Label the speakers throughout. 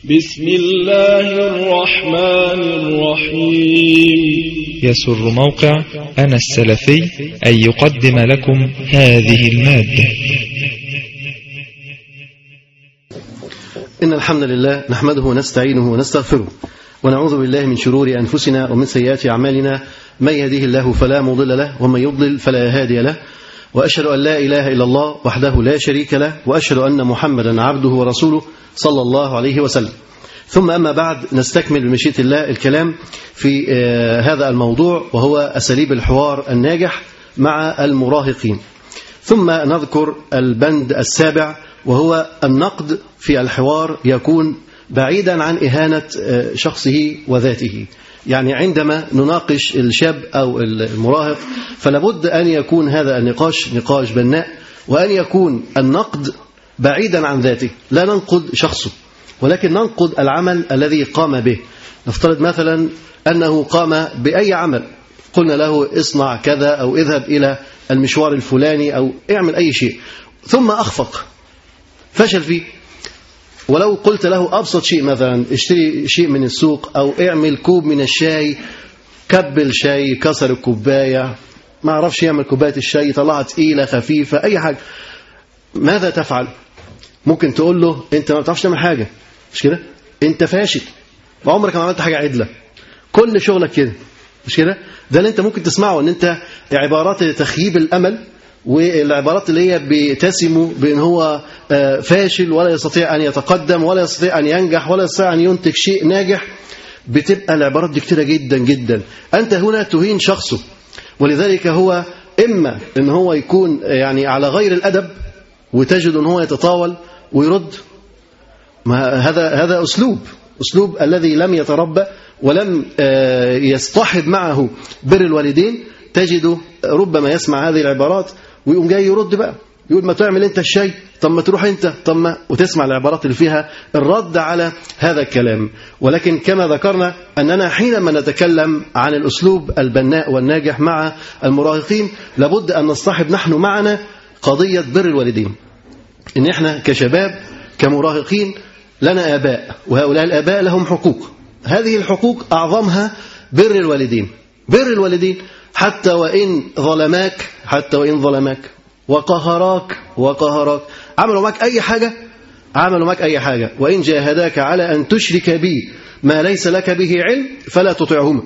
Speaker 1: بسم الله الرحمن الرحيم
Speaker 2: يسر موقع أنا السلفي أن يقدم لكم هذه المادة
Speaker 3: إن الحمد لله نحمده ونستعينه ونستغفره ونعوذ بالله من شرور أنفسنا ومن سيئات أعمالنا من يهده الله فلا مضل له ومن يضلل فلا هادي له وأشهد أن لا إله إلا الله وحده لا شريك له وأشهد أن محمدا عبده ورسوله صلى الله عليه وسلم ثم أما بعد نستكمل بمشيئة الله الكلام في هذا الموضوع وهو أساليب الحوار الناجح مع المراهقين ثم نذكر البند السابع وهو النقد في الحوار يكون بعيدا عن إهانة شخصه وذاته يعني عندما نناقش الشاب أو المراهق فلابد أن يكون هذا النقاش نقاش بناء وأن يكون النقد بعيدا عن ذاته لا ننقد شخصه ولكن ننقد العمل الذي قام به نفترض مثلا أنه قام بأي عمل قلنا له اصنع كذا أو اذهب إلى المشوار الفلاني أو اعمل أي شيء ثم أخفق فشل فيه ولو قلت له أبسط شيء مثلا اشتري شيء من السوق أو اعمل كوب من الشاي كبل شاي كسر الكوباية ما عرفش يعمل كوباية الشاي طلعت تقيلة خفيفة أي حاجة ماذا تفعل ممكن تقول له أنت ما بتعرفش تعمل حاجة مش كده أنت فاشل وعمرك ما عملت حاجة عدلة كل شغلك كده مش كده ده اللي أنت ممكن تسمعه أن أنت عبارات تخييب الأمل والعبارات اللي هي بتسم بأن هو فاشل ولا يستطيع أن يتقدم ولا يستطيع أن ينجح ولا يستطيع أن ينتج شيء ناجح بتبقى العبارات دي كتيرة جدا جدا أنت هنا تهين شخصه ولذلك هو إما أن هو يكون يعني على غير الأدب وتجد أن هو يتطاول ويرد ما هذا هذا أسلوب أسلوب الذي لم يتربى ولم يصطحب معه بر الوالدين تجده ربما يسمع هذه العبارات ويقوم جاي يرد بقى يقول ما تعمل انت الشيء طب ما تروح انت طب ما وتسمع العبارات اللي فيها الرد على هذا الكلام ولكن كما ذكرنا اننا حينما نتكلم عن الاسلوب البناء والناجح مع المراهقين لابد ان نصطحب نحن معنا قضيه بر الوالدين ان احنا كشباب كمراهقين لنا اباء وهؤلاء الاباء لهم حقوق هذه الحقوق اعظمها بر الوالدين بر الوالدين حتى وإن ظلماك حتى وإن ظلماك وقهراك وقهراك عملوا معك أي حاجة عملوا معك أي حاجة وإن جاهداك على أن تشرك بي ما ليس لك به علم فلا تطعهما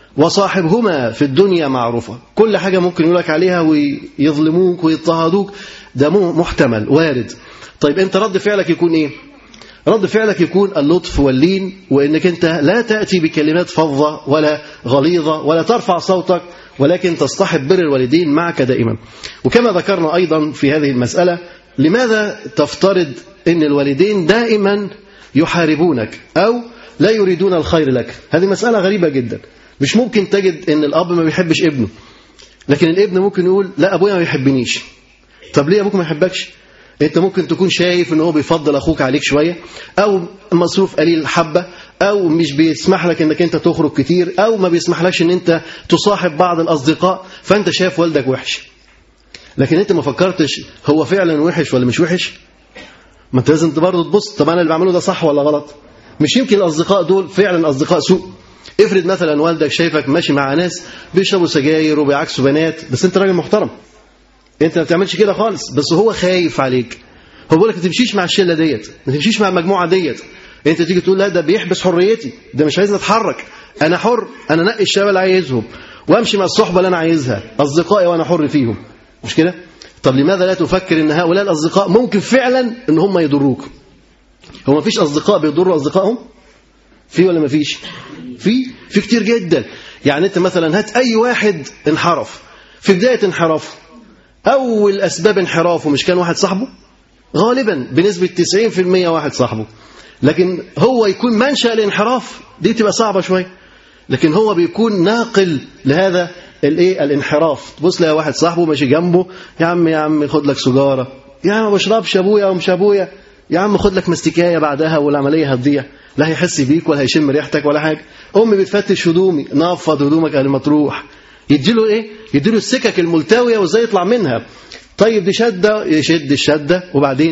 Speaker 3: وصاحبهما في الدنيا معروفة كل حاجة ممكن يقولك عليها ويظلموك ويضطهدوك ده محتمل وارد طيب أنت رد فعلك يكون إيه رد فعلك يكون اللطف واللين وانك انت لا تاتي بكلمات فظه ولا غليظه ولا ترفع صوتك ولكن تصطحب بر الوالدين معك دائما وكما ذكرنا ايضا في هذه المساله لماذا تفترض ان الوالدين دائما يحاربونك او لا يريدون الخير لك هذه مساله غريبه جدا مش ممكن تجد ان الاب ما بيحبش ابنه لكن الابن ممكن يقول لا ابويا ما بيحبنيش طب ليه ابوك ما يحبكش انت ممكن تكون شايف ان هو بيفضل اخوك عليك شويه او مصروف قليل حبه او مش بيسمح لك انك انت تخرج كتير او ما بيسمحلكش ان انت تصاحب بعض الاصدقاء فانت شايف والدك وحش لكن انت ما فكرتش هو فعلا وحش ولا مش وحش ما انت لازم برضه تبص طب انا اللي بعمله ده صح ولا غلط مش يمكن الاصدقاء دول فعلا اصدقاء سوء افرض مثلا والدك شايفك ماشي مع ناس بيشربوا سجاير وبيعكسوا بنات بس انت راجل محترم انت ما بتعملش كده خالص بس هو خايف عليك هو بيقول لك ما تمشيش مع الشله ديت ما تمشيش مع المجموعه ديت انت تيجي تقول لا ده بيحبس حريتي ده مش عايزني اتحرك انا حر انا انقي الشباب اللي عايزهم وامشي مع الصحبه اللي انا عايزها اصدقائي وانا حر فيهم مش كده طب لماذا لا تفكر ان هؤلاء الاصدقاء ممكن فعلا ان هم يضروك هو ما فيش اصدقاء بيضروا اصدقائهم في ولا ما فيش في في كتير جدا يعني انت مثلا هات اي واحد انحرف في بدايه انحرافه أول أسباب انحرافه مش كان واحد صاحبه غالبا بنسبة 90% واحد صاحبه لكن هو يكون منشأ الانحراف دي تبقى صعبة شوية لكن هو بيكون ناقل لهذا الايه الانحراف تبص لها واحد صاحبه ماشي جنبه يا عم يا عم خد لك سجارة يا عم ما بشربش ابويا ومش ابويا يا عم خد لك مستكايه بعدها والعمليه هتضيع لا هيحس بيك ولا هيشم ريحتك ولا حاجه امي بتفتش هدومي نفض هدومك قبل ما تروح يديله ايه يديله السكك الملتويه وازاي يطلع منها طيب دي شده يشد الشده وبعدين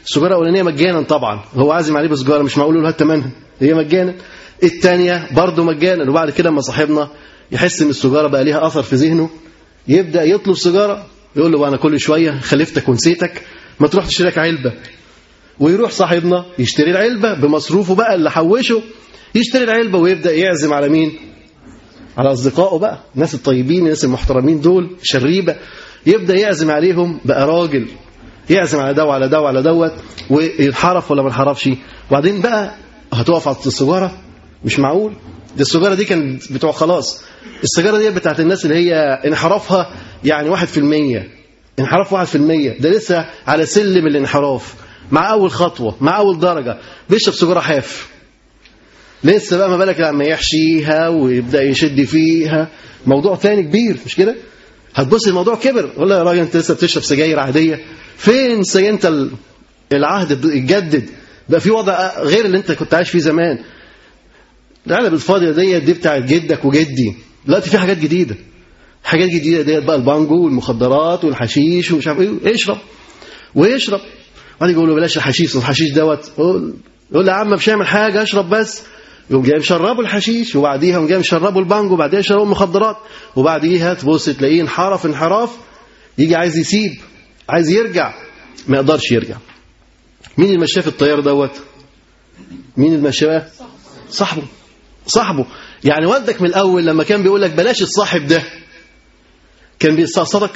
Speaker 3: السجاره الاولانيه مجانا طبعا هو عازم عليه بسجاره مش معقول له هات ثمنها هي مجانا الثانيه برضه مجانا وبعد كده اما صاحبنا يحس ان السجاره بقى ليها اثر في ذهنه يبدا يطلب سيجاره يقول له بقى انا كل شويه خلفتك ونسيتك ما تروح تشتري لك علبه ويروح صاحبنا يشتري العلبه بمصروفه بقى اللي حوشه يشتري العلبه ويبدا يعزم على مين على اصدقائه بقى الناس الطيبين الناس المحترمين دول شريبه يبدا يعزم عليهم بقى راجل يعزم على ده وعلى ده وعلى دوت وينحرف ولا ما انحرفش وبعدين بقى هتقف على السيجاره مش معقول دي السيجاره دي كان بتوع خلاص السيجاره دي بتاعت الناس اللي هي انحرافها يعني 1% انحراف 1% ده لسه على سلم الانحراف مع اول خطوه مع اول درجه بيشرب سيجاره حاف لسه بقى ما بالك لما يحشيها ويبدا يشد فيها موضوع ثاني كبير مش كده هتبص الموضوع كبر والله يا راجل انت لسه بتشرب سجاير عاديه فين سي انت العهد اتجدد بقى في وضع غير اللي انت كنت عايش فيه زمان العلب الفاضيه ديت دي بتاعت جدك وجدي دلوقتي في حاجات جديده حاجات جديده ديت بقى البانجو والمخدرات والحشيش ومش عارف ايه اشرب ويشرب بعدين يقول له بلاش الحشيش الحشيش دوت يقول له يا عم مش هيعمل حاجه اشرب بس يقوم جاي مشربه الحشيش وبعديها يقوم جاي مشربه البانجو وبعديها يشربه المخدرات وبعديها تبص تلاقيه انحرف انحراف يجي عايز يسيب عايز يرجع ما يقدرش يرجع مين اللي مشاه في الطيار دوت مين اللي مشاه صاحبه صاحبه يعني والدك من الاول لما كان بيقول لك بلاش الصاحب ده كان بيستقصدك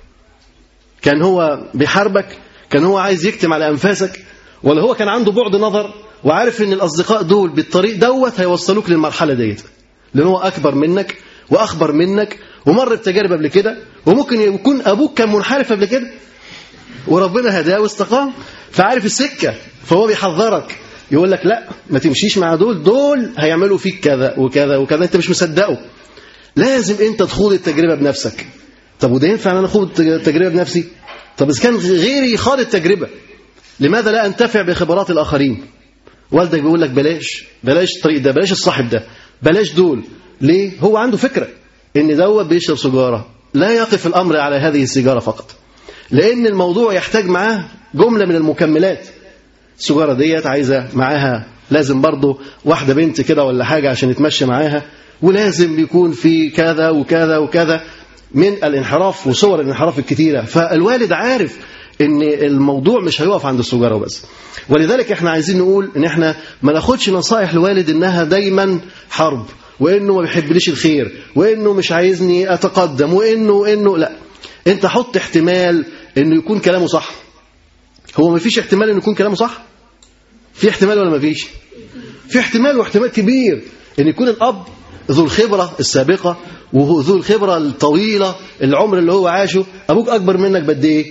Speaker 3: كان هو بيحاربك كان هو عايز يكتم على انفاسك ولا هو كان عنده بعد نظر وعارف ان الاصدقاء دول بالطريق دوت هيوصلوك للمرحله ديت لان هو اكبر منك واخبر منك ومر بتجارب قبل كده وممكن يكون ابوك كان منحرف قبل كده وربنا هداه واستقام فعارف السكه فهو بيحذرك يقول لك لا ما تمشيش مع دول دول هيعملوا فيك كذا وكذا وكذا انت مش مصدقه لازم انت تخوض التجربه بنفسك طب وده ينفع ان انا اخوض التجربه بنفسي طب اذا كان غيري خاض التجربه لماذا لا انتفع بخبرات الاخرين والدك بيقول لك بلاش بلاش الطريق ده بلاش الصاحب ده بلاش دول ليه هو عنده فكره ان دوت بيشرب سيجاره لا يقف الامر على هذه السيجاره فقط لان الموضوع يحتاج معاه جمله من المكملات السيجاره ديت عايزه معاها لازم برضه واحده بنت كده ولا حاجه عشان يتمشى معاها ولازم يكون في كذا وكذا وكذا من الانحراف وصور الانحراف الكتيره فالوالد عارف ان الموضوع مش هيقف عند السجاره وبس ولذلك احنا عايزين نقول ان احنا ما ناخدش نصائح الوالد انها دايما حرب وانه ما بيحبليش الخير وانه مش عايزني اتقدم وانه وانه لا انت حط احتمال انه يكون كلامه صح هو ما فيش احتمال انه يكون كلامه صح في احتمال ولا ما فيش في احتمال واحتمال كبير ان يكون الاب ذو الخبره السابقه وذو الخبره الطويله العمر اللي هو عاشه ابوك اكبر منك بقد ايه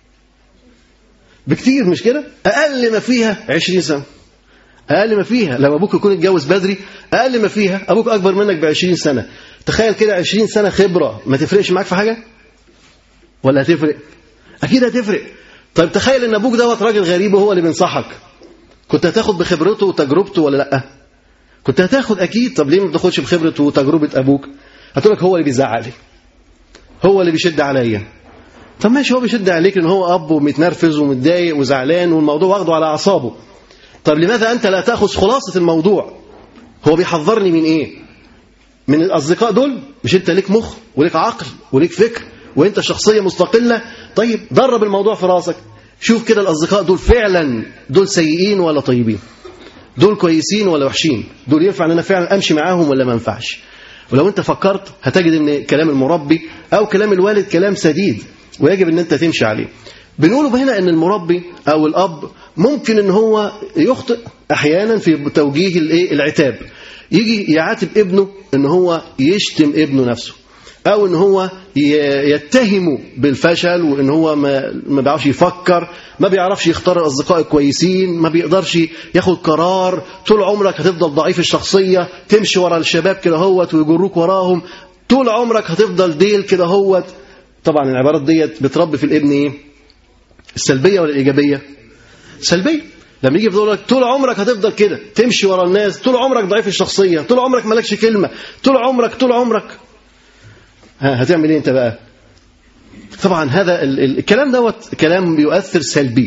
Speaker 3: بكتير مش كده اقل ما فيها 20 سنه اقل ما فيها لما ابوك يكون اتجوز بدري اقل ما فيها ابوك اكبر منك ب 20 سنه تخيل كده 20 سنه خبره ما تفرقش معاك في حاجه ولا هتفرق اكيد هتفرق طيب تخيل ان ابوك دوت راجل غريب وهو اللي بينصحك كنت هتاخد بخبرته وتجربته ولا لا كنت هتاخد اكيد طب ليه ما بتاخدش بخبره وتجربه ابوك هتقول لك هو اللي بيزعق لي هو اللي بيشد عليا طب ماشي هو بيشد عليك ان هو اب ومتنرفز ومتضايق وزعلان والموضوع واخده على اعصابه طب لماذا انت لا تاخذ خلاصه الموضوع هو بيحذرني من ايه من الاصدقاء دول مش انت ليك مخ وليك عقل وليك فكر وانت شخصيه مستقله طيب درب الموضوع في راسك شوف كده الاصدقاء دول فعلا دول سيئين ولا طيبين دول كويسين ولا وحشين دول ينفع ان انا فعلا امشي معاهم ولا ما ينفعش ولو انت فكرت هتجد ان كلام المربي او كلام الوالد كلام سديد ويجب ان انت تمشي عليه بنقوله هنا ان المربي او الاب ممكن ان هو يخطئ احيانا في توجيه الايه العتاب يجي يعاتب ابنه ان هو يشتم ابنه نفسه او ان هو يتهمه بالفشل وان هو ما ما بيعرفش يفكر ما بيعرفش يختار الاصدقاء الكويسين ما بيقدرش ياخد قرار طول عمرك هتفضل ضعيف الشخصيه تمشي ورا الشباب كده هوت ويجروك وراهم طول عمرك هتفضل ديل كده هوت طبعا العبارات ديت بتربي في الابن ايه السلبيه ولا الايجابيه سلبيه لما يجي يقول لك طول عمرك هتفضل كده تمشي ورا الناس طول عمرك ضعيف الشخصيه طول عمرك مالكش كلمه طول عمرك طول عمرك ها هتعمل ايه انت بقى طبعا هذا الكلام دوت كلام يؤثر سلبي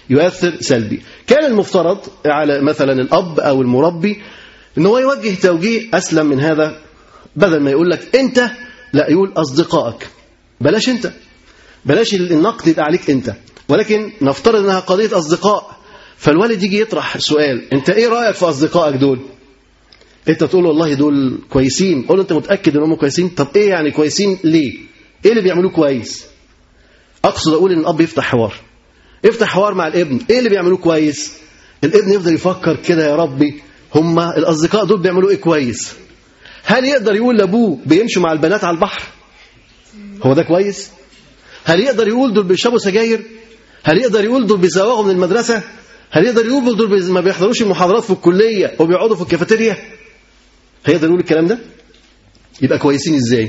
Speaker 3: يؤثر سلبي كان المفترض على مثلا الأب أو المربي ان هو يوجه توجيه أسلم من هذا بدل ما يقول لك أنت لا يقول أصدقائك بلاش أنت بلاش النقد يبقى عليك أنت ولكن نفترض أنها قضية أصدقاء فالوالد يجي يطرح سؤال أنت إيه رأيك في أصدقائك دول أنت تقول والله دول كويسين قول له أنت متأكد أنهم كويسين طب إيه يعني كويسين ليه إيه اللي بيعملوه كويس أقصد أقول أن الأب يفتح حوار يفتح حوار مع الابن إيه اللي بيعملوه كويس الابن يفضل يفكر كده يا ربي هما الأصدقاء دول بيعملوا إيه كويس هل يقدر يقول لأبوه بيمشوا مع البنات على البحر هو ده كويس هل يقدر يقول دول بيشربوا سجاير هل يقدر يقول دول بيزوغوا من المدرسة هل يقدر يقول دول بيز- ما بيحضروش المحاضرات في الكلية وبيقعدوا في الكافيتيريا هيقدر يقول الكلام ده يبقى كويسين ازاي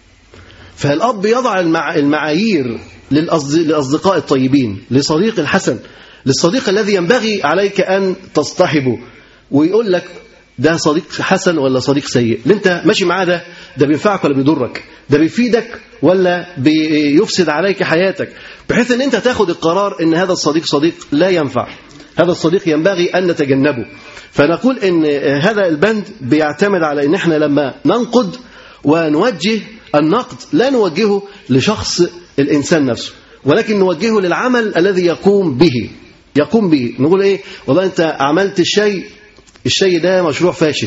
Speaker 3: فالأب يضع المع... المعايير للأصد... للأصدقاء الطيبين لصديق الحسن للصديق الذي ينبغي عليك أن تصطحبه ويقول لك ده صديق حسن ولا صديق سيء اللي انت ماشي معاه ده ده بينفعك ولا بيضرك ده بيفيدك ولا بيفسد عليك حياتك بحيث ان انت تاخد القرار ان هذا الصديق صديق لا ينفع هذا الصديق ينبغي ان نتجنبه فنقول ان هذا البند بيعتمد على ان احنا لما ننقد ونوجه النقد لا نوجهه لشخص الانسان نفسه ولكن نوجهه للعمل الذي يقوم به يقوم به نقول ايه والله انت عملت الشيء الشيء ده مشروع فاشل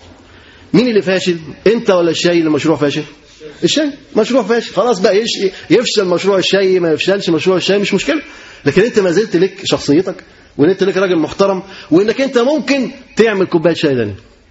Speaker 3: مين اللي فاشل انت ولا الشيء اللي مشروع فاشل الشيء مشروع فاشل خلاص بقى يش... يفشل مشروع الشيء ما يفشلش مشروع الشيء مش مشكله لكن انت ما زلت لك شخصيتك وان انت لك راجل محترم وانك انت ممكن تعمل كوبايه شاي تاني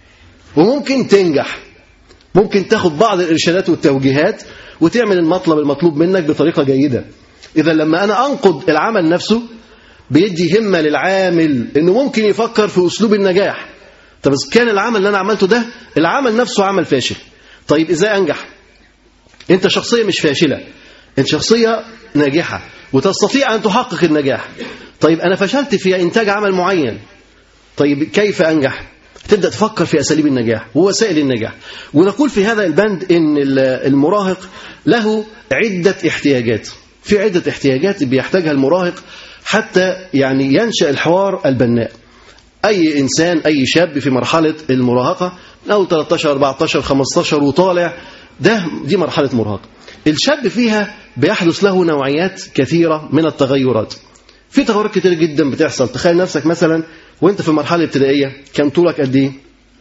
Speaker 3: وممكن تنجح ممكن تاخد بعض الارشادات والتوجيهات وتعمل المطلب المطلوب منك بطريقه جيده اذا لما انا انقد العمل نفسه بيدي همه للعامل انه ممكن يفكر في اسلوب النجاح طب إذا كان العمل اللي انا عملته ده العمل نفسه عمل فاشل طيب ازاي انجح انت شخصيه مش فاشله انت شخصيه ناجحه وتستطيع ان تحقق النجاح طيب انا فشلت في انتاج عمل معين طيب كيف انجح تبدا تفكر في اساليب النجاح ووسائل النجاح ونقول في هذا البند ان المراهق له عده احتياجات في عده احتياجات بيحتاجها المراهق حتى يعني ينشا الحوار البناء اي انسان اي شاب في مرحله المراهقه من اول 13 14 15 وطالع ده دي مرحله مراهقه الشاب فيها بيحدث له نوعيات كثيره من التغيرات في تغيرات كتير جدا بتحصل تخيل نفسك مثلا وانت في المرحله الابتدائيه كان طولك قد ايه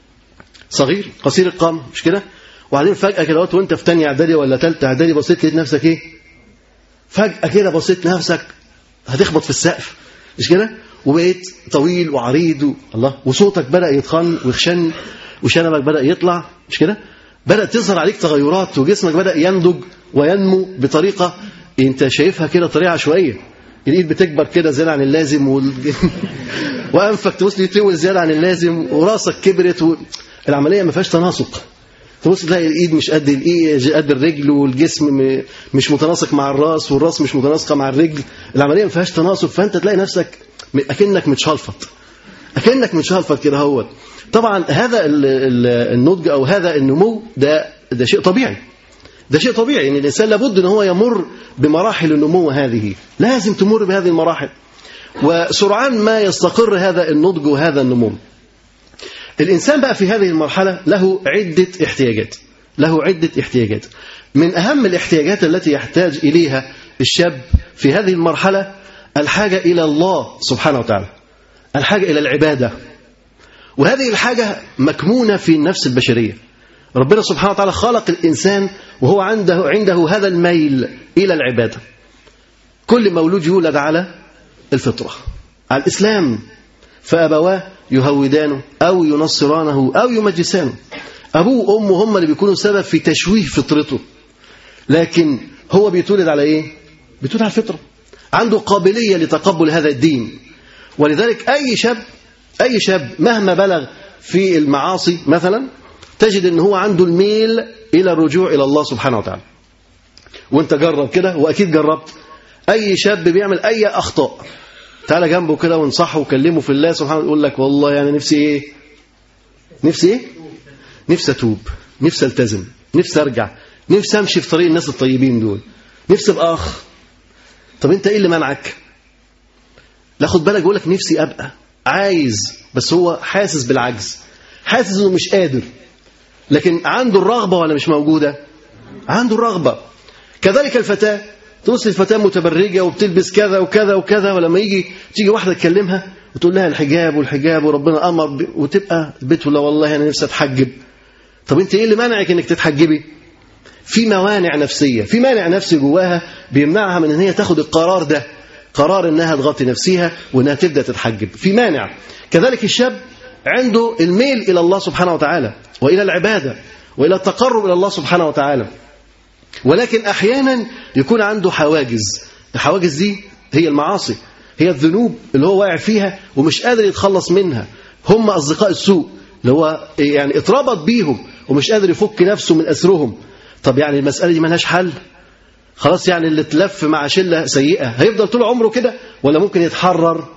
Speaker 3: صغير قصير القامه مش كده وبعدين فجاه كده وانت في ثانيه اعدادي ولا ثالثه اعدادي بصيت لقيت نفسك ايه فجاه كده بصيت لنفسك هتخبط في السقف مش كده وبقيت طويل وعريض و... الله وصوتك بدا يتخن ويخشن وشنبك بدا يطلع مش كده بدات تظهر عليك تغيرات وجسمك بدا ينضج وينمو بطريقه انت شايفها كده طريقه عشوائيه الايد بتكبر كده زياده عن اللازم وال... وانفك تبص يطول زياده عن اللازم وراسك كبرت و... العمليه ما فيهاش تناسق تبص تلاقي الايد مش قد الايد قد الرجل والجسم م... مش متناسق مع الراس والراس مش متناسقه مع الرجل العمليه ما فيهاش تناسق فانت تلاقي نفسك اكنك متشلفط اكنك متشلفط كده هو طبعا هذا النضج او هذا النمو ده ده شيء طبيعي ده شيء طبيعي ان الانسان لابد ان هو يمر بمراحل النمو هذه لازم تمر بهذه المراحل وسرعان ما يستقر هذا النضج وهذا النمو الانسان بقى في هذه المرحله له عده احتياجات له عده احتياجات من اهم الاحتياجات التي يحتاج اليها الشاب في هذه المرحله الحاجه الى الله سبحانه وتعالى الحاجه الى العباده وهذه الحاجه مكمونه في النفس البشريه ربنا سبحانه وتعالى خلق الإنسان وهو عنده عنده هذا الميل إلى العبادة كل مولود يولد على الفطرة على الإسلام فأبواه يهودانه أو ينصرانه أو يمجسانه أبوه وأمه هم اللي بيكونوا سبب في تشويه فطرته لكن هو بيتولد على إيه؟ بيتولد على الفطرة عنده قابلية لتقبل هذا الدين ولذلك أي شاب أي شاب مهما بلغ في المعاصي مثلا تجد ان هو عنده الميل الى الرجوع الى الله سبحانه وتعالى وانت جرب كده واكيد جربت اي شاب بيعمل اي اخطاء تعالى جنبه كده وانصحه وكلمه في الله سبحانه يقول لك والله يعني نفسي ايه نفسي ايه نفسي اتوب نفسي التزم نفسي ارجع نفسي امشي في طريق الناس الطيبين دول نفسي ابقى اخ طب انت ايه اللي منعك لا خد بالك بيقول لك نفسي ابقى عايز بس هو حاسس بالعجز حاسس انه مش قادر لكن عنده الرغبه ولا مش موجوده عنده الرغبه كذلك الفتاه توصل الفتاه متبرجه وبتلبس كذا وكذا وكذا ولما يجي تيجي واحده تكلمها وتقول لها الحجاب والحجاب وربنا امر ب... وتبقى البيت لا والله انا نفسي اتحجب طب انت ايه اللي منعك انك تتحجبي في موانع نفسيه في مانع نفسي جواها بيمنعها من ان هي تاخد القرار ده قرار انها تغطي نفسها وانها تبدا تتحجب في مانع كذلك الشاب عنده الميل الى الله سبحانه وتعالى والى العباده والى التقرب الى الله سبحانه وتعالى ولكن احيانا يكون عنده حواجز الحواجز دي هي المعاصي هي الذنوب اللي هو واقع فيها ومش قادر يتخلص منها هم اصدقاء السوء اللي هو يعني اتربط بيهم ومش قادر يفك نفسه من اسرهم طب يعني المساله دي ملهاش حل خلاص يعني اللي اتلف مع شله سيئه هيفضل طول عمره كده ولا ممكن يتحرر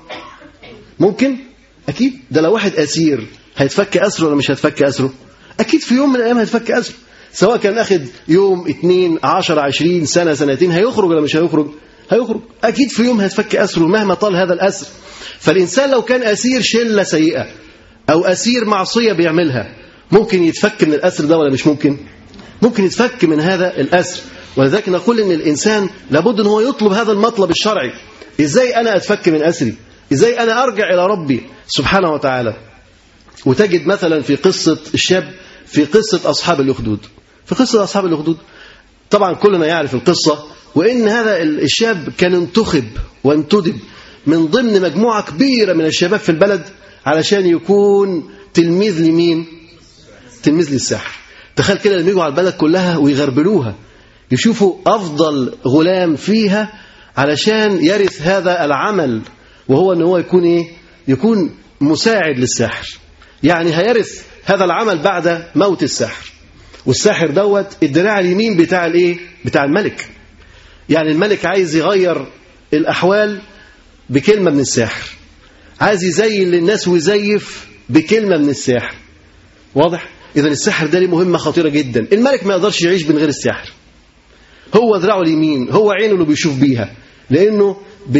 Speaker 3: ممكن اكيد ده لو واحد اسير هيتفك اسره ولا مش هيتفك اسره اكيد في يوم من الايام هيتفك اسره سواء كان اخد يوم اتنين عشر عشرين سنه سنتين هيخرج ولا مش هيخرج هيخرج اكيد في يوم هيتفك اسره مهما طال هذا الاسر فالانسان لو كان اسير شله سيئه او اسير معصيه بيعملها ممكن يتفك من الاسر ده ولا مش ممكن ممكن يتفك من هذا الاسر ولذلك نقول ان الانسان لابد ان هو يطلب هذا المطلب الشرعي ازاي انا اتفك من اسري ازاي انا ارجع الى ربي سبحانه وتعالى وتجد مثلا في قصه الشاب في قصه اصحاب الاخدود في قصه اصحاب الاخدود طبعا كلنا يعرف القصه وان هذا الشاب كان انتخب وانتدب من ضمن مجموعه كبيره من الشباب في البلد علشان يكون تلميذ لمين تلميذ للساحر تخيل كده لما يجوا على البلد كلها ويغربلوها يشوفوا افضل غلام فيها علشان يرث هذا العمل وهو ان هو يكون ايه يكون مساعد للساحر يعني هيرث هذا العمل بعد موت الساحر والساحر دوت الدراع اليمين بتاع الايه بتاع الملك يعني الملك عايز يغير الاحوال بكلمه من الساحر عايز يزين للناس ويزيف بكلمه من الساحر واضح اذا الساحر ده ليه مهمه خطيره جدا الملك ما يقدرش يعيش من غير الساحر هو دراعه اليمين هو عينه اللي بيشوف بيها لانه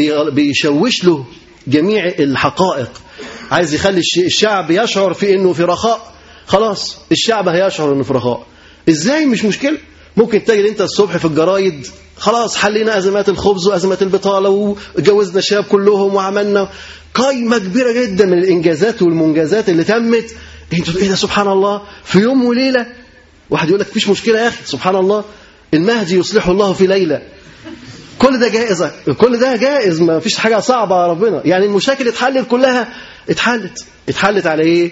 Speaker 3: بيشوش له جميع الحقائق عايز يخلي الشعب يشعر في انه في رخاء خلاص الشعب هيشعر انه في رخاء ازاي مش مشكله ممكن تجد انت الصبح في الجرايد خلاص حلينا ازمات الخبز وازمات البطاله وجوزنا الشباب كلهم وعملنا قائمه كبيره جدا من الانجازات والمنجزات اللي تمت انتوا ايه ده سبحان الله في يوم وليله واحد يقول لك مفيش مشكله يا اخي سبحان الله المهدي يصلحه الله في ليله كل ده جائز كل ده جائز ما فيش حاجه صعبه على ربنا يعني المشاكل اتحلت كلها اتحلت اتحلت على ايه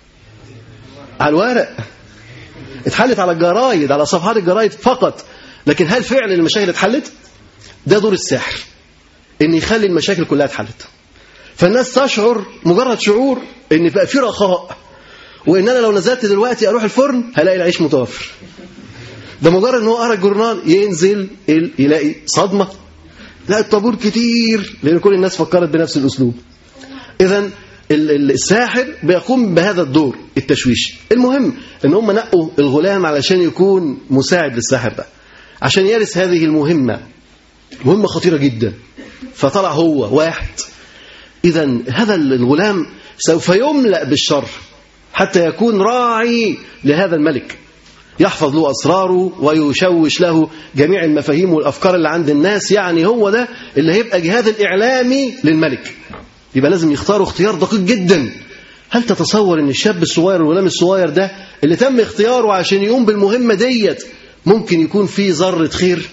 Speaker 3: على الورق اتحلت على الجرايد على صفحات الجرايد فقط لكن هل فعلا المشاكل اتحلت ده دور الساحر ان يخلي المشاكل كلها اتحلت فالناس تشعر مجرد شعور ان بقى في رخاء وان انا لو نزلت دلوقتي اروح الفرن هلاقي العيش متوفر ده مجرد ان هو قرا الجورنال ينزل يلاقي صدمه لا الطابور كتير لان كل الناس فكرت بنفس الاسلوب اذا الساحر بيقوم بهذا الدور التشويشي المهم ان هم نقوا الغلام علشان يكون مساعد للساحر ده عشان يرث هذه المهمه مهمه خطيره جدا فطلع هو واحد اذا هذا الغلام سوف يملا بالشر حتى يكون راعي لهذا الملك يحفظ له أسراره ويشوش له جميع المفاهيم والأفكار اللي عند الناس يعني هو ده اللي هيبقى جهاد الإعلامي للملك يبقى لازم يختاروا اختيار دقيق جدا هل تتصور ان الشاب الصغير الغلام الصغير ده اللي تم اختياره عشان يقوم بالمهمة ديت ممكن يكون فيه ذرة خير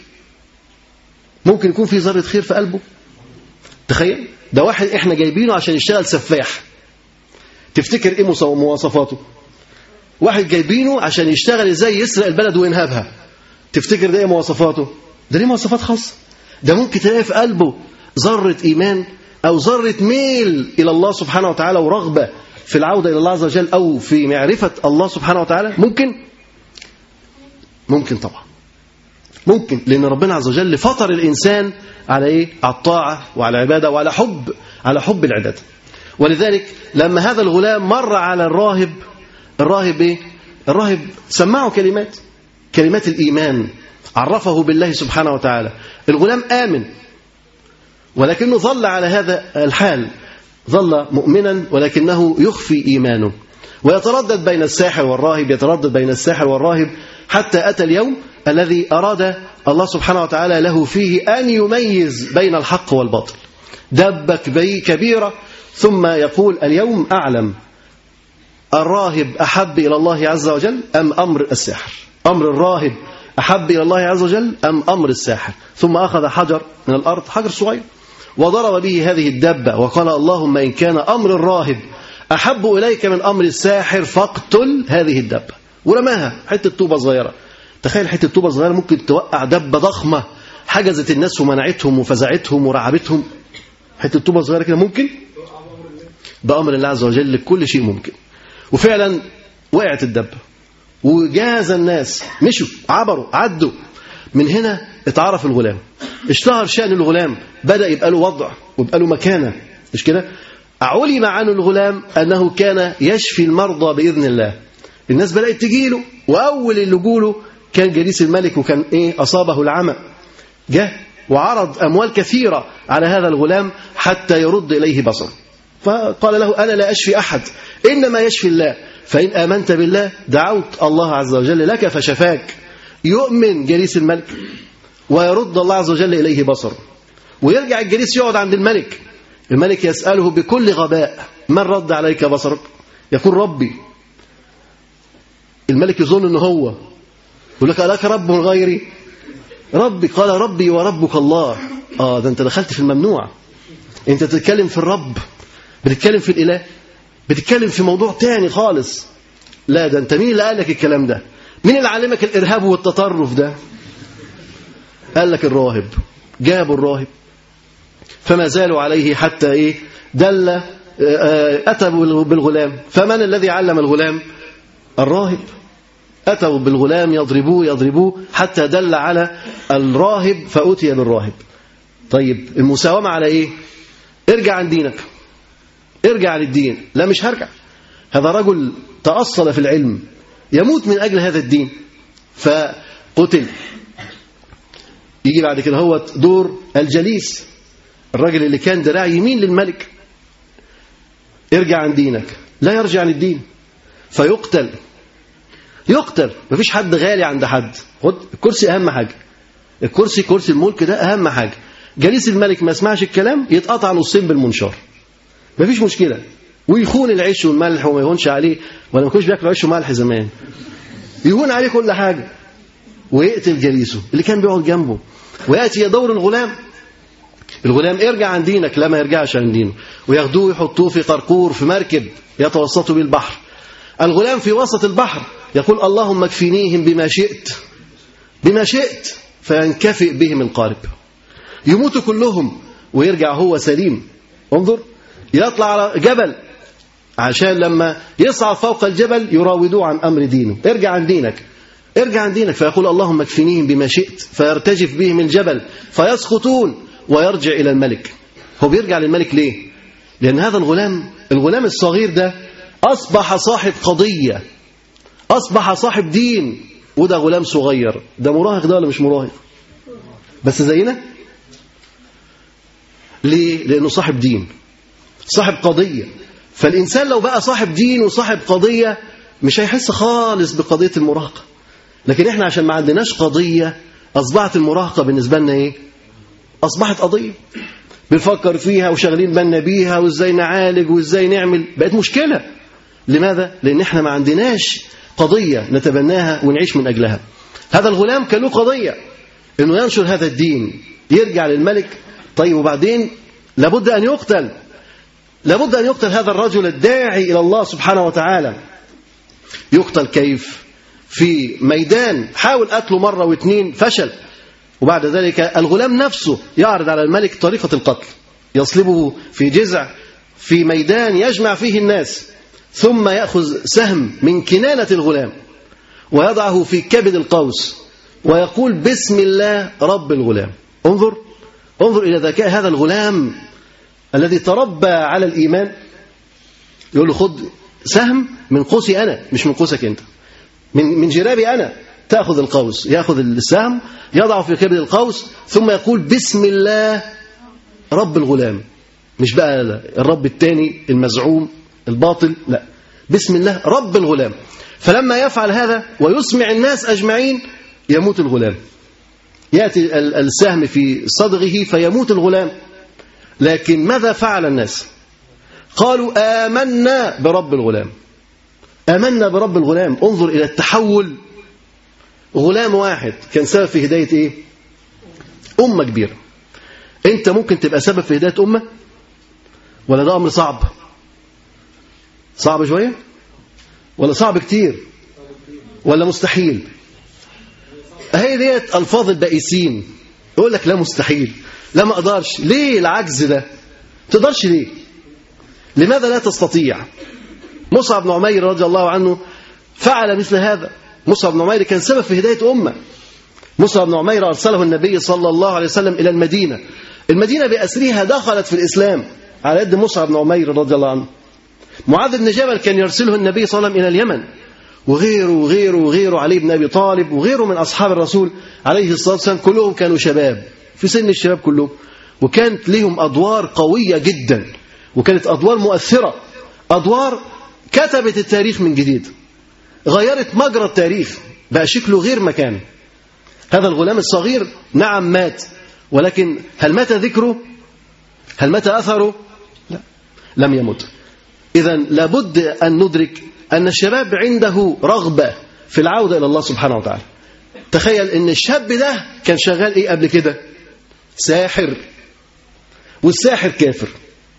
Speaker 3: ممكن يكون فيه ذرة خير في قلبه تخيل ده واحد احنا جايبينه عشان يشتغل سفاح تفتكر ايه مواصفاته واحد جايبينه عشان يشتغل ازاي يسرق البلد وينهبها تفتكر ده ايه مواصفاته ده ليه مواصفات خاصه ده ممكن تلاقي في قلبه ذره ايمان او ذره ميل الى الله سبحانه وتعالى ورغبه في العوده الى الله عز وجل او في معرفه الله سبحانه وتعالى ممكن ممكن طبعا ممكن لان ربنا عز وجل فطر الانسان على ايه على الطاعه وعلى العباده وعلى حب على حب العباده ولذلك لما هذا الغلام مر على الراهب الراهب ايه الراهب سمعه كلمات كلمات الايمان عرفه بالله سبحانه وتعالى الغلام امن ولكنه ظل على هذا الحال ظل مؤمنا ولكنه يخفي إيمانه ويتردد بين الساحر والراهب يتردد بين الساحر والراهب حتى أتى اليوم الذي أراد الله سبحانه وتعالى له فيه أن يميز بين الحق والباطل دبة كبيرة ثم يقول اليوم أعلم الراهب أحب إلى الله عز وجل أم أمر الساحر أمر الراهب أحب إلى الله عز وجل أم أمر الساحر ثم أخذ حجر من الأرض حجر صغير وضرب به هذه الدبة وقال اللهم إن كان أمر الراهب أحب إليك من أمر الساحر فاقتل هذه الدبة ورماها حتة طوبة صغيرة تخيل حتة طوبة صغيرة ممكن توقع دبة ضخمة حجزت الناس ومنعتهم وفزعتهم ورعبتهم حتة طوبة صغيرة كده ممكن بأمر الله عز وجل كل شيء ممكن وفعلا وقعت الدبة وجاز الناس مشوا عبروا عدوا من هنا اتعرف الغلام اشتهر شأن الغلام بدأ يبقى له وضع ويبقى له مكانة مش كده علم عن الغلام أنه كان يشفي المرضى بإذن الله الناس بدأت تجيله وأول اللي جوله كان جليس الملك وكان إيه أصابه العمى جه وعرض أموال كثيرة على هذا الغلام حتى يرد إليه بصره فقال له أنا لا أشفي أحد إنما يشفي الله فإن آمنت بالله دعوت الله عز وجل لك فشفاك يؤمن جليس الملك ويرد الله عز وجل إليه بصره ويرجع الجليس يقعد عند الملك الملك يسأله بكل غباء من رد عليك بصرك يقول ربي الملك يظن ان هو يقول لك ألاك رب من غيري ربي قال ربي وربك الله اه ده انت دخلت في الممنوع انت تتكلم في الرب بتتكلم في الاله بتتكلم في موضوع تاني خالص لا ده انت مين اللي قال لك الكلام ده مين اللي علمك الارهاب والتطرف ده قال لك الراهب جابوا الراهب فما زالوا عليه حتى ايه دل اتى بالغلام فمن الذي علم الغلام الراهب اتوا بالغلام يضربوه يضربوه حتى دل على الراهب فاتي بالراهب طيب المساومه على ايه ارجع عن دينك ارجع للدين لا مش هرجع هذا رجل تأصل في العلم يموت من أجل هذا الدين فقتل يجي بعد كده هو دور الجليس الراجل اللي كان دراع يمين للملك ارجع عن دينك لا يرجع عن الدين فيقتل يقتل مفيش حد غالي عند حد خد الكرسي أهم حاجة الكرسي كرسي الملك ده أهم حاجة جليس الملك ما يسمعش الكلام يتقطع نصين بالمنشار مفيش مشكلة ويخون العيش والملح وما يهونش عليه ولا ما كانوش بياكلوا عيش وملح زمان يهون عليه كل حاجة ويقتل جليسه اللي كان بيقعد جنبه ويأتي دور الغلام الغلام ارجع عن دينك لا ما يرجعش عن دينه وياخدوه يحطوه في قرقور في مركب يتوسطوا به البحر الغلام في وسط البحر يقول اللهم اكفنيهم بما شئت بما شئت فينكفئ بهم القارب يموتوا كلهم ويرجع هو سليم انظر يطلع على جبل عشان لما يصعد فوق الجبل يراودوه عن أمر دينه ارجع عن دينك ارجع عن دينك فيقول اللهم اكفنيهم بما شئت فيرتجف بهم الجبل فيسقطون ويرجع إلى الملك هو بيرجع للملك ليه لأن هذا الغلام الغلام الصغير ده أصبح صاحب قضية أصبح صاحب دين وده غلام صغير ده مراهق ده ولا مش مراهق بس زينا ليه لأنه صاحب دين صاحب قضية فالإنسان لو بقى صاحب دين وصاحب قضية مش هيحس خالص بقضية المراهقة لكن احنا عشان ما عندناش قضية أصبحت المراهقة بالنسبة لنا ايه أصبحت قضية بنفكر فيها وشغالين بالنا بيها وازاي نعالج وازاي نعمل بقت مشكلة لماذا؟ لأن احنا ما عندناش قضية نتبناها ونعيش من أجلها هذا الغلام كان له قضية انه ينشر هذا الدين يرجع للملك طيب وبعدين لابد أن يقتل لابد أن يقتل هذا الرجل الداعي إلى الله سبحانه وتعالى يقتل كيف في ميدان حاول قتله مرة واثنين فشل وبعد ذلك الغلام نفسه يعرض على الملك طريقة القتل يصلبه في جزع في ميدان يجمع فيه الناس ثم يأخذ سهم من كنانة الغلام ويضعه في كبد القوس ويقول بسم الله رب الغلام انظر انظر إلى ذكاء هذا الغلام الذي تربى على الإيمان يقول له خد سهم من قوسي أنا مش من قوسك أنت من من جرابي أنا تأخذ القوس يأخذ السهم يضعه في كبد القوس ثم يقول بسم الله رب الغلام مش بقى الرب الثاني المزعوم الباطل لا بسم الله رب الغلام فلما يفعل هذا ويسمع الناس أجمعين يموت الغلام يأتي السهم في صدغه فيموت الغلام لكن ماذا فعل الناس قالوا آمنا برب الغلام آمنا برب الغلام انظر إلى التحول غلام واحد كان سبب في هداية إيه أمة كبيرة أنت ممكن تبقى سبب في هداية أمة ولا ده أمر صعب صعب شوية ولا صعب كتير ولا مستحيل هي ديت ألفاظ البائسين يقول لك لا مستحيل لا ما أقدرش ليه العجز ده تقدرش ليه لماذا لا تستطيع مصعب بن عمير رضي الله عنه فعل مثل هذا مصعب بن عمير كان سبب في هداية أمة مصعب بن عمير أرسله النبي صلى الله عليه وسلم إلى المدينة المدينة بأسرها دخلت في الإسلام على يد مصعب بن عمير رضي الله عنه معاذ بن جبل كان يرسله النبي صلى الله عليه وسلم إلى اليمن وغيره وغيره وغيره علي بن أبي طالب وغيره من أصحاب الرسول عليه الصلاة والسلام كلهم كانوا شباب في سن الشباب كلهم وكانت لهم أدوار قوية جدا وكانت أدوار مؤثرة أدوار كتبت التاريخ من جديد غيرت مجرى التاريخ بقى شكله غير مكانه هذا الغلام الصغير نعم مات ولكن هل مات ذكره هل مات أثره لا لم يمت إذا لابد أن ندرك أن الشباب عنده رغبة في العودة إلى الله سبحانه وتعالى تخيل أن الشاب ده كان شغال إيه قبل كده ساحر والساحر كافر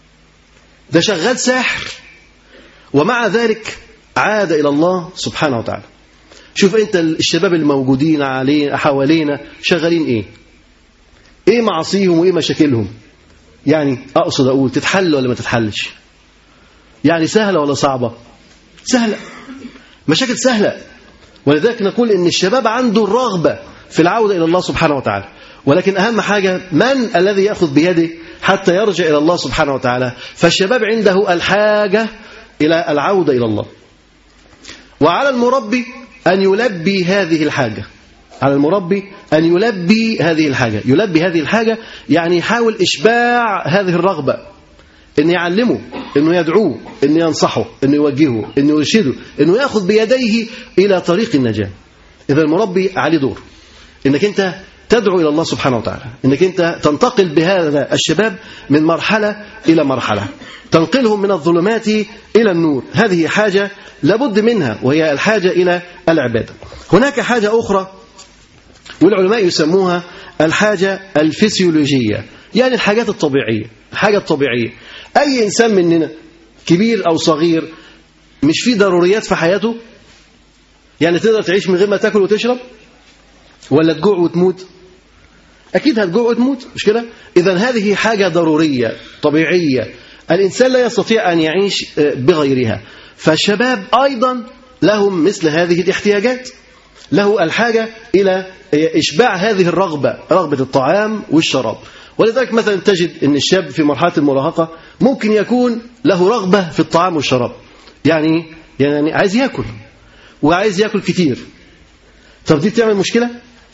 Speaker 3: ده شغال ساحر ومع ذلك عاد إلى الله سبحانه وتعالى شوف أنت الشباب الموجودين علينا حوالينا شغالين إيه إيه معاصيهم وإيه مشاكلهم يعني أقصد أقول تتحل ولا ما تتحلش يعني سهلة ولا صعبة سهلة مشاكل سهلة ولذلك نقول إن الشباب عنده الرغبة في العودة إلى الله سبحانه وتعالى ولكن أهم حاجة من الذي يأخذ بيده حتى يرجع إلى الله سبحانه وتعالى فالشباب عنده الحاجة إلى العودة إلى الله وعلى المربي أن يلبي هذه الحاجة على المربي أن يلبي هذه الحاجة يلبي هذه الحاجة يعني يحاول إشباع هذه الرغبة أن يعلمه أنه يدعوه أنه ينصحه أنه يوجهه أنه يرشده أنه يأخذ بيديه إلى طريق النجاة إذا المربي عليه دور أنك أنت تدعو إلى الله سبحانه وتعالى أنك أنت تنتقل بهذا الشباب من مرحلة إلى مرحلة تنقلهم من الظلمات إلى النور هذه حاجة لابد منها وهي الحاجة إلى العبادة هناك حاجة أخرى والعلماء يسموها الحاجة الفسيولوجية يعني الحاجات الطبيعية الحاجة الطبيعية أي إنسان مننا كبير أو صغير مش فيه ضروريات في حياته يعني تقدر تعيش من غير ما تاكل وتشرب ولا تجوع وتموت أكيد هتجوع وتموت مش كده إذا هذه حاجة ضرورية طبيعية الإنسان لا يستطيع أن يعيش بغيرها فالشباب أيضا لهم مثل هذه الاحتياجات له الحاجة إلى إشباع هذه الرغبة رغبة الطعام والشراب ولذلك مثلا تجد أن الشاب في مرحلة المراهقة ممكن يكون له رغبة في الطعام والشراب يعني يعني عايز ياكل وعايز ياكل كتير طب دي بتعمل مشكلة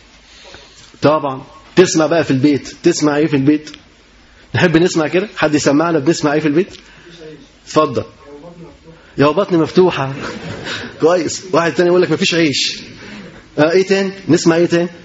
Speaker 3: طبعا تسمع بقى في البيت تسمع ايه في البيت نحب نسمع كده حد يسمعنا بنسمع ايه في البيت اتفضل يا بطني مفتوحة كويس واحد تاني يقول لك مفيش عيش آه ايه تاني نسمع ايه تاني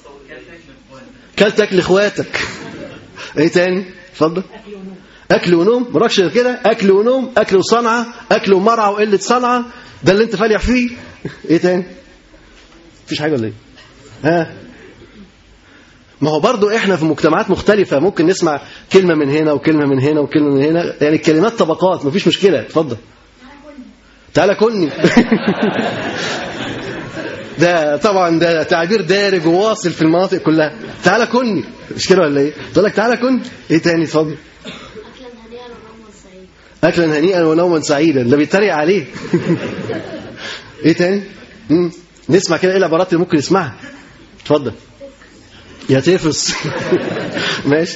Speaker 3: كلتك لاخواتك ايه تاني اتفضل اكل ونوم مراكش كده اكل ونوم اكل وصنعه اكل ومرعى وقله صنعه ده اللي انت فالح فيه ايه تاني مفيش حاجه ولا ايه ها ما هو برضو احنا في مجتمعات مختلفة ممكن نسمع كلمة من هنا وكلمة من هنا وكلمة من هنا يعني الكلمات طبقات مفيش مشكلة اتفضل تعالى كلني ده طبعا ده تعبير دارج وواصل في المناطق كلها تعالى كلني مش كده ولا ايه تقول لك تعالى كلني ايه تاني اتفضل اكلا هنيئا ونوما سعيدا ده بيتريق عليه ايه تاني مم. نسمع كده ايه العبارات اللي ممكن نسمعها اتفضل يا تفس ماشي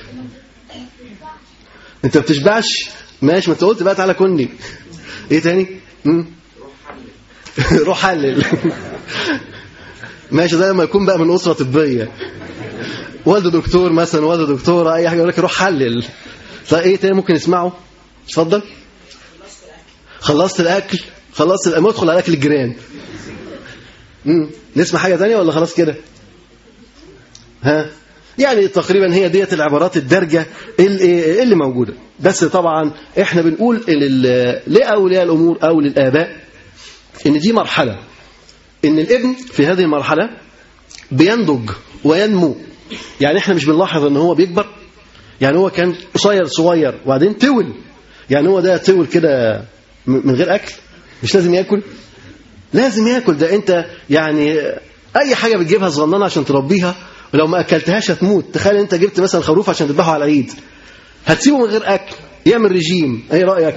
Speaker 3: انت بتشبعش ماشي ما انت قلت بقى تعالى كلني ايه تاني مم. روح حلل ماشي ده لما يكون بقى من اسره طبيه والده دكتور مثلا والده دكتوره اي حاجه يقول لك روح حلل طيب ايه تاني ممكن نسمعه اتفضل خلصت الاكل خلصت الأكل. ادخل على اكل الجيران امم نسمع حاجه تانية ولا خلاص كده ها يعني تقريبا هي ديت العبارات الدارجه اللي, اللي موجوده بس طبعا احنا بنقول لل- لاولياء الامور او للاباء ان دي مرحله ان الابن في هذه المرحله بينضج وينمو يعني احنا مش بنلاحظ ان هو بيكبر يعني هو كان قصير صغير وبعدين تول يعني هو ده تول كده م- من غير اكل مش لازم ياكل لازم ياكل ده انت يعني اي حاجه بتجيبها صغننه عشان تربيها ولو ما اكلتهاش هتموت تخيل انت جبت مثلا خروف عشان تذبحه على العيد هتسيبه من غير اكل يعمل رجيم ايه رايك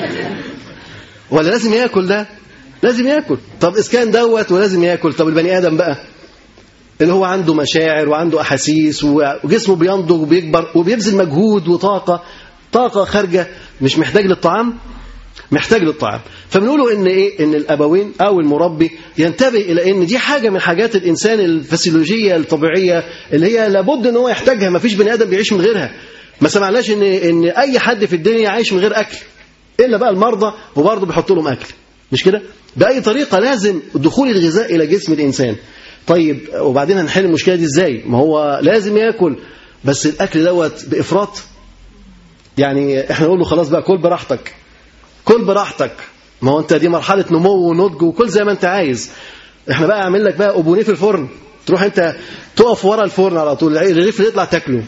Speaker 3: ولا لازم ياكل ده لازم ياكل طب اسكان دوت ولازم ياكل طب البني ادم بقى اللي هو عنده مشاعر وعنده احاسيس وجسمه بينضج وبيكبر وبيبذل مجهود وطاقه طاقه خارجه مش محتاج للطعام محتاج للطعام فبنقولوا ان ايه ان الابوين او المربي ينتبه الى ان دي حاجه من حاجات الانسان الفسيولوجيه الطبيعيه اللي هي لابد ان هو يحتاجها ما فيش بني ادم بيعيش من غيرها ما سمعناش ان ان اي حد في الدنيا عايش من غير اكل الا بقى المرضى وبرضه بيحطوا لهم اكل مش كده باي طريقه لازم دخول الغذاء الى جسم الانسان طيب وبعدين هنحل المشكله دي ازاي ما هو لازم ياكل بس الاكل دوت بافراط يعني احنا نقول له خلاص بقى كل براحتك كل براحتك ما هو انت دي مرحله نمو ونضج وكل زي ما انت عايز احنا بقى اعمل لك بقى اوبونيه في الفرن تروح انت تقف ورا الفرن على طول الرغيف اللي يطلع تاكله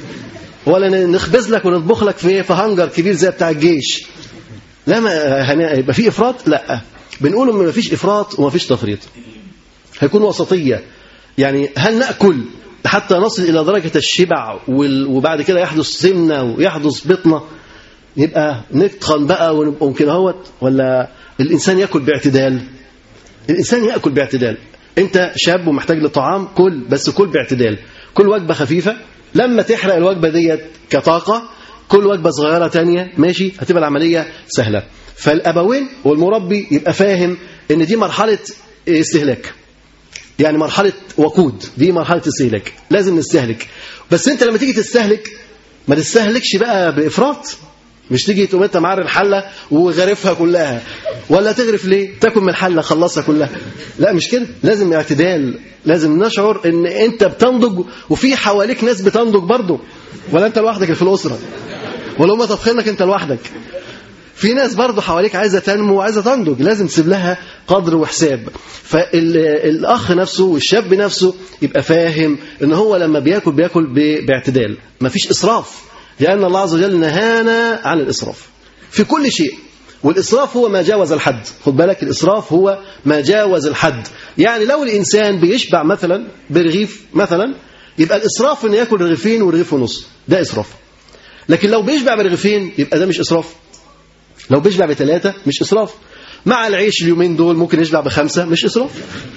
Speaker 3: ولا نخبز لك ونطبخ لك في في هنجر كبير زي بتاع الجيش لا ما هن- يبقى في افراط لا بنقول ان ما فيش افراط وما فيش تفريط هيكون وسطيه يعني هل ناكل حتى نصل الى درجه الشبع وال- وبعد كده يحدث سمنه ويحدث بطنه يبقى نتخن بقى ونبقى كده اهوت ولا الانسان ياكل باعتدال الانسان ياكل باعتدال انت شاب ومحتاج لطعام كل بس كل باعتدال كل وجبه خفيفه لما تحرق الوجبه ديت كطاقه كل وجبه صغيره تانية ماشي هتبقى العمليه سهله فالابوين والمربي يبقى فاهم ان دي مرحله استهلاك يعني مرحله وقود دي مرحله استهلاك لازم نستهلك بس انت لما تيجي تستهلك ما تستهلكش بقى بافراط مش تيجي تقوم انت معري الحله وغرفها كلها ولا تغرف ليه تاكل من الحله خلصها كلها لا مش كده لازم اعتدال لازم نشعر ان انت بتنضج وفي حواليك ناس بتنضج برضه ولا انت لوحدك اللي في الاسره ولا هم طبخينك انت لوحدك في ناس برضه حواليك عايزه تنمو وعايزه تنضج لازم تسيب لها قدر وحساب فالاخ نفسه والشاب نفسه يبقى فاهم ان هو لما بياكل بياكل ب- باعتدال مفيش اسراف لان الله عز وجل نهانا عن الاسراف في كل شيء والاسراف هو ما جاوز الحد خد بالك الاسراف هو ما جاوز الحد يعني لو الانسان بيشبع مثلا برغيف مثلا يبقى الاسراف انه ياكل رغيفين ورغيف ونص ده اسراف لكن لو بيشبع برغيفين يبقى ده مش اسراف لو بيشبع بثلاثة مش إسراف مع العيش اليومين دول ممكن يشبع بخمسة مش إسراف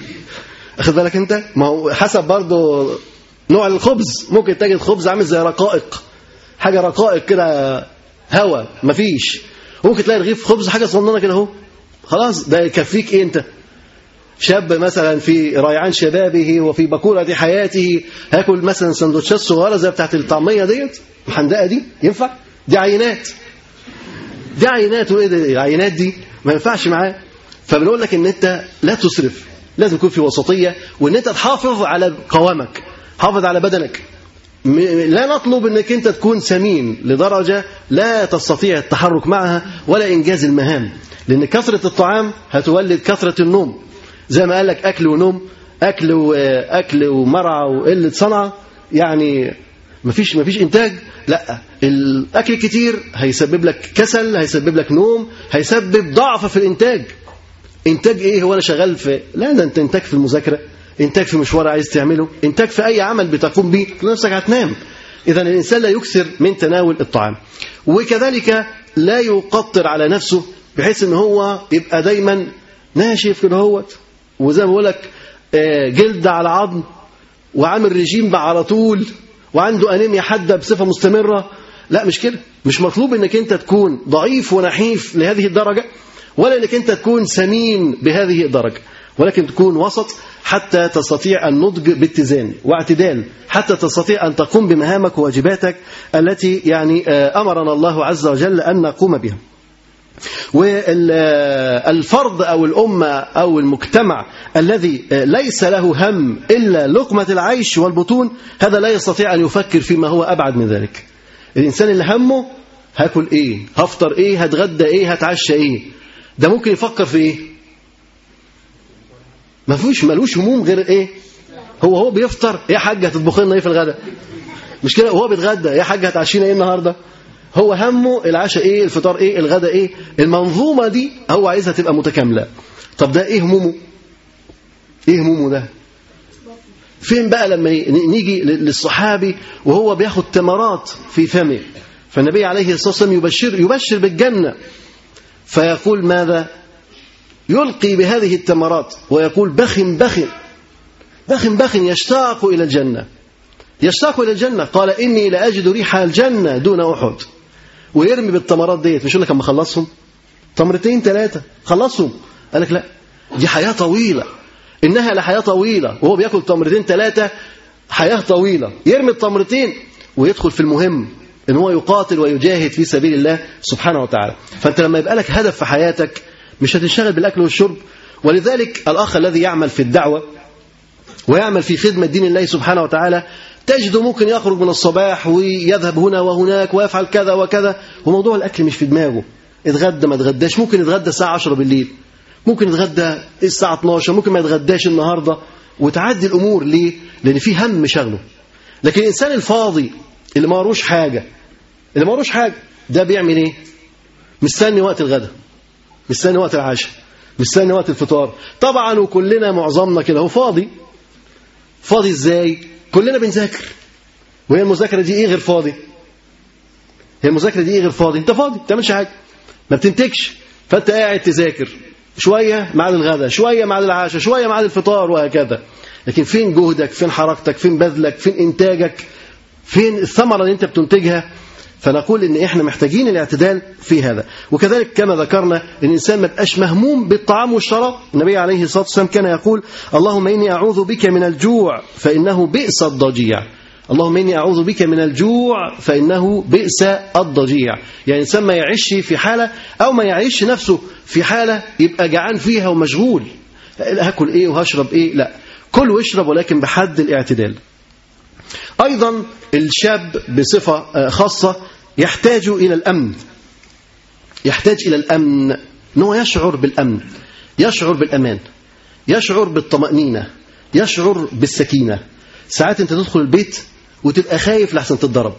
Speaker 3: أخذ بالك أنت ما هو حسب برضه نوع الخبز ممكن تجد خبز عامل زي رقائق حاجة رقائق كده هوا مفيش ممكن تلاقي رغيف خبز حاجة صغننة كده اهو خلاص ده يكفيك ايه انت شاب مثلا في ريعان شبابه وفي بكورة حياته هياكل مثلا سندوتشات صغيرة زي بتاعت الطعمية ديت الحندقة دي ينفع دي عينات دي عينات وايه ده العينات دي ما ينفعش معاه فبنقول لك ان انت لا تسرف لازم يكون في وسطيه وان انت تحافظ على قوامك حافظ على بدنك م- لا نطلب انك انت تكون سمين لدرجه لا تستطيع التحرك معها ولا انجاز المهام لان كثره الطعام هتولد كثره النوم زي ما قال لك اكل ونوم اكل واكل ومرعى وقله صنعه يعني مفيش مفيش انتاج لا الاكل كتير هيسبب لك كسل هيسبب لك نوم هيسبب ضعف في الانتاج انتاج ايه هو انا شغال في لا ده انت انتاج في المذاكره انتاج في مشوار عايز تعمله انتاج في اي عمل بتقوم به نفسك هتنام اذا الانسان لا يكثر من تناول الطعام وكذلك لا يقطر على نفسه بحيث ان هو يبقى دايما ناشف كده هوت وزي ما بقول لك آه، جلد على عظم وعامل رجيم بقى على طول وعنده انيميا حاده بصفه مستمره لا مش كده مش مطلوب انك انت تكون ضعيف ونحيف لهذه الدرجه ولا انك انت تكون سمين بهذه الدرجه ولكن تكون وسط حتى تستطيع النضج باتزان واعتدال حتى تستطيع أن تقوم بمهامك وواجباتك التي يعني آه، أمرنا الله عز وجل أن نقوم بها والفرد أو الأمة أو المجتمع الذي ليس له هم إلا لقمة العيش والبطون هذا لا يستطيع أن يفكر فيما هو أبعد من ذلك الإنسان اللي همه هاكل إيه هفطر إيه هتغدى إيه هتعشى إيه ده ممكن يفكر في إيه ما فيش ملوش هموم غير إيه هو هو بيفطر يا حاجة هتطبخ لنا إيه في الغداء مش كده وهو بيتغدى يا حاجة هتعشينا إيه النهارده هو همه العشاء ايه الفطار ايه الغداء ايه المنظومة دي هو عايزها تبقى متكاملة طب ده ايه همومه ايه همومه ده فين بقى لما نيجي للصحابي وهو بياخد تمرات في فمه فالنبي عليه الصلاة والسلام يبشر, يبشر بالجنة فيقول ماذا يلقي بهذه التمرات ويقول بخ بخ بخ بخ يشتاق إلى الجنة يشتاق إلى الجنة قال إني لأجد ريح الجنة دون أحد ويرمي بالتمرات ديت مش يقول لك اما خلصهم تمرتين ثلاثة خلصهم قال لك لا دي حياة طويلة إنها لحياة طويلة وهو بياكل تمرتين ثلاثة حياة طويلة يرمي التمرتين ويدخل في المهم إن هو يقاتل ويجاهد في سبيل الله سبحانه وتعالى فأنت لما يبقى لك هدف في حياتك مش هتنشغل بالأكل والشرب ولذلك الأخ الذي يعمل في الدعوة ويعمل في خدمة دين الله سبحانه وتعالى تجده ممكن يخرج من الصباح ويذهب هنا وهناك ويفعل كذا وكذا وموضوع الأكل مش في دماغه اتغدى ما اتغداش ممكن يتغدى الساعة 10 بالليل ممكن يتغدى الساعة 12 ممكن ما يتغداش النهاردة وتعدي الأمور ليه؟ لأن في هم شغله لكن الإنسان الفاضي اللي ما وروش حاجة اللي ما وروش حاجة ده بيعمل إيه؟ مستني وقت الغداء مستني وقت العشاء مستني وقت الفطار طبعا وكلنا معظمنا كده هو فاضي فاضي ازاي كلنا بنذاكر وهي المذاكره دي ايه غير فاضي هي المذاكره دي ايه غير فاضي انت فاضي ما بتعملش حاجه ما بتنتجش فانت قاعد تذاكر شويه مع الغداء شويه مع العشاء شويه مع الفطار وهكذا لكن فين جهدك فين حركتك فين بذلك فين انتاجك فين الثمره اللي انت بتنتجها فنقول ان احنا محتاجين الاعتدال في هذا وكذلك كما ذكرنا ان الانسان ما يبقاش مهموم بالطعام والشراب النبي عليه الصلاه والسلام كان يقول اللهم اني اعوذ بك من الجوع فانه بئس الضجيع اللهم اني اعوذ بك من الجوع فانه بئس الضجيع يعني الانسان ما يعيش في حاله او ما يعيش نفسه في حاله يبقى جعان فيها ومشغول هاكل ايه وهشرب ايه لا كل واشرب ولكن بحد الاعتدال أيضا الشاب بصفة خاصة يحتاج إلى الأمن يحتاج إلى الأمن أنه يشعر بالأمن يشعر بالأمان يشعر بالطمأنينة يشعر بالسكينة ساعات أنت تدخل البيت وتبقى خايف لحسن تتضرب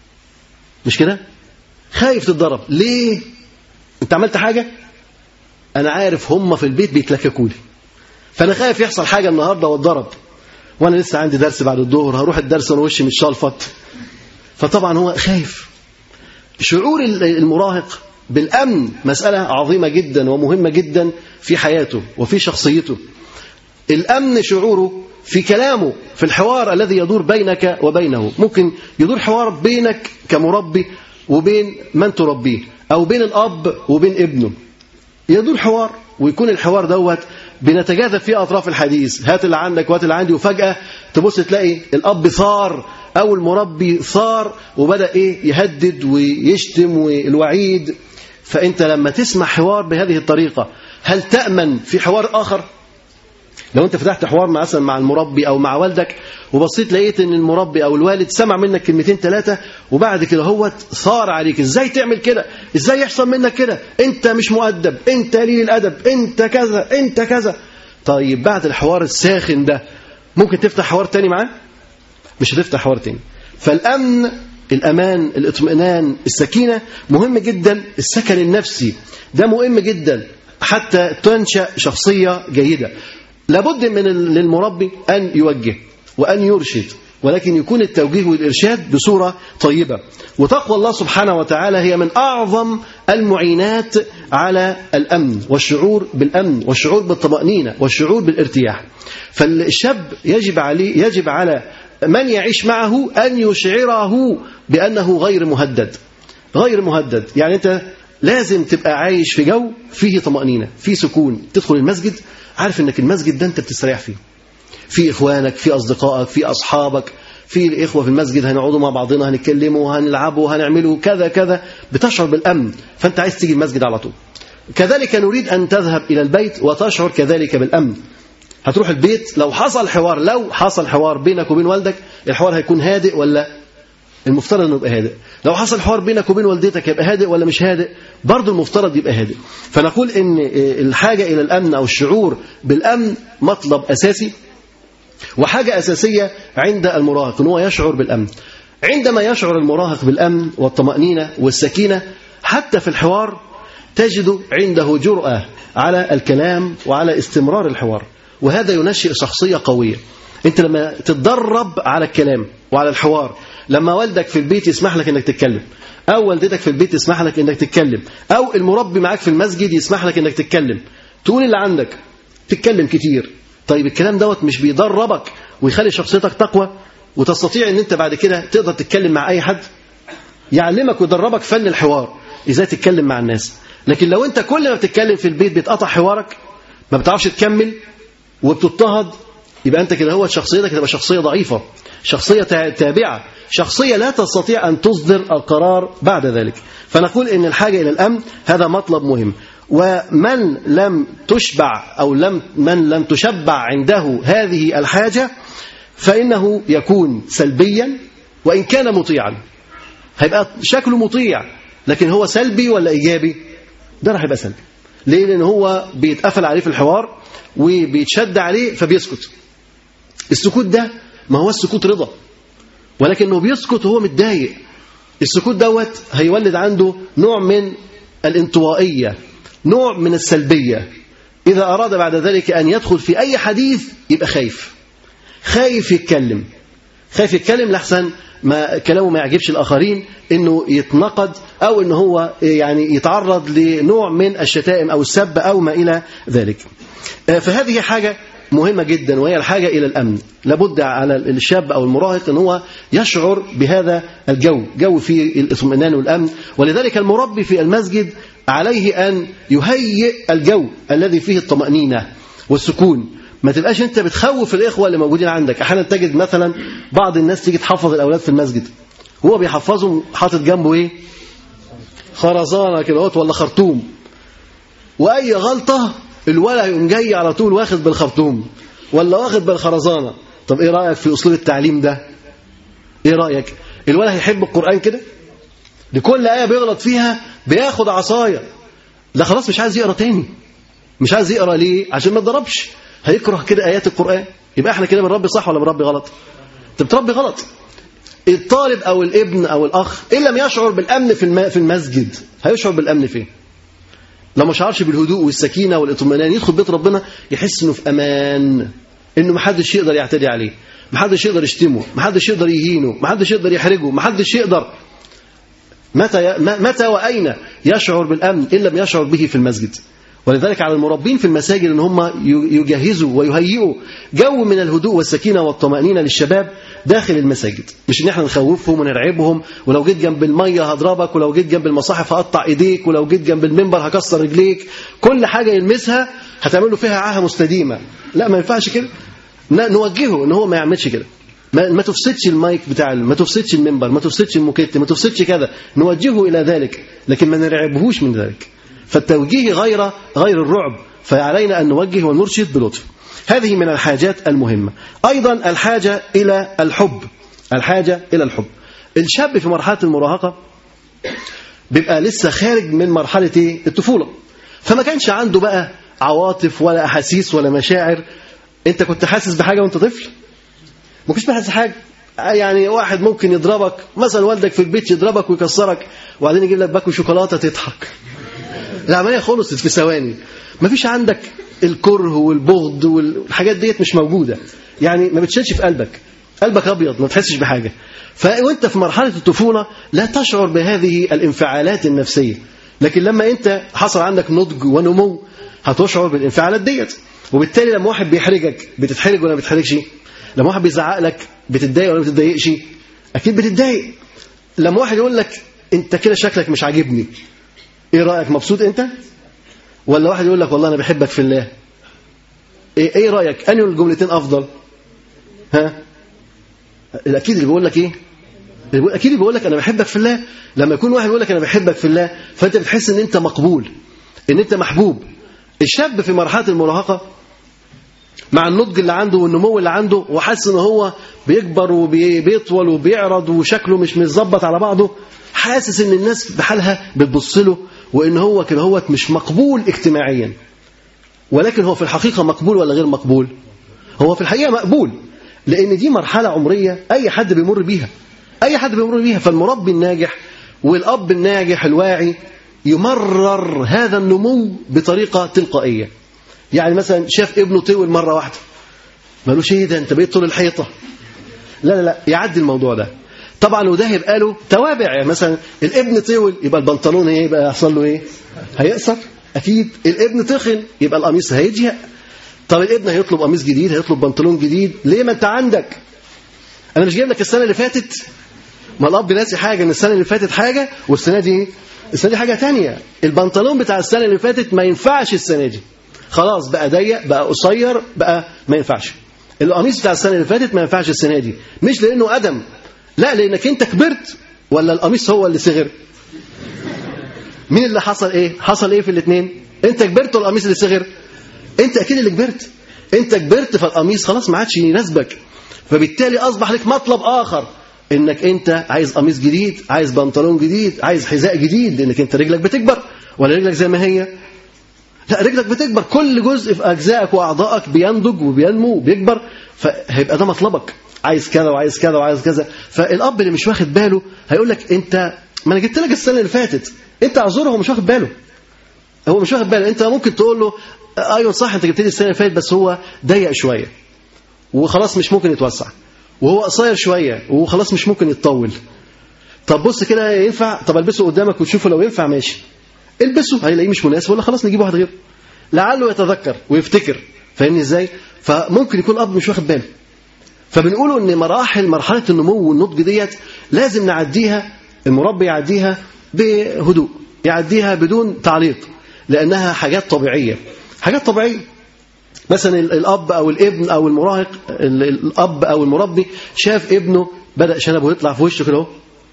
Speaker 3: مش كده خايف تتضرب ليه انت عملت حاجة انا عارف هم في البيت بيتلككوا لي فانا خايف يحصل حاجة النهاردة واتضرب وانا لسه عندي درس بعد الظهر هروح الدرس وانا وشي مش شلفط فطبعا هو خايف شعور المراهق بالامن مساله عظيمه جدا ومهمه جدا في حياته وفي شخصيته الامن شعوره في كلامه في الحوار الذي يدور بينك وبينه ممكن يدور حوار بينك كمربي وبين من تربيه او بين الاب وبين ابنه يدور حوار ويكون الحوار دوت بنتجاذب في أطراف الحديث هات اللي عندك وهات اللي عندي وفجأة تبص تلاقي الأب ثار أو المربي ثار وبدأ إيه يهدد ويشتم والوعيد فأنت لما تسمع حوار بهذه الطريقة هل تأمن في حوار آخر لو انت فتحت حوار مثلا مع المربي او مع والدك وبصيت لقيت ان المربي او الوالد سمع منك كلمتين ثلاثه وبعد كده هو ثار عليك ازاي تعمل كده ازاي يحصل منك كده انت مش مؤدب انت قليل الادب انت كذا انت كذا طيب بعد الحوار الساخن ده ممكن تفتح حوار تاني معاه مش هتفتح حوار تاني فالامن الامان الاطمئنان السكينه مهم جدا السكن النفسي ده مهم جدا حتى تنشا شخصيه جيده لابد من للمربي أن يوجه وأن يرشد ولكن يكون التوجيه والإرشاد بصورة طيبة وتقوى الله سبحانه وتعالى هي من أعظم المعينات على الأمن والشعور بالأمن والشعور بالطمأنينة والشعور بالارتياح فالشاب يجب عليه يجب على من يعيش معه أن يشعره بأنه غير مهدد غير مهدد يعني أنت لازم تبقى عايش في جو فيه طمأنينة فيه سكون تدخل المسجد عارف انك المسجد ده انت بتستريح فيه في اخوانك في اصدقائك في اصحابك في الاخوه في المسجد هنقعدوا مع بعضنا هنتكلموا هنلعبوا هنعملوا كذا كذا بتشعر بالامن فانت عايز تيجي المسجد على طول كذلك نريد ان تذهب الى البيت وتشعر كذلك بالامن هتروح البيت لو حصل حوار لو حصل حوار بينك وبين والدك الحوار هيكون هادئ ولا المفترض انه يبقى هادئ لو حصل حوار بينك وبين والدتك يبقى هادئ ولا مش هادئ برضه المفترض يبقى هادئ فنقول ان الحاجه الى الامن او الشعور بالامن مطلب اساسي وحاجه اساسيه عند المراهق ان هو يشعر بالامن عندما يشعر المراهق بالامن والطمانينه والسكينه حتى في الحوار تجد عنده جرأة على الكلام وعلى استمرار الحوار وهذا ينشئ شخصية قوية انت لما تتدرب على الكلام وعلى الحوار لما والدك في البيت يسمح لك انك تتكلم او والدتك في البيت يسمح لك انك تتكلم او المربي معاك في المسجد يسمح لك انك تتكلم تقول اللي عندك تتكلم كتير طيب الكلام دوت مش بيدربك ويخلي شخصيتك تقوى وتستطيع ان انت بعد كده تقدر تتكلم مع اي حد يعلمك ويدربك فن الحوار ازاي تتكلم مع الناس لكن لو انت كل ما بتتكلم في البيت بيتقطع حوارك ما بتعرفش تكمل وبتضطهد يبقى انت كده هو شخصيتك تبقى شخصيه ضعيفه شخصيه تابعه شخصيه لا تستطيع ان تصدر القرار بعد ذلك فنقول ان الحاجه الى الامن هذا مطلب مهم ومن لم تشبع او لم من لم تشبع عنده هذه الحاجه فانه يكون سلبيا وان كان مطيعا هيبقى شكله مطيع لكن هو سلبي ولا ايجابي ده راح يبقى سلبي ليه لان هو بيتقفل عليه في الحوار وبيتشد عليه فبيسكت السكوت ده ما هو السكوت رضا ولكنه بيسكت وهو متضايق السكوت دوت هيولد عنده نوع من الانطوائية نوع من السلبية إذا أراد بعد ذلك أن يدخل في أي حديث يبقى خايف خايف يتكلم خايف يتكلم لحسن ما كلامه ما يعجبش الآخرين إنه يتنقد أو إن هو يعني يتعرض لنوع من الشتائم أو السب أو ما إلى ذلك فهذه حاجة مهمة جدا وهي الحاجة إلى الأمن لابد على الشاب أو المراهق أن هو يشعر بهذا الجو جو فيه الاطمئنان والأمن ولذلك المربي في المسجد عليه أن يهيئ الجو الذي فيه الطمأنينة والسكون ما تبقاش انت بتخوف الاخوه اللي موجودين عندك احيانا تجد مثلا بعض الناس تيجي تحفظ الاولاد في المسجد هو بيحفظهم حاطط جنبه ايه خرزانه كده ولا خرطوم واي غلطه الولد يقوم جاي على طول واخد بالخرطوم ولا واخد بالخرزانه طب ايه رايك في اسلوب التعليم ده ايه رايك الولد هيحب القران كده لكل ايه بيغلط فيها بياخد عصايه لا خلاص مش عايز يقرا تاني مش عايز يقرا ليه عشان ما اتضربش هيكره كده ايات القران يبقى احنا كده بنربي صح ولا بنربي غلط انت بتربي غلط الطالب او الابن او الاخ ان لم يشعر بالامن في في المسجد هيشعر بالامن فين لو ما شعرش بالهدوء والسكينه والاطمئنان يدخل بيت ربنا يحس انه في امان انه ما حدش يقدر يعتدي عليه ما حدش يقدر يشتمه ما حدش يقدر يهينه ما حدش يقدر يحرجه ما حدش يقدر متى متى واين يشعر بالامن ان لم يشعر به في المسجد ولذلك على المربين في المساجد ان هم يجهزوا ويهيئوا جو من الهدوء والسكينه والطمانينه للشباب داخل المساجد مش ان احنا نخوفهم ونرعبهم ولو جيت جنب الميه هضربك ولو جيت جنب المصاحف هقطع ايديك ولو جيت جنب المنبر هكسر رجليك كل حاجه يلمسها هتعمل له فيها عاهه مستديمه لا ما ينفعش كده نوجهه ان هو ما يعملش كده ما, ما تفسدش المايك بتاع ما تفسدش المنبر ما تفسدش الموكيت ما تفسدش كذا نوجهه الى ذلك لكن ما نرعبهوش من ذلك فالتوجيه غير غير الرعب فعلينا ان نوجه ونرشد بلطف هذه من الحاجات المهمة أيضا الحاجة إلى الحب الحاجة إلى الحب الشاب في مرحلة المراهقة بيبقى لسه خارج من مرحلة إيه؟ الطفولة فما كانش عنده بقى عواطف ولا أحاسيس ولا مشاعر أنت كنت حاسس بحاجة وأنت طفل ما كنتش بحاسس حاجة يعني واحد ممكن يضربك مثلا والدك في البيت يضربك ويكسرك وبعدين يجيب لك باكو شوكولاته تضحك العمليه خلصت في ثواني ما فيش عندك الكره والبغض والحاجات ديت مش موجوده يعني ما بتشيلش في قلبك قلبك ابيض ما بتحسش بحاجه فوانت في مرحله الطفوله لا تشعر بهذه الانفعالات النفسيه لكن لما انت حصل عندك نضج ونمو هتشعر بالانفعالات ديت وبالتالي لما واحد بيحرجك بتتحرج ولا ما بتتحرجش لما واحد بيزعق لك بتتضايق ولا ما بتتضايقش اكيد بتتضايق لما واحد يقول لك انت كده شكلك مش عاجبني ايه رايك مبسوط انت ولا واحد يقول لك والله انا بحبك في الله ايه, إيه رايك انهي الجملتين افضل ها الاكيد اللي بيقول لك ايه اللي بيقول- اكيد اللي بيقول لك انا بحبك في الله لما يكون واحد يقول لك انا بحبك في الله فانت بتحس ان انت مقبول ان انت محبوب الشاب في مرحله المراهقه مع النضج اللي عنده والنمو اللي عنده وحاسس ان هو بيكبر وبيطول وبيعرض وشكله مش متظبط على بعضه حاسس ان الناس بحالها بتبص له وان هو كده هو مش مقبول اجتماعيا ولكن هو في الحقيقه مقبول ولا غير مقبول هو في الحقيقه مقبول لان دي مرحله عمريه اي حد بيمر بيها اي حد بيمر بيها فالمربي الناجح والاب الناجح الواعي يمرر هذا النمو بطريقه تلقائيه يعني مثلا شاف ابنه طول مره واحده مالوش ايه ده انت بقيت طول الحيطه لا لا لا يعدي الموضوع ده طبعا وده هيبقى له توابع يعني مثلا الابن طول يبقى البنطلون ايه يبقى يحصل له ايه هيقصر اكيد الابن تخن يبقى القميص هيضيق طب الابن هيطلب قميص جديد هيطلب بنطلون جديد ليه ما انت عندك انا مش جايب لك السنه اللي فاتت ما الاب ناسي حاجه ان السنه اللي فاتت حاجه والسنه دي ايه السنه دي حاجه تانية البنطلون بتاع السنه اللي فاتت ما ينفعش السنه دي خلاص بقى ضيق بقى قصير بقى ما ينفعش القميص بتاع السنه اللي فاتت ما ينفعش السنه دي مش لانه ادم لا لانك انت كبرت ولا القميص هو اللي صغر مين اللي حصل ايه حصل ايه في الاثنين انت كبرت ولا القميص اللي صغر انت اكيد اللي كبرت انت كبرت فالقميص خلاص ما عادش يناسبك فبالتالي اصبح لك مطلب اخر انك انت عايز قميص جديد عايز بنطلون جديد عايز حذاء جديد لانك انت رجلك بتكبر ولا رجلك زي ما هي لا رجلك بتكبر كل جزء في اجزائك واعضائك بينضج وبينمو وبيكبر فهيبقى ده مطلبك عايز كذا وعايز كذا وعايز كذا فالاب اللي مش واخد باله هيقول لك انت ما انا جبت لك السنه اللي فاتت انت اعذره هو مش واخد باله هو مش واخد باله انت ممكن تقول له ايوه صح انت جبت لي السنه اللي فاتت بس هو ضيق شويه وخلاص مش ممكن يتوسع وهو قصير شويه وخلاص مش ممكن يتطول طب بص كده ينفع طب البسه قدامك وتشوفه لو ينفع ماشي البسه هيلاقيه مش مناسب ولا خلاص نجيب واحد غيره لعله يتذكر ويفتكر فاهمني ازاي فممكن يكون الاب مش واخد باله فبنقولوا ان مراحل مرحله النمو والنضج ديت لازم نعديها المربي يعديها بهدوء يعديها بدون تعليق لانها حاجات طبيعيه حاجات طبيعيه مثلا الاب او الابن او المراهق الاب او المربي شاف ابنه بدا شنبه يطلع في وشه كده اهو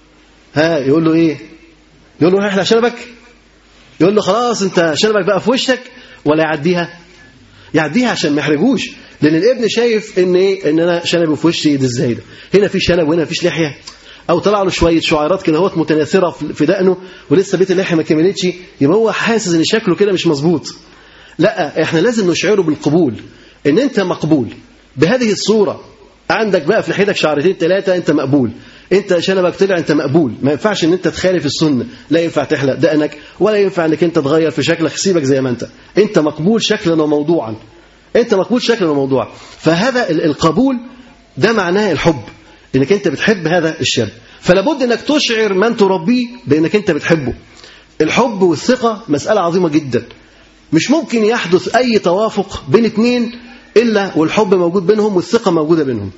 Speaker 3: ها يقول له ايه يقول له احلى شنبك يقول له خلاص انت شنبك بقى في وشك ولا يعديها يعديها عشان ما يحرجوش لان الابن شايف ان ايه ان انا شنبي في وشي ده ازاي ده هنا في شنب وهنا فيش لحيه او طلع له شويه شعيرات كده اهوت متناثره في دقنه ولسه بيت اللحيه ما كملتش يبقى هو حاسس ان شكله كده مش مظبوط لا احنا لازم نشعره بالقبول ان انت مقبول بهذه الصوره عندك بقى في لحيتك شعرتين ثلاثه انت مقبول انت شنبك طلع انت مقبول ما ينفعش ان انت تخالف السنه لا ينفع تحلق دقنك ولا ينفع انك انت تغير في شكلك سيبك زي ما انت انت مقبول شكلا وموضوعا انت مقبول شكلا وموضوعا فهذا القبول ده معناه الحب انك انت بتحب هذا الشاب فلابد انك تشعر من تربيه بانك انت بتحبه الحب والثقه مساله عظيمه جدا مش ممكن يحدث اي توافق بين اثنين الا والحب موجود بينهم والثقه موجوده بينهم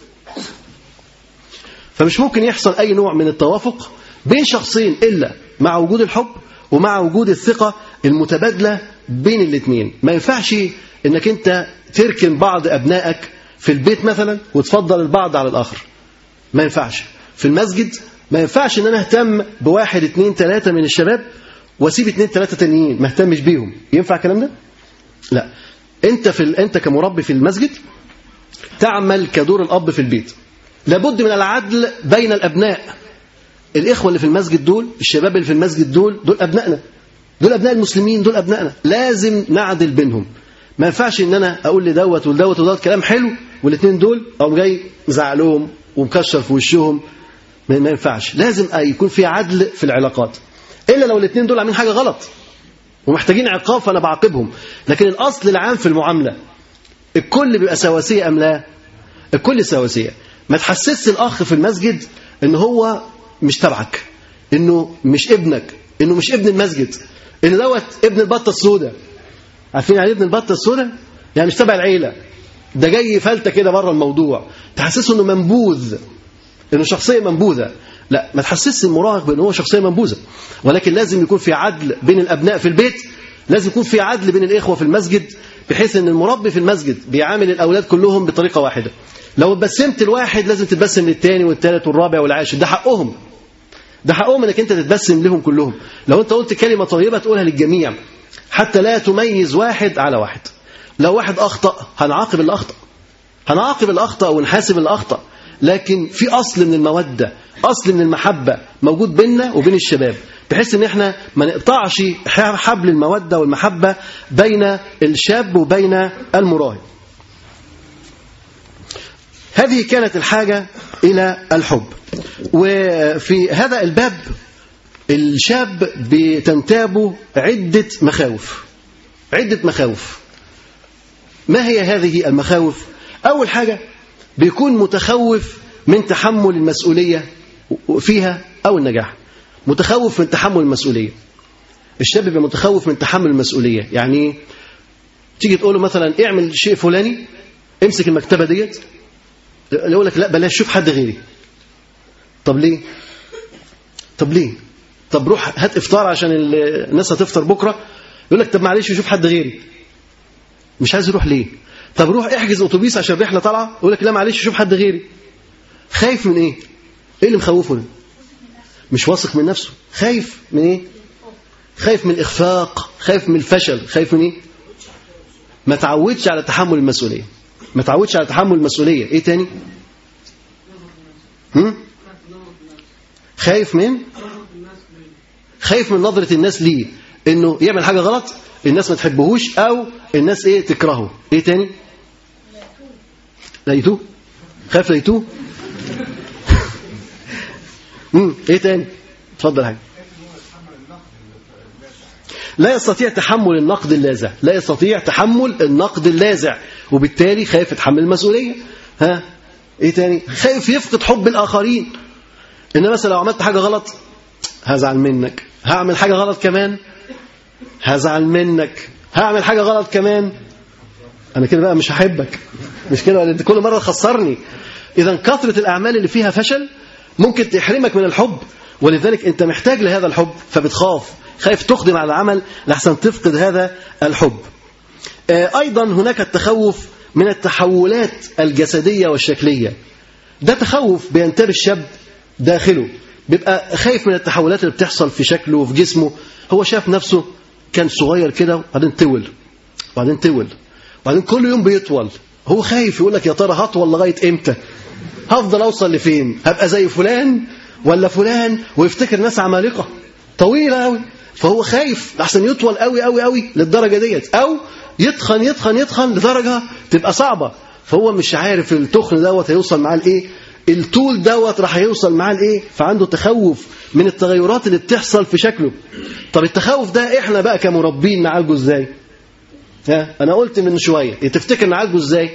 Speaker 3: فمش ممكن يحصل اي نوع من التوافق بين شخصين الا مع وجود الحب ومع وجود الثقه المتبادله بين الاثنين ما ينفعش انك انت تركن بعض ابنائك في البيت مثلا وتفضل البعض على الاخر ما ينفعش في المسجد ما ينفعش ان انا اهتم بواحد اثنين ثلاثه من الشباب واسيب اثنين ثلاثه تانيين ما اهتمش بيهم ينفع الكلام ده لا انت في ال... انت كمربي في المسجد تعمل كدور الاب في البيت لابد من العدل بين الابناء الاخوه اللي في المسجد دول الشباب اللي في المسجد دول دول ابنائنا دول ابناء المسلمين دول ابنائنا لازم نعدل بينهم ما ينفعش ان انا اقول لدوت ولدوت ودوت كلام حلو والاثنين دول اقوم جاي مزعق لهم ومكشر في وشهم ما ينفعش لازم يكون في عدل في العلاقات الا لو الاثنين دول عاملين حاجه غلط ومحتاجين عقاب فانا بعاقبهم لكن الاصل العام في المعامله الكل بيبقى سواسيه ام لا الكل سواسيه ما تحسسش الاخ في المسجد ان هو مش تبعك انه مش ابنك انه مش ابن المسجد ان دوت ابن البطه السوداء عارفين يعني ابن البطه السوداء يعني مش تبع العيله ده جاي فلته كده بره الموضوع تحسسه انه منبوذ انه شخصيه منبوذه لا ما تحسسش المراهق بان هو شخصيه منبوذه ولكن لازم يكون في عدل بين الابناء في البيت لازم يكون في عدل بين الاخوه في المسجد بحيث ان المربي في المسجد بيعامل الاولاد كلهم بطريقه واحده لو اتبسمت الواحد لازم تتبسم للثاني والثالث والرابع والعاشر ده حقهم ده حقهم انك انت تتبسم لهم كلهم لو انت قلت كلمه طيبه تقولها للجميع حتى لا تميز واحد على واحد لو واحد اخطا هنعاقب اللي اخطا هنعاقب اللي اخطا ونحاسب اللي اخطا لكن في اصل من الموده اصل من المحبه موجود بيننا وبين الشباب بحيث ان احنا ما نقطعش حبل الموده والمحبه بين الشاب وبين المراهق هذه كانت الحاجه الى الحب وفي هذا الباب الشاب بتنتابه عده مخاوف عده مخاوف ما هي هذه المخاوف اول حاجه بيكون متخوف من تحمل المسؤوليه فيها او النجاح متخوف من تحمل المسؤوليه الشاب بيبقى متخوف من تحمل المسؤوليه يعني تيجي تقول له مثلا اعمل شيء فلاني امسك المكتبه ديت يقول لك لا بلاش شوف حد غيري طب ليه طب ليه طب روح هات افطار عشان الناس هتفطر بكره يقول لك طب معلش شوف حد غيري مش عايز يروح ليه طب روح احجز اتوبيس عشان الرحله طالعه يقول لك لا معلش شوف حد غيري خايف من ايه ايه اللي مخوفه ده مش واثق من نفسه خايف من ايه خايف من الاخفاق خايف من الفشل خايف من ايه ما تعودش على تحمل المسؤوليه ما تعودش على تحمل المسؤوليه ايه تاني هم؟ خايف من خايف من نظرة الناس ليه انه يعمل حاجة غلط الناس ما تحبهوش او الناس ايه تكرهه ايه تاني لقيتوه خايف لقيتوه امم ايه تاني اتفضل حاجة لا يستطيع تحمل النقد اللاذع لا يستطيع تحمل النقد اللاذع وبالتالي خايف يتحمل المسؤولية ها ايه تاني خايف يفقد حب الاخرين ان مثلا لو عملت حاجة غلط هزعل منك هعمل حاجة غلط كمان هزعل منك هعمل حاجة غلط كمان انا كده بقى مش هحبك مش كده ولا انت كل مرة تخسرني اذا كثرة الاعمال اللي فيها فشل ممكن تحرمك من الحب ولذلك انت محتاج لهذا الحب فبتخاف خايف تقدم على العمل لحسن تفقد هذا الحب ايضا هناك التخوف من التحولات الجسدية والشكلية ده تخوف بينتاب الشاب داخله بيبقى خايف من التحولات اللي بتحصل في شكله وفي جسمه هو شاف نفسه كان صغير كده وبعدين طول وبعدين طول وبعدين كل يوم بيطول هو خايف يقول لك يا ترى هطول لغايه امتى هفضل اوصل لفين هبقى زي فلان ولا فلان ويفتكر ناس عمالقه طويله قوي فهو خايف احسن يطول قوي قوي قوي للدرجه ديت او يتخن يتخن يتخن لدرجه تبقى صعبه فهو مش عارف التخن دوت هيوصل معاه لايه الطول دوت راح يوصل معاه لايه فعنده تخوف من التغيرات اللي بتحصل في شكله طب التخوف ده احنا بقى كمربين نعالجه ازاي ها انا قلت من شويه تفتكر نعالجه ازاي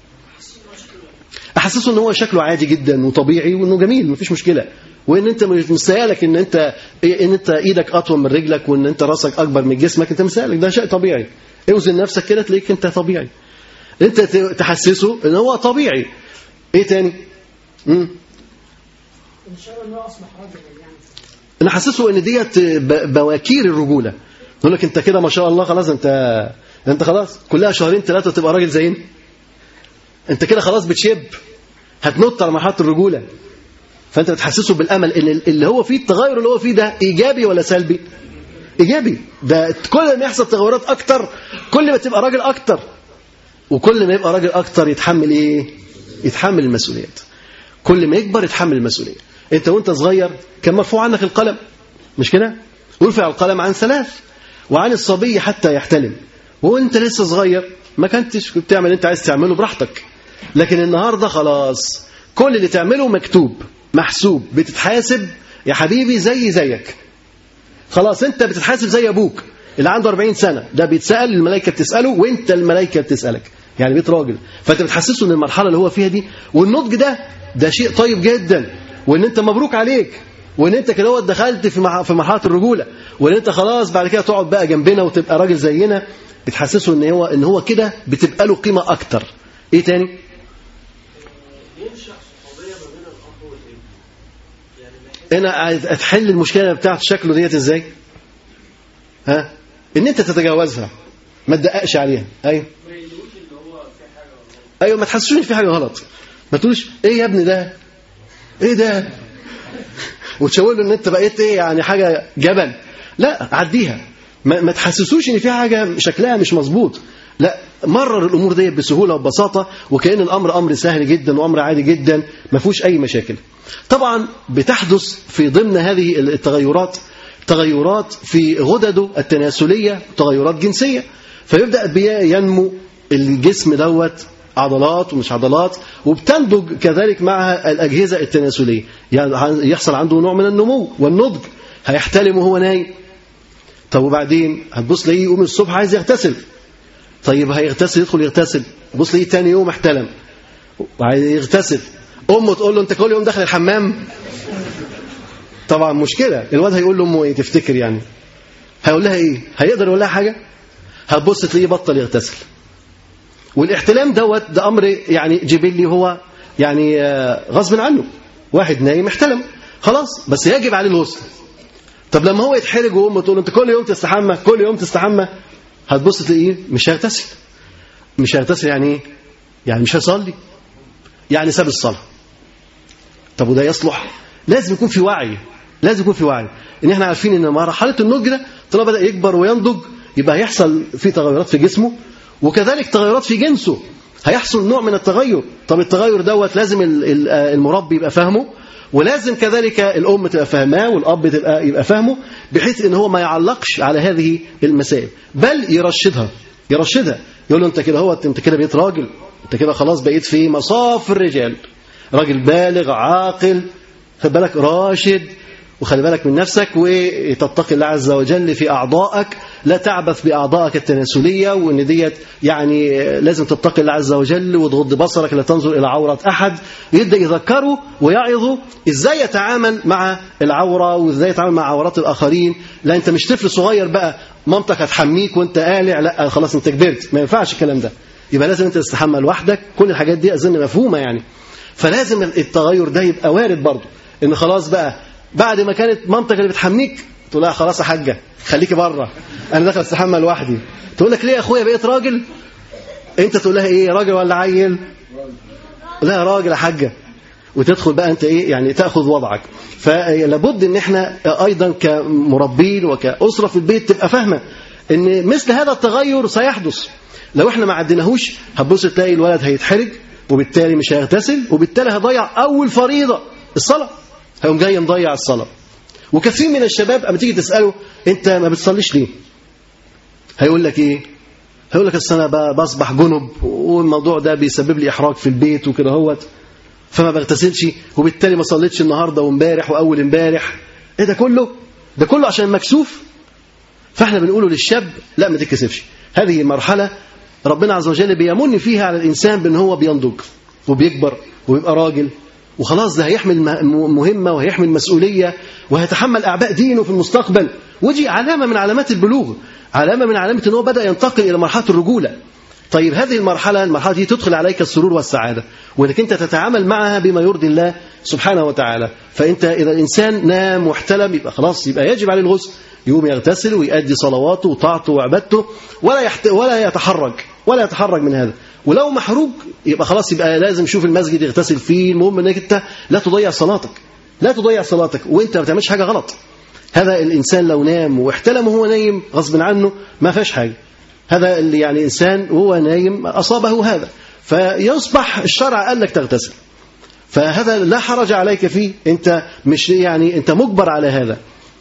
Speaker 3: احسسه ان هو شكله عادي جدا وطبيعي وانه جميل مفيش مشكله وان انت مش مسيالك ان انت ان انت ايدك اطول من رجلك وان انت راسك اكبر من جسمك انت مسيالك ده شيء طبيعي اوزن نفسك كده تلاقيك انت طبيعي انت تحسسه ان هو طبيعي ايه تاني امم
Speaker 4: ان شاء الله انه اصبح رجلا يعني
Speaker 3: انا حاسسه ان ديت بواكير الرجوله يقول لك انت كده ما شاء الله خلاص انت انت خلاص كلها شهرين ثلاثه تبقى راجل زينا انت كده خلاص بتشب هتنط على مرحله الرجوله فانت بتحسسه بالامل ان اللي هو فيه التغير اللي هو فيه ده ايجابي ولا سلبي ايجابي ده كل ما يحصل تغيرات اكتر كل ما تبقى راجل اكتر وكل ما يبقى راجل اكتر يتحمل ايه يتحمل المسؤوليات كل ما يكبر يتحمل المسؤوليه انت وانت صغير كان مرفوع عنك القلم مش كده رفع القلم عن ثلاث وعن الصبي حتى يحتلم وانت لسه صغير ما كنتش بتعمل اللي انت عايز تعمله براحتك لكن النهارده خلاص كل اللي تعمله مكتوب محسوب بتتحاسب يا حبيبي زي زيك خلاص انت بتتحاسب زي ابوك اللي عنده 40 سنه ده بيتسال الملائكه بتساله وانت الملائكه بتسالك يعني بيت راجل فانت بتحسسه ان المرحله اللي هو فيها دي والنضج ده ده شيء طيب جدا وان انت مبروك عليك وان انت كده دخلت في مح- في مرحله الرجوله وان انت خلاص بعد كده تقعد بقى جنبنا وتبقى راجل زينا بتحسسه ان هو ان هو كده بتبقى له قيمه اكتر ايه تاني
Speaker 5: ينشأ صحوبية ما بين الأب والابن يعني ما
Speaker 3: انا عايز هتحل المشكله بتاعت شكله ديت ازاي ها ان انت تتجاوزها ما تدققش عليها ايوه ايوه ما تحسسوش ان في حاجه غلط ما تقولش ايه يا ابني ده ايه ده وتشاور له ان انت بقيت ايه يعني حاجه جبل لا عديها ما, ما تحسسوش ان في حاجه شكلها مش مظبوط لا مرر الامور دي بسهوله وببساطه وكان الامر امر سهل جدا وامر عادي جدا ما فيهوش اي مشاكل طبعا بتحدث في ضمن هذه التغيرات تغيرات في غدده التناسليه تغيرات جنسيه فيبدا بي- ينمو الجسم دوت عضلات ومش عضلات وبتنضج كذلك معها الأجهزة التناسلية يعني يحصل عنده نوع من النمو والنضج هيحتلم وهو نايم طب وبعدين هتبص ليه يقوم الصبح عايز يغتسل طيب هيغتسل يدخل يغتسل بص ليه تاني يوم احتلم وعايز يغتسل امه تقول له انت كل يوم داخل الحمام طبعا مشكله الواد هيقول لامه ايه تفتكر يعني هيقول لها ايه هيقدر يقول لها حاجه هتبص تلاقيه بطل يغتسل والاحتلام دوت ده امر يعني جبلي هو يعني آه، غصب عنه واحد نايم احتلم خلاص بس يجب عليه الغسل طب لما هو يتحرج وامه تقول له انت كل يوم تستحمى كل يوم تستحمى هتبص تلاقيه مش هيغتسل مش هيغتسل يعني ايه يعني مش هيصلي يعني ساب الصلاه طب وده يصلح لازم يكون في وعي لازم يكون في وعي ان احنا عارفين ان مرحله النضج ده طالما بدا يكبر وينضج يبقى هيحصل في تغيرات في جسمه وكذلك تغيرات في جنسه هيحصل نوع من التغير طب التغير دوت لازم ال- ال- آه المربي يبقى فاهمه ولازم كذلك الام تبقى فاهماه والاب تبقى يبقى فاهمه بحيث ان هو ما يعلقش على هذه المسائل بل يرشدها يرشدها يقول له انت كده هو انت كده بقيت راجل انت كده خلاص بقيت في مصاف الرجال راجل بالغ عاقل خد بالك راشد وخلي بالك من نفسك وتتقي الله عز وجل في أعضائك لا تعبث بأعضائك التناسلية وإن ديت يعني لازم تتقي الله عز وجل وتغض بصرك لا تنظر إلى عورة أحد يبدأ يذكره ويعظه إزاي يتعامل مع العورة وإزاي يتعامل مع عورات الآخرين لا أنت مش طفل صغير بقى مامتك هتحميك وأنت قالع لا خلاص أنت كبرت ما ينفعش الكلام ده يبقى لازم أنت تستحمى لوحدك كل الحاجات دي أظن مفهومة يعني فلازم التغير ده يبقى وارد برضه ان خلاص بقى بعد ما كانت مامتك اللي بتحميك تقول لها خلاص يا حاجه خليكي بره انا داخل استحمى لوحدي تقول لك ليه يا اخويا بقيت راجل انت تقول لها ايه راجل ولا عيل لا راجل يا حاجه وتدخل بقى انت ايه يعني تاخذ وضعك فلابد ان احنا ايضا كمربين وكاسره في البيت تبقى فاهمه ان مثل هذا التغير سيحدث لو احنا ما عديناهوش هتبص تلاقي الولد هيتحرج وبالتالي مش هيغتسل وبالتالي هيضيع اول فريضه الصلاه هيقوم جاي مضيع الصلاه وكثير من الشباب اما تيجي تساله انت ما بتصليش ليه هيقول لك ايه هيقول لك اصل انا ب- بصبح جنب والموضوع ده بيسبب لي احراج في البيت وكده هوت فما بغتسلش وبالتالي ما صليتش النهارده وامبارح واول امبارح ايه ده كله ده كله عشان مكسوف فاحنا بنقوله للشاب لا ما تتكسفش هذه مرحله ربنا عز وجل بيمن فيها على الانسان بان هو بينضج وبيكبر ويبقى راجل وخلاص ده هيحمل م- مهمه وهيحمل مسؤوليه وهيتحمل اعباء دينه في المستقبل ودي علامه من علامات البلوغ علامه من علامه ان هو بدا ينتقل الى مرحله الرجوله طيب هذه المرحلة المرحلة دي تدخل عليك السرور والسعادة وانك انت تتعامل معها بما يرضي الله سبحانه وتعالى فانت اذا الانسان نام واحتلم يبقى خلاص يبقى يجب عليه الغسل يقوم يغتسل ويؤدي صلواته وطاعته وعبادته ولا يحت... ولا يتحرك ولا يتحرك من هذا ولو محروق يبقى خلاص يبقى لازم يشوف المسجد يغتسل فيه المهم انك انت لا تضيع صلاتك لا تضيع صلاتك وانت ما بتعملش حاجه غلط هذا الانسان لو نام واحتلم وهو نايم غصب عنه ما فيهاش حاجه هذا اللي يعني إنسان وهو نايم أصابه هذا فيصبح الشرع قال لك تغتسل فهذا لا حرج عليك فيه أنت مش يعني أنت مجبر على هذا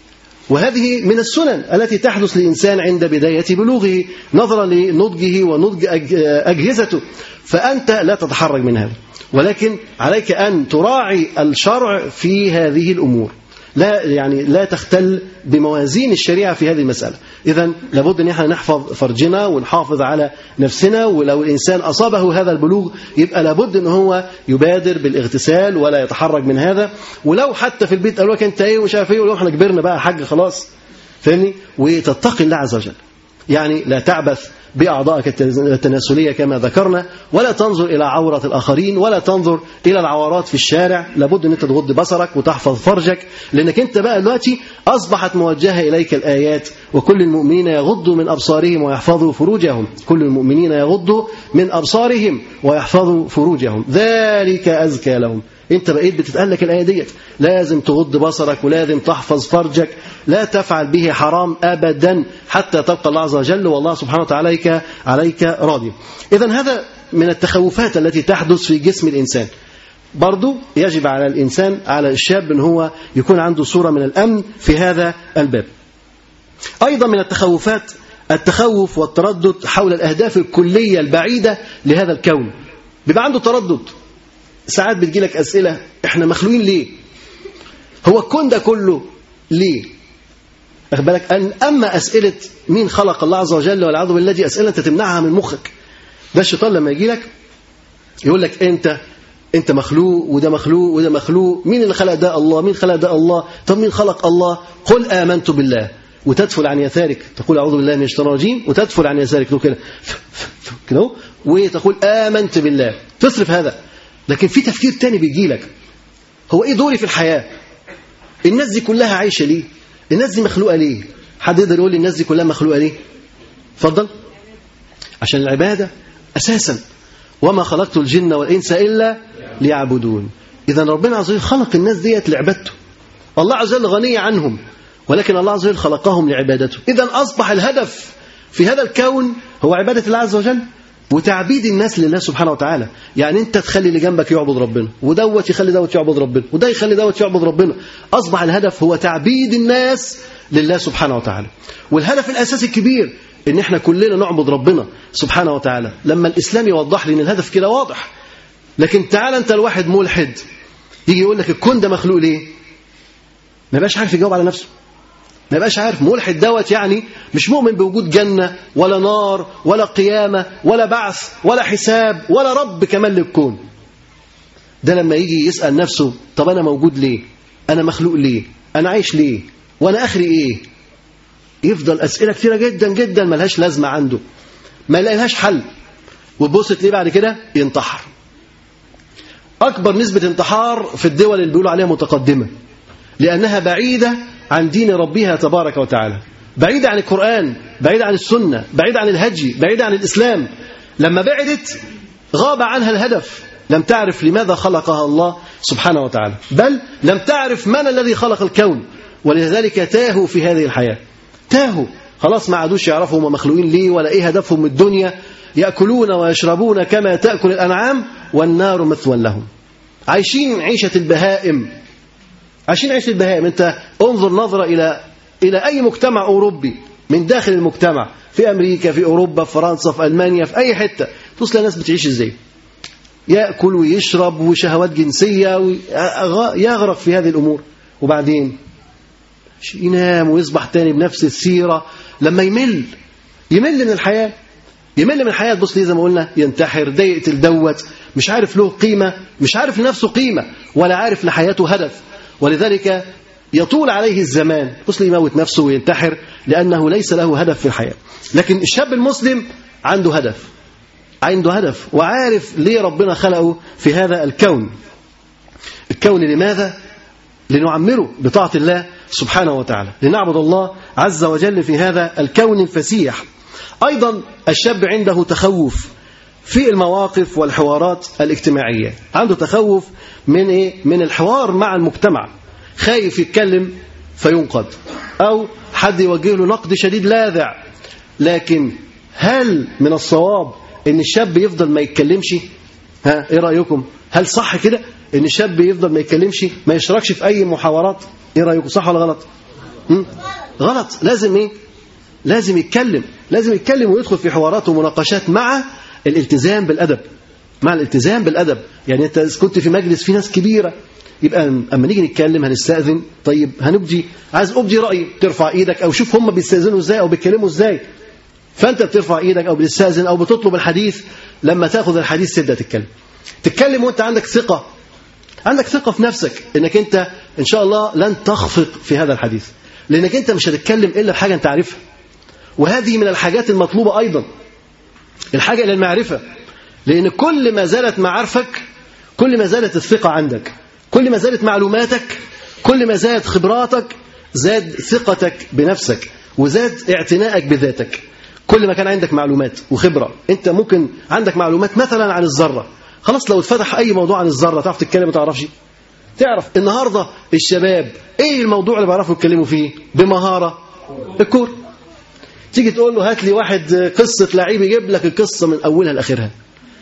Speaker 3: وهذه من السنن التي تحدث لإنسان عند بداية بلوغه نظرا لنضجه ونضج أج- أجهزته فأنت لا تتحرج من هذا ولكن عليك أن تراعي الشرع في هذه الأمور لا يعني لا تختل بموازين الشريعه في هذه المساله، اذا لابد ان احنا نحفظ فرجنا ونحافظ على نفسنا ولو الانسان اصابه هذا البلوغ يبقى لابد ان هو يبادر بالاغتسال ولا يتحرج من هذا، ولو حتى في البيت قالوا لك انت ايه ومش عارف ايه يقولوا احنا كبرنا بقى يا حاج خلاص فاهمني؟ وتتقي الله عز وجل. يعني لا تعبث بأعضائك التناسلية كما ذكرنا ولا تنظر إلى عورة الآخرين ولا تنظر إلى العورات في الشارع لابد أن أنت تغض بصرك وتحفظ فرجك لأنك أنت بقى دلوقتي أصبحت موجهة إليك الآيات وكل المؤمنين يغضوا من أبصارهم ويحفظوا فروجهم كل المؤمنين يغضوا من أبصارهم ويحفظوا فروجهم ذلك أزكى لهم انت بقيت بتتقلك الآية ديت لازم تغض بصرك ولازم تحفظ فرجك لا تفعل به حرام أبدا حتى تلقى الله عز وجل والله سبحانه وتعالى عليك, عليك راضي إذا هذا من التخوفات التي تحدث في جسم الإنسان برضو يجب على الإنسان على الشاب أن هو يكون عنده صورة من الأمن في هذا الباب أيضا من التخوفات التخوف والتردد حول الأهداف الكلية البعيدة لهذا الكون بيبقى عنده تردد ساعات بتجيلك أسئلة إحنا مخلوقين ليه هو الكون ده كله ليه أخد بالك أن أما أسئلة مين خلق الله عز وجل والعياذ بالله دي أسئلة أنت تمنعها من مخك ده الشيطان لما يجي لك يقول لك أنت أنت مخلوق وده مخلوق وده مخلوق مين اللي خلق ده الله مين خلق ده الله طب مين خلق الله قل آمنت بالله وتدفل عن يسارك تقول أعوذ بالله من الشيطان الرجيم وتدفل عن يسارك تقول كده كده وتقول آمنت بالله تصرف هذا لكن في تفكير تاني بيجي لك هو ايه دوري في الحياة الناس دي كلها عايشة ليه الناس دي مخلوقة ليه حد يقدر يقول لي الناس دي كلها مخلوقة ليه اتفضل عشان العبادة أساسا وما خلقت الجن والإنس إلا ليعبدون إذا ربنا عز وجل خلق الناس ديت لعبادته الله عز وجل غني عنهم ولكن الله عز وجل خلقهم لعبادته إذا أصبح الهدف في هذا الكون هو عبادة الله عز وجل وتعبيد الناس لله سبحانه وتعالى يعني انت تخلي اللي جنبك يعبد ربنا ودوت يخلي دوت يعبد ربنا وده يخلي دوت يعبد ربنا اصبح الهدف هو تعبيد الناس لله سبحانه وتعالى والهدف الاساسي الكبير ان احنا كلنا نعبد ربنا سبحانه وتعالى لما الاسلام يوضح لي ان الهدف كده واضح لكن تعال انت الواحد ملحد يجي يقول لك الكون ده مخلوق ليه ما يبقاش عارف يجاوب على نفسه ما يبقاش عارف ملحد دوت يعني مش مؤمن بوجود جنة ولا نار ولا قيامة ولا بعث ولا حساب ولا رب كمان للكون ده لما يجي يسأل نفسه طب أنا موجود ليه أنا مخلوق ليه أنا عايش ليه وأنا آخري إيه يفضل أسئلة كثيرة جدا جدا ملهاش لازمة عنده ما يلاقيلهاش حل وتبص تلاقيه بعد كده ينتحر أكبر نسبة انتحار في الدول اللي بيقولوا عليها متقدمة لأنها بعيدة عن دين ربها تبارك وتعالى بعيدة عن القرآن بعيدة عن السنة بعيدة عن الهدي بعيدة عن الإسلام لما بعدت غاب عنها الهدف لم تعرف لماذا خلقها الله سبحانه وتعالى بل لم تعرف من الذي خلق الكون ولذلك تاهوا في هذه الحياة تاهوا خلاص ما عادوش يعرفوا هم مخلوقين ليه ولا ايه هدفهم من الدنيا يأكلون ويشربون كما تأكل الأنعام والنار مثوى لهم عايشين عيشة البهائم عايشين عيشة البهائم انت انظر نظرة إلى إلى أي مجتمع أوروبي من داخل المجتمع في أمريكا في أوروبا في فرنسا في ألمانيا في أي حتة توصل الناس بتعيش إزاي يأكل ويشرب وشهوات جنسية يغرق في هذه الأمور وبعدين ينام ويصبح تاني بنفس السيرة لما يمل يمل من الحياة يمل من الحياة تبص ليه زي ما قلنا ينتحر ده يقتل دوت مش عارف له قيمة مش عارف لنفسه قيمة ولا عارف لحياته هدف ولذلك يطول عليه الزمان بص يموت نفسه وينتحر لأنه ليس له هدف في الحياة لكن الشاب المسلم عنده هدف عنده هدف وعارف ليه ربنا خلقه في هذا الكون الكون لماذا؟ لنعمره بطاعة الله سبحانه وتعالى لنعبد الله عز وجل في هذا الكون الفسيح أيضا الشاب عنده تخوف في المواقف والحوارات الاجتماعية عنده تخوف من إيه؟ من الحوار مع المجتمع خايف يتكلم فينقد أو حد يوجه له نقد شديد لاذع لكن هل من الصواب ان الشاب يفضل ما يتكلمش ها ايه رايكم هل صح كده ان الشاب يفضل ما يتكلمش ما يشاركش في اي محاورات ايه رايكم صح ولا غلط م? غلط لازم ايه لازم يتكلم لازم يتكلم ويدخل في حوارات ومناقشات مع الالتزام بالادب مع الالتزام بالادب يعني انت كنت في مجلس في ناس كبيره يبقى اما نيجي نتكلم هنستاذن طيب هنبدي عايز ابدي رايي ترفع ايدك او شوف هم بيستاذنوا ازاي او بيتكلموا ازاي فانت بترفع ايدك او بتستاذن او بتطلب الحديث لما تاخذ الحديث تبدا تتكلم تتكلم وانت عندك ثقه عندك ثقه في نفسك انك انت ان شاء الله لن تخفق في هذا الحديث لانك انت مش هتتكلم الا بحاجه انت عارفها وهذه من الحاجات المطلوبه ايضا الحاجة إلى المعرفة لأن كل ما زالت معارفك كل ما زالت الثقة عندك كل ما زالت معلوماتك كل ما زادت خبراتك زاد ثقتك بنفسك وزاد اعتنائك بذاتك كل ما كان عندك معلومات وخبرة انت ممكن عندك معلومات مثلا عن الذرة خلاص لو اتفتح اي موضوع عن الذرة تعرف تتكلم ما تعرفش تعرف النهاردة الشباب ايه الموضوع اللي بيعرفوا يتكلموا فيه بمهارة الكورة تيجي تقول له هات لي واحد قصة لعيب يجيب لك القصة من أولها لآخرها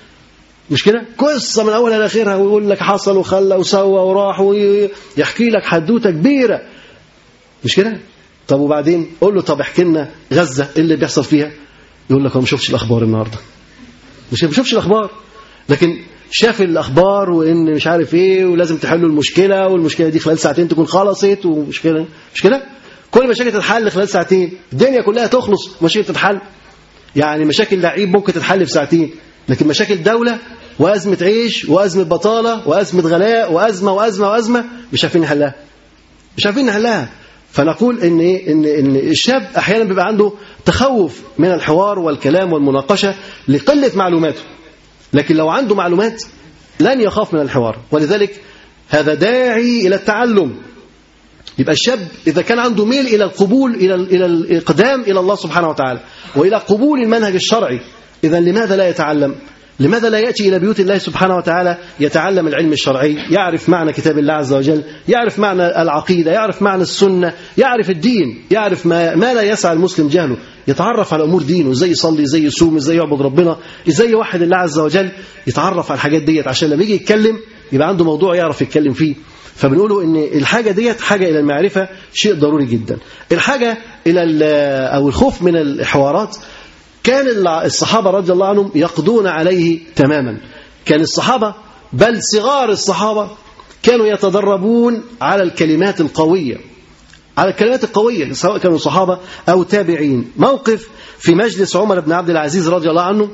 Speaker 3: مش كده قصة من أولها لآخرها ويقول لك حصل وخلى وسوى وراح ويحكي لك حدوتة كبيرة مش كده طب وبعدين قول له طب احكي لنا غزة ايه اللي بيحصل فيها يقول لك هو ما شفتش الأخبار النهاردة مش ما شفتش الأخبار لكن شاف الأخبار وإن مش عارف إيه ولازم تحلوا المشكلة والمشكلة دي خلال ساعتين تكون خلصت ومشكلة مش كده كل مشاكل تتحل خلال ساعتين الدنيا كلها تخلص مشاكل تتحل يعني مشاكل لعيب ممكن تتحل في ساعتين لكن مشاكل دولة وأزمة عيش وأزمة بطالة وأزمة غلاء وأزمة وأزمة وأزمة مش عارفين نحلها مش عارفين نحلها فنقول إن إيه إن إن الشاب أحيانا بيبقى عنده تخوف من الحوار والكلام والمناقشة لقلة معلوماته لكن لو عنده معلومات لن يخاف من الحوار ولذلك هذا داعي إلى التعلم يبقى الشاب إذا كان عنده ميل إلى القبول إلى إلى الإقدام إلى الله سبحانه وتعالى وإلى قبول المنهج الشرعي إذا لماذا لا يتعلم لماذا لا يأتي إلى بيوت الله سبحانه وتعالى يتعلم العلم الشرعي يعرف معنى كتاب الله عز وجل يعرف معنى العقيدة يعرف معنى السنة يعرف الدين يعرف ما, ما لا يسعى المسلم جهله يتعرف على أمور دينه ازاي يصلي ازاي يصوم ازاي يعبد ربنا ازاي يوحد الله عز وجل يتعرف على الحاجات ديت عشان لما يجي يتكلم يبقى عنده موضوع يعرف يتكلم فيه فبنقوله ان الحاجه ديت حاجه الى المعرفه شيء ضروري جدا الحاجه الى او الخوف من الحوارات كان الصحابه رضي الله عنهم يقضون عليه تماما كان الصحابه بل صغار الصحابه كانوا يتدربون على الكلمات القويه على الكلمات القويه سواء كانوا صحابه او تابعين موقف في مجلس عمر بن عبد العزيز رضي الله عنه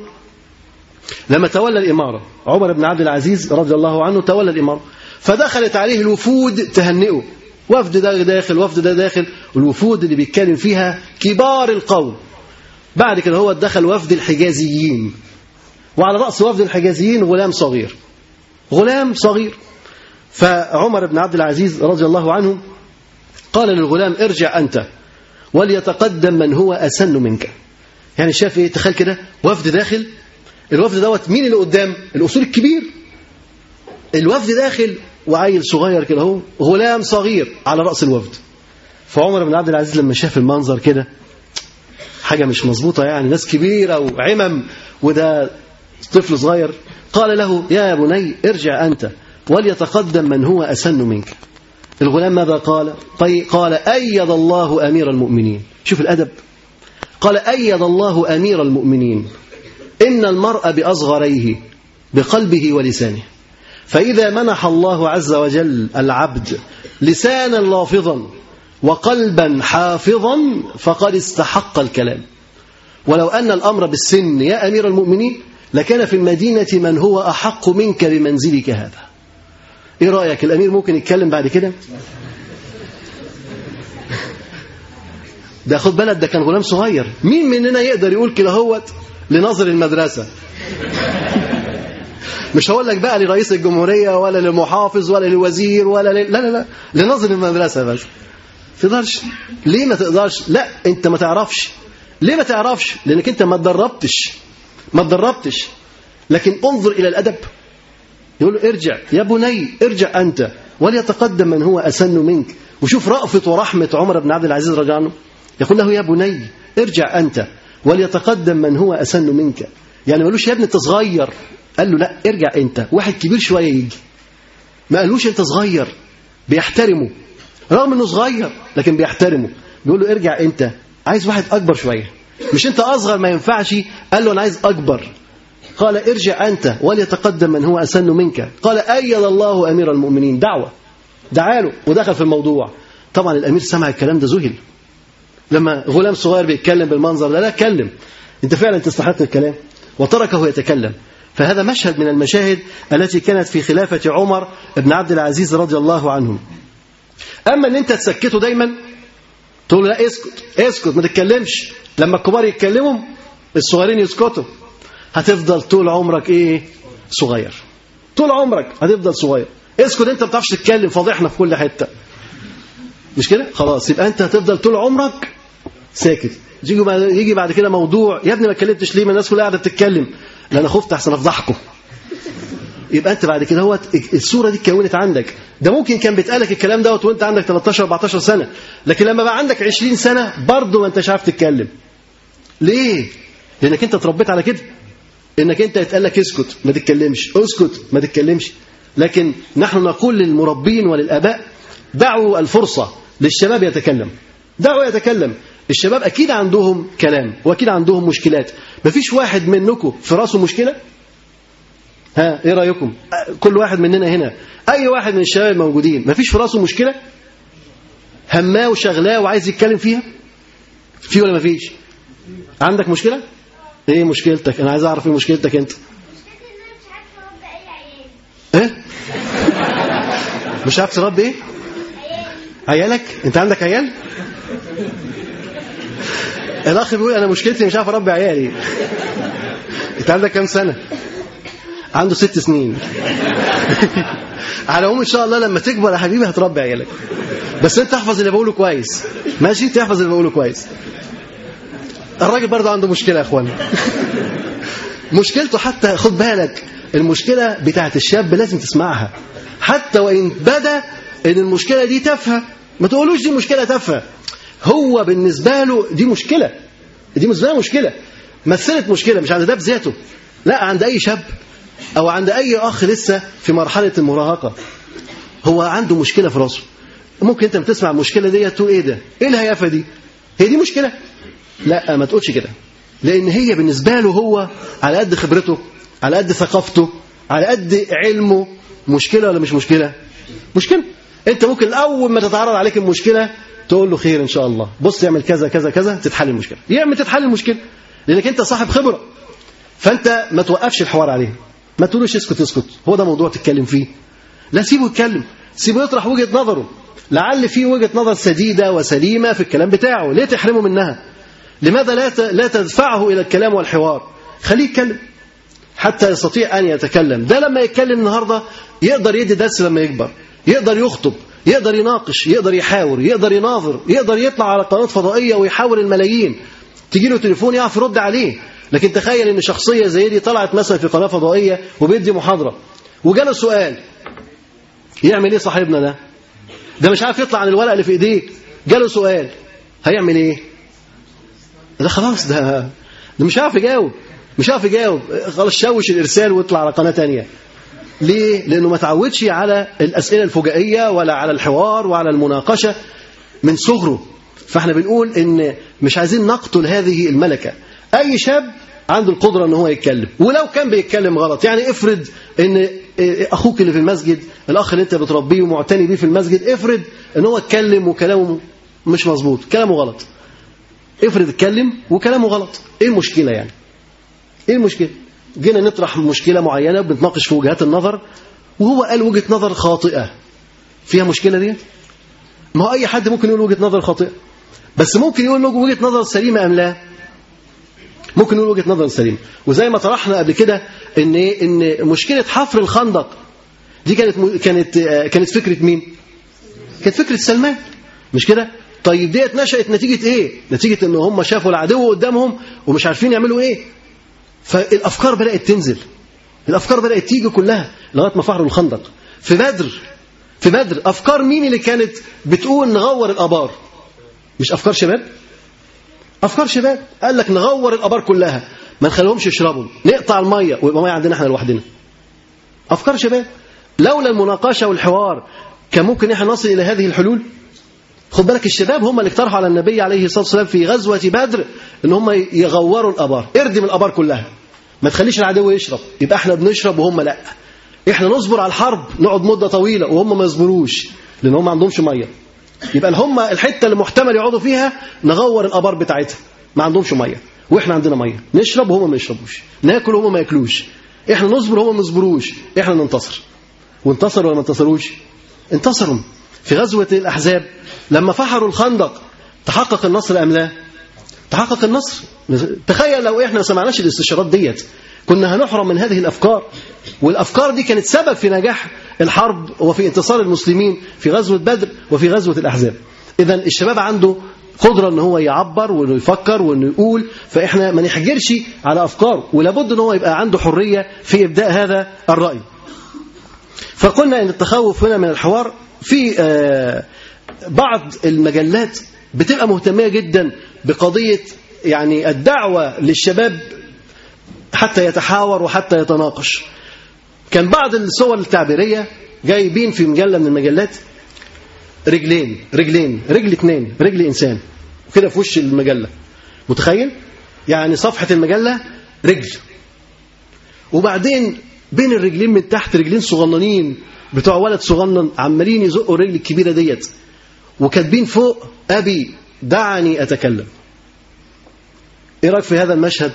Speaker 3: لما تولى الاماره عمر بن عبد العزيز رضي الله عنه تولى الاماره فدخلت عليه الوفود تهنئه وفد ده داخل وفد ده داخل والوفود اللي بيتكلم فيها كبار القوم بعد كده هو دخل وفد الحجازيين وعلى رأس وفد الحجازيين غلام صغير غلام صغير فعمر بن عبد العزيز رضي الله عنه قال للغلام ارجع أنت وليتقدم من هو أسن منك يعني شاف ايه تخيل كده وفد داخل الوفد دوت مين اللي قدام الأصول الكبير الوفد داخل وعيل صغير كده اهو غلام صغير على رأس الوفد فعمر بن عبد العزيز لما شاف المنظر كده حاجة مش مظبوطة يعني ناس كبيرة وعمم وده طفل صغير قال له يا بني ارجع أنت وليتقدم من هو أسن منك الغلام ماذا قال قال أيد الله أمير المؤمنين شوف الأدب قال أيد الله أمير المؤمنين إن المرء بأصغريه بقلبه ولسانه فإذا منح الله عز وجل العبد لسانا لافظا وقلبا حافظا فقد استحق الكلام ولو أن الأمر بالسن يا أمير المؤمنين لكان في المدينة من هو أحق منك بمنزلك هذا إيه رأيك الأمير ممكن يتكلم بعد كده ده خد بالك ده كان غلام صغير مين مننا يقدر يقول كده هوت لناظر المدرسة مش هقول لك بقى لرئيس الجمهورية ولا للمحافظ ولا للوزير ولا ل... لا لا لا لناظر المدرسة بس تقدرش ليه ما تقدرش لا انت ما تعرفش ليه ما تعرفش لانك انت ما تدربتش ما تدربتش لكن انظر الى الادب يقول له ارجع يا بني ارجع انت وليتقدم من هو اسن منك وشوف رأفة ورحمة عمر بن عبد العزيز رضي الله عنه يقول له يا بني ارجع انت وليتقدم من هو اسن منك يعني ما قالوش يا ابني انت صغير قال له لا ارجع انت واحد كبير شويه يجي ما قالوش انت صغير بيحترمه رغم انه صغير لكن بيحترمه بيقول له ارجع انت عايز واحد اكبر شويه مش انت اصغر ما ينفعش قال له انا عايز اكبر قال ارجع انت وليتقدم من هو اسن منك قال ايد الله امير المؤمنين دعوه دعاله ودخل في الموضوع طبعا الامير سمع الكلام ده ذهل لما غلام صغير بيتكلم بالمنظر ده لا اتكلم انت فعلا تستحق الكلام وتركه يتكلم فهذا مشهد من المشاهد التي كانت في خلافة عمر بن عبد العزيز رضي الله عنه أما أن أنت تسكته دايما تقول لا اسكت اسكت ما تتكلمش لما الكبار يتكلموا الصغيرين يسكتوا هتفضل طول عمرك ايه صغير طول عمرك هتفضل صغير اسكت انت ما بتعرفش تتكلم فاضحنا في كل حته مش كده خلاص يبقى انت هتفضل طول عمرك ساكت يجي بعد يجي بعد كده موضوع يا ابني ما اتكلمتش ليه ما الناس كلها قاعده بتتكلم لا انا خفت احسن افضحكم يبقى انت بعد كده هو الصوره دي اتكونت عندك ده ممكن كان بيتقالك الكلام دوت وانت عندك 13 14 سنه لكن لما بقى عندك 20 سنه برضه ما انتش عارف تتكلم ليه لانك انت اتربيت على كده انك انت يتقال لك اسكت ما تتكلمش اسكت ما تتكلمش لكن نحن نقول للمربين وللاباء دعوا الفرصه للشباب يتكلم دعوا يتكلم الشباب اكيد عندهم كلام واكيد عندهم مشكلات مفيش واحد منكم في راسه مشكله ها ايه رايكم كل واحد مننا هنا اي واحد من الشباب الموجودين مفيش في راسه مشكله هماه وشغلاه وعايز يتكلم فيها في ولا مفيش عندك مشكله ايه مشكلتك انا عايز اعرف ايه مشكلتك انت ايه مش عارف تربي ايه عيالك انت عندك عيال الاخ بيقول انا مشكلتي مش عارف اربي عيالي انت عندك كام سنه عنده ست سنين على العموم ان شاء الله لما تكبر يا حبيبي هتربي عيالك بس انت احفظ اللي بقوله كويس ماشي تحفظ اللي بقوله كويس الراجل برضه عنده مشكله يا اخوان مشكلته حتى خد بالك المشكله بتاعت الشاب لازم تسمعها حتى وان بدا ان المشكله دي تافهه ما تقولوش دي مشكله تافهه هو بالنسبه له دي مشكله دي بالنسبه له مشكله مثلت مشكله مش عند ده بذاته لا عند اي شاب او عند اي اخ لسه في مرحله المراهقه هو عنده مشكله في راسه ممكن انت بتسمع المشكله دي تقول ايه ده ايه الهيافه دي هي دي مشكله لا ما تقولش كده لان هي بالنسبه له هو على قد خبرته على قد ثقافته على قد علمه مشكله ولا مش مشكله مشكله انت ممكن اول ما تتعرض عليك المشكله تقول له خير ان شاء الله بص يعمل كذا كذا كذا تتحل المشكله يعمل تتحل المشكله لانك انت صاحب خبره فانت ما توقفش الحوار عليه ما تقولوش اسكت اسكت هو ده موضوع تتكلم فيه لا سيبه يتكلم سيبه يطرح وجهه نظره لعل في وجهه نظر سديده وسليمه في الكلام بتاعه ليه تحرمه منها لماذا لا لا تدفعه الى الكلام والحوار خليه يتكلم حتى يستطيع ان يتكلم ده لما يتكلم النهارده يقدر يدي درس لما يكبر يقدر يخطب يقدر يناقش يقدر يحاور يقدر يناظر يقدر يطلع على قناه فضائيه ويحاور الملايين تيجي له تليفون يعرف يرد عليه لكن تخيل ان شخصيه زي دي طلعت مثلا في قناه فضائيه وبيدي محاضره وجاله سؤال يعمل ايه صاحبنا ده ده مش عارف يطلع عن الورقه اللي في ايديه جاله سؤال هيعمل ايه ده خلاص ده ده مش عارف يجاوب مش عارف يجاوب خلاص شوش الارسال ويطلع على قناه ثانيه ليه لانه ما تعودش على الاسئله الفجائيه ولا على الحوار وعلى المناقشه من صغره فاحنا بنقول ان مش عايزين نقتل هذه الملكه اي شاب عنده القدره ان هو يتكلم ولو كان بيتكلم غلط يعني افرض ان اخوك اللي في المسجد الاخ اللي انت بتربيه ومعتني بيه في المسجد افرض ان هو اتكلم وكلامه مش مظبوط كلامه غلط افرض اتكلم وكلامه غلط ايه المشكله يعني ايه المشكله جينا نطرح مشكله معينه بنتناقش في وجهات النظر وهو قال وجهه نظر خاطئه فيها مشكله دي ما هو اي حد ممكن يقول وجهه نظر خاطئه بس ممكن يقول وجهه نظر سليمه ام لا ممكن نقول وجهه نظر سليمه وزي ما طرحنا قبل كده ان ايه ان مشكله حفر الخندق دي كانت كانت كانت فكره مين كانت فكره سلمان مش كده طيب ديت نشأت نتيجة ايه نتيجة ان هم شافوا العدو قدامهم ومش عارفين يعملوا ايه فالافكار بدأت تنزل الافكار بدأت تيجي كلها لغاية ما فحروا الخندق في بدر في بدر افكار مين اللي كانت بتقول نغور الابار مش افكار شباب افكار شباب قال لك نغور الابار كلها ما نخليهمش يشربوا نقطع الميه ويبقى ميه عندنا احنا لوحدنا افكار شباب لولا المناقشه والحوار كان ممكن احنا نصل الى هذه الحلول خد بالك الشباب هم اللي اقترحوا على النبي عليه الصلاه والسلام في غزوه بدر ان هم يغوروا الابار اردم الابار كلها ما تخليش العدو يشرب يبقى احنا بنشرب وهم لا احنا نصبر على الحرب نقعد مده طويله وهم ما يصبروش لان هم ما عندهمش ميه يبقى هم الحته اللي محتمل يقعدوا فيها نغور الابار بتاعتها ما عندهمش ميه واحنا عندنا ميه نشرب وهم ما يشربوش ناكل وهم ما ياكلوش احنا نصبر وهم ما يصبروش احنا ننتصر وانتصروا ولا ما انتصروش انتصروا في غزوه الاحزاب لما فحروا الخندق تحقق النصر ام لا تحقق النصر تخيل لو احنا ما سمعناش الاستشارات ديت كنا هنحرم من هذه الأفكار والأفكار دي كانت سبب في نجاح الحرب وفي انتصار المسلمين في غزوة بدر وفي غزوة الأحزاب إذا الشباب عنده قدرة ان هو يعبر وانه يفكر وانه يقول فاحنا ما نحجرش على افكاره ولابد ان هو يبقى عنده حرية في ابداء هذا الرأي فقلنا ان التخوف هنا من الحوار في آه، بعض المجلات بتبقى مهتمية جدا بقضية يعني الدعوة للشباب حتى يتحاور وحتى يتناقش كان بعض الصور التعبيرية جايبين في مجلة من المجلات رجلين رجلين رجل اتنين رجل انسان كده في وش المجله متخيل يعني صفحه المجله رجل وبعدين بين الرجلين من تحت رجلين صغننين بتوع ولد صغنن عمالين يزقوا الرجل الكبيره ديت وكاتبين فوق ابي دعني اتكلم ايه رايك في هذا المشهد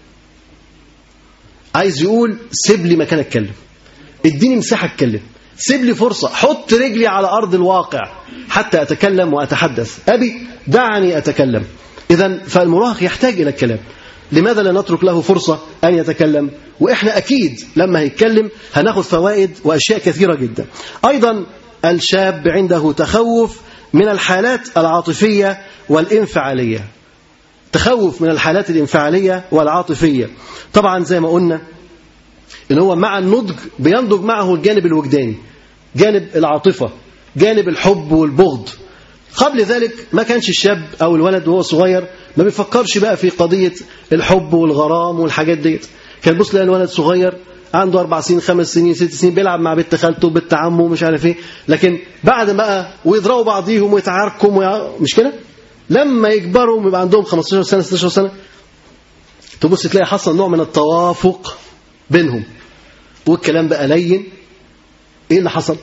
Speaker 3: عايز يقول سيب لي مكان اتكلم اديني مساحه اتكلم سيب لي فرصة حط رجلي على أرض الواقع حتى أتكلم وأتحدث أبي دعني أتكلم إذا فالمراهق يحتاج إلى الكلام لماذا لا نترك له فرصة أن يتكلم وإحنا أكيد لما هيتكلم هناخد فوائد وأشياء كثيرة جدا أيضا الشاب عنده تخوف من الحالات العاطفية والانفعالية تخوف من الحالات الانفعالية والعاطفية طبعا زي ما قلنا ان هو مع النضج بينضج معه الجانب الوجداني جانب العاطفة جانب الحب والبغض قبل ذلك ما كانش الشاب او الولد وهو صغير ما بيفكرش بقى في قضية الحب والغرام والحاجات ديت كان بص لقى الولد صغير عنده أربع سنين خمس سنين ست سنين بيلعب مع بنت خالته وبنت عمه ومش عارف ايه لكن بعد بقى ويضربوا بعضيهم ويتعاركوا ويع... مش كده لما يكبروا ويبقى عندهم 15 سنة 16 سنة تبص تلاقي حصل نوع من التوافق بينهم والكلام بقى لين ايه اللي حصل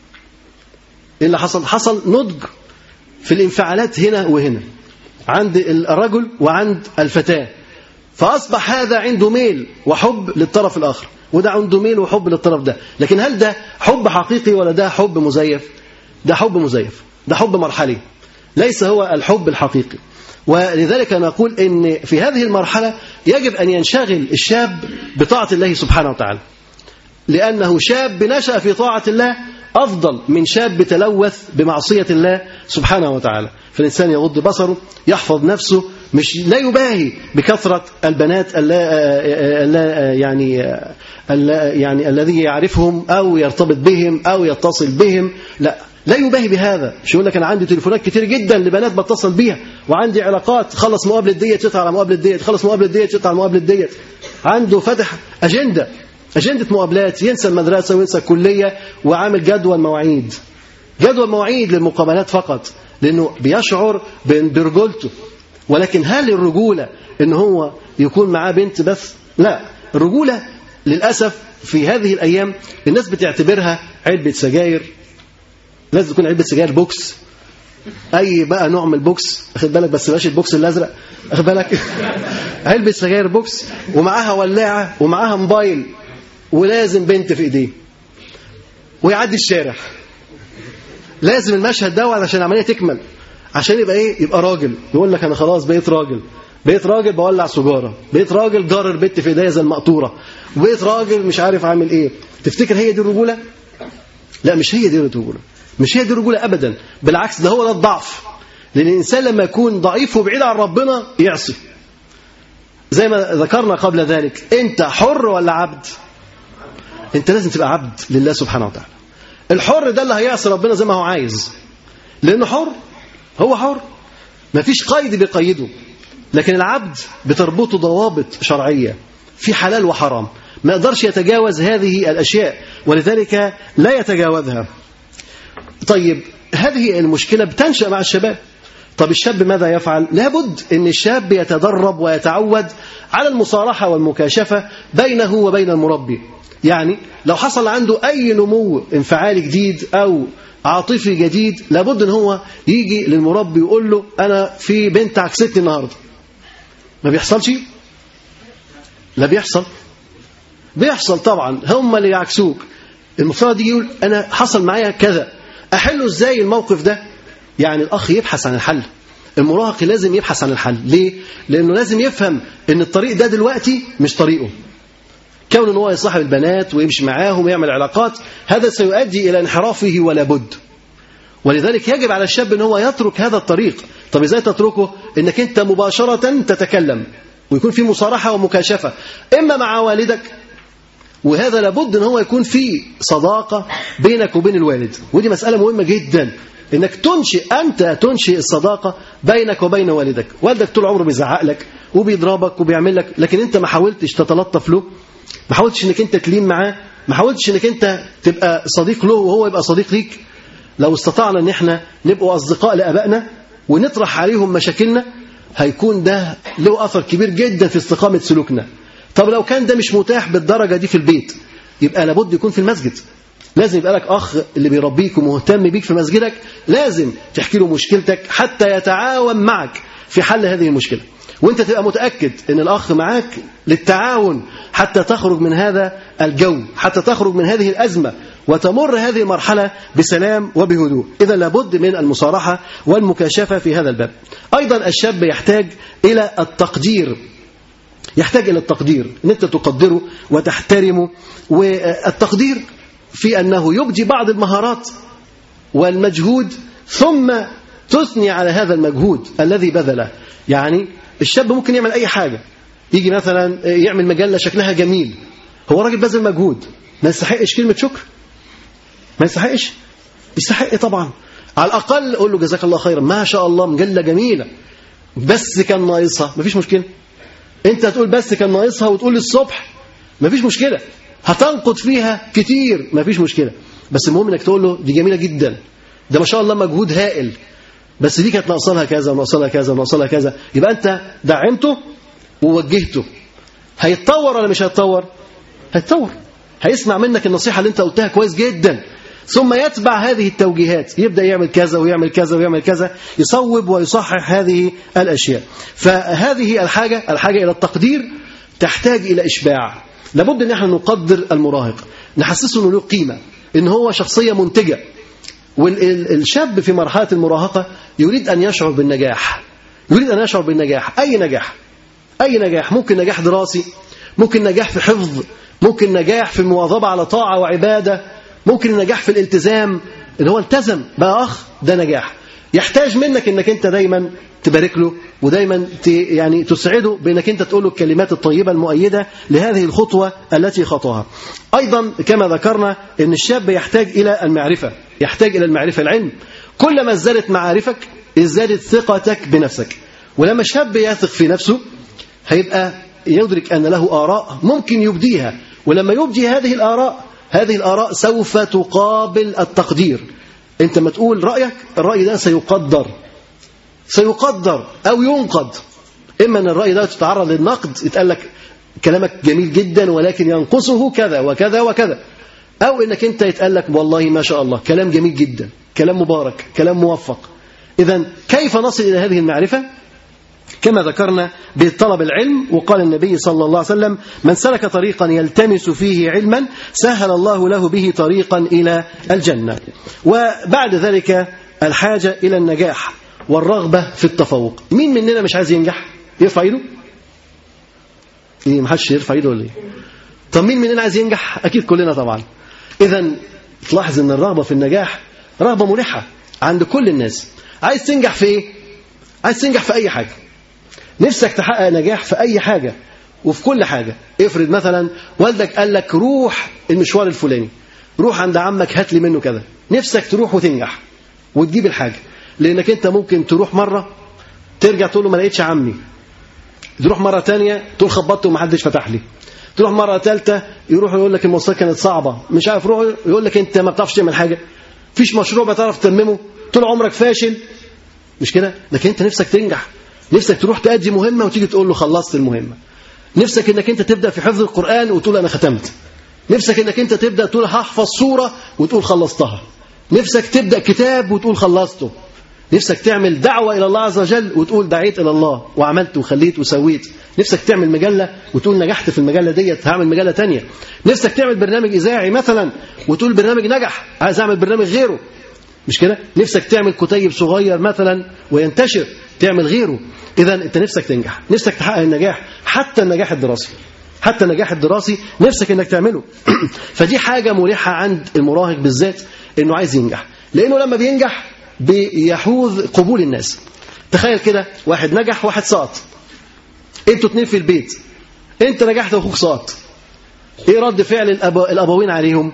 Speaker 3: ايه اللي حصل حصل نضج في الانفعالات هنا وهنا عند الرجل وعند الفتاة فأصبح هذا عنده ميل وحب للطرف الآخر وده عنده ميل وحب للطرف ده لكن هل ده حب حقيقي ولا ده حب مزيف ده حب مزيف ده حب مرحلي ليس هو الحب الحقيقي ولذلك نقول ان في هذه المرحلة يجب أن ينشغل الشاب بطاعة الله سبحانه وتعالى لأنه شاب نشأ في طاعة الله أفضل من شاب تلوث بمعصية الله سبحانه وتعالى فالإنسان يغض بصره يحفظ نفسه مش لا يباهي بكثرة البنات اللا اللا يعني اللا يعني الذي يعرفهم أو يرتبط بهم أو يتصل بهم لا لا يباهي بهذا مش يقول لك انا عندي تليفونات كتير جدا لبنات بتصل بيها وعندي علاقات خلص مقابله ديت يطلع على مقابله ديت خلص مقابله ديت يطلع على مقابله ديت عنده فتح اجنده أجندة مقابلات ينسى المدرسة وينسى الكلية وعامل جدول مواعيد جدول مواعيد للمقابلات فقط لأنه بيشعر برجولته ولكن هل الرجولة إن هو يكون معاه بنت بس لا الرجولة للأسف في هذه الأيام الناس بتعتبرها علبة سجاير لازم تكون علبة سجاير بوكس أي بقى نوع من البوكس أخد بالك بس بلاش البوكس الأزرق أخد بالك علبة سجاير بوكس ومعاها ولاعة ومعاها موبايل ولازم بنت في ايديه ويعدي الشارع لازم المشهد دوت عشان العمليه تكمل عشان يبقى ايه يبقى راجل يقول لك انا خلاص بقيت راجل بقيت راجل بولع سجاره بقيت راجل جار البت في ايديا زي المقطوره وبقيت راجل مش عارف عامل ايه تفتكر هي دي الرجوله لا مش هي دي الرجوله مش هي دي الرجوله ابدا بالعكس ده هو ده الضعف لان الانسان لما يكون ضعيف وبعيد عن ربنا يعصي زي ما ذكرنا قبل ذلك انت حر ولا عبد انت لازم تبقى عبد لله سبحانه وتعالى الحر ده اللي هيعصي ربنا زي ما هو عايز لانه حر هو حر ما فيش قيد بيقيده لكن العبد بتربطه ضوابط شرعيه في حلال وحرام ما يقدرش يتجاوز هذه الاشياء ولذلك لا يتجاوزها طيب هذه المشكله بتنشا مع الشباب طب الشاب ماذا يفعل لابد ان الشاب يتدرب ويتعود على المصارحه والمكاشفه بينه وبين المربي يعني لو حصل عنده أي نمو انفعالي جديد أو عاطفي جديد لابد ان هو يجي للمربي ويقول له أنا في بنت عكستني النهاردة ما بيحصلش لا بيحصل بيحصل طبعا هم اللي يعكسوك المفترض يجي يقول أنا حصل معايا كذا أحله إزاي الموقف ده يعني الأخ يبحث عن الحل المراهق لازم يبحث عن الحل ليه؟ لأنه لازم يفهم أن الطريق ده دلوقتي مش طريقه كون ان هو يصاحب البنات ويمشي معاهم ويعمل علاقات هذا سيؤدي الى انحرافه ولا بد ولذلك يجب على الشاب ان هو يترك هذا الطريق طب ازاي تتركه انك انت مباشره تتكلم ويكون في مصارحه ومكاشفه اما مع والدك وهذا لابد ان هو يكون في صداقه بينك وبين الوالد ودي مساله مهمه جدا انك تنشئ انت تنشئ الصداقه بينك وبين والدك والدك طول عمره بيزعق لك وبيضربك وبيعمل لك لكن انت ما حاولتش تتلطف له ما حاولتش انك انت تلين معاه ما حاولتش انك انت تبقى صديق له وهو يبقى صديق ليك لو استطعنا ان احنا نبقوا اصدقاء لابائنا ونطرح عليهم مشاكلنا هيكون ده له اثر كبير جدا في استقامه سلوكنا طب لو كان ده مش متاح بالدرجه دي في البيت يبقى لابد يكون في المسجد لازم يبقى لك اخ اللي بيربيك ومهتم بيك في مسجدك لازم تحكي له مشكلتك حتى يتعاون معك في حل هذه المشكله وانت تبقى متاكد ان الاخ معاك للتعاون حتى تخرج من هذا الجو حتى تخرج من هذه الازمه وتمر هذه المرحله بسلام وبهدوء اذا لابد من المصارحه والمكاشفه في هذا الباب ايضا الشاب يحتاج الى التقدير يحتاج الى التقدير ان انت تقدره وتحترمه والتقدير في انه يبدي بعض المهارات والمجهود ثم تثني على هذا المجهود الذي بذله يعني الشاب ممكن يعمل اي حاجه يجي مثلا يعمل مجله شكلها جميل هو راجل بذل مجهود ما يستحقش كلمه شكر ما يستحقش يستحق طبعا على الاقل قول له جزاك الله خيرا ما شاء الله مجله جميله بس كان ناقصها مفيش مشكله انت هتقول بس كان ناقصها وتقول الصبح مفيش مشكله هتنقد فيها كتير مفيش مشكله بس المهم انك تقول له دي جميله جدا ده ما شاء الله مجهود هائل بس دي كانت ناقصه لها كذا وناقصه لها كذا وناقصه لها كذا يبقى انت دعمته ووجهته هيتطور ولا مش هيتطور هيتطور هيسمع منك النصيحه اللي انت قلتها كويس جدا ثم يتبع هذه التوجيهات يبدا يعمل كذا ويعمل كذا ويعمل كذا يصوب ويصحح هذه الاشياء فهذه الحاجه الحاجه الى التقدير تحتاج الى اشباع لابد ان احنا نقدر المراهق نحسسه انه له قيمه ان هو شخصيه منتجه والشاب في مرحله المراهقه يريد ان يشعر بالنجاح يريد ان يشعر بالنجاح اي نجاح اي نجاح ممكن نجاح دراسي ممكن نجاح في حفظ ممكن نجاح في المواظبه على طاعه وعباده ممكن النجاح في الالتزام ان هو التزم بقى اخ ده نجاح يحتاج منك انك انت دايما تبارك له ودايما يعني تسعده بانك انت تقول له الكلمات الطيبه المؤيده لهذه الخطوه التي خطاها. ايضا كما ذكرنا ان الشاب يحتاج الى المعرفه، يحتاج الى المعرفه العلم. كلما ازدادت معارفك ازدادت ثقتك بنفسك. ولما الشاب يثق في نفسه هيبقى يدرك ان له اراء ممكن يبديها، ولما يبدي هذه الاراء هذه الاراء سوف تقابل التقدير. انت ما تقول رايك الراي ده سيقدر سيقدر أو ينقد إما أن الرأي ده تتعرض للنقد يتقال لك كلامك جميل جدا ولكن ينقصه كذا وكذا وكذا أو إنك أنت يتقال لك والله ما شاء الله كلام جميل جدا كلام مبارك كلام موفق إذا كيف نصل إلى هذه المعرفة كما ذكرنا بطلب العلم وقال النبي صلى الله عليه وسلم من سلك طريقا يلتمس فيه علما سهل الله له به طريقا إلى الجنة وبعد ذلك الحاجة إلى النجاح والرغبة في التفوق مين مننا مش عايز ينجح يرفع ايده ايه محدش يرفع ايده ولا ايه طب مين مننا عايز ينجح اكيد كلنا طبعا اذا تلاحظ ان الرغبة في النجاح رغبة ملحة عند كل الناس عايز تنجح في ايه عايز تنجح في اي حاجة نفسك تحقق نجاح في اي حاجة وفي كل حاجة افرض مثلا والدك قال لك روح المشوار الفلاني روح عند عمك هات لي منه كذا نفسك تروح وتنجح وتجيب الحاجة لانك انت ممكن تروح مره ترجع تقول له ما لقيتش عمي تروح مره تانية تقول خبطت ومحدش فتح لي تروح مره ثالثه يروح يقول لك المواصلات كانت صعبه مش عارف روح يقول لك انت ما بتعرفش تعمل حاجه فيش مشروع بتعرف تتممه طول عمرك فاشل مش كده لكن انت نفسك تنجح نفسك تروح تأدي مهمه وتيجي تقول له خلصت المهمه نفسك انك انت تبدا في حفظ القران وتقول انا ختمت نفسك انك انت تبدا تقول هحفظ سوره وتقول خلصتها نفسك تبدا كتاب وتقول خلصته نفسك تعمل دعوة إلى الله عز وجل وتقول دعيت إلى الله وعملت وخليت وسويت نفسك تعمل مجلة وتقول نجحت في المجلة ديت هعمل مجلة تانية نفسك تعمل برنامج إذاعي مثلا وتقول برنامج نجح عايز أعمل برنامج غيره مش كده نفسك تعمل كتيب صغير مثلا وينتشر تعمل غيره إذا أنت نفسك تنجح نفسك تحقق النجاح حتى النجاح الدراسي حتى النجاح الدراسي نفسك انك تعمله فدي حاجه مريحه عند المراهق بالذات انه عايز ينجح لانه لما بينجح بيحوز قبول الناس تخيل كده واحد نجح واحد سقط انتوا اتنين في البيت انت نجحت واخوك سقط ايه رد فعل الأب... الابوين عليهم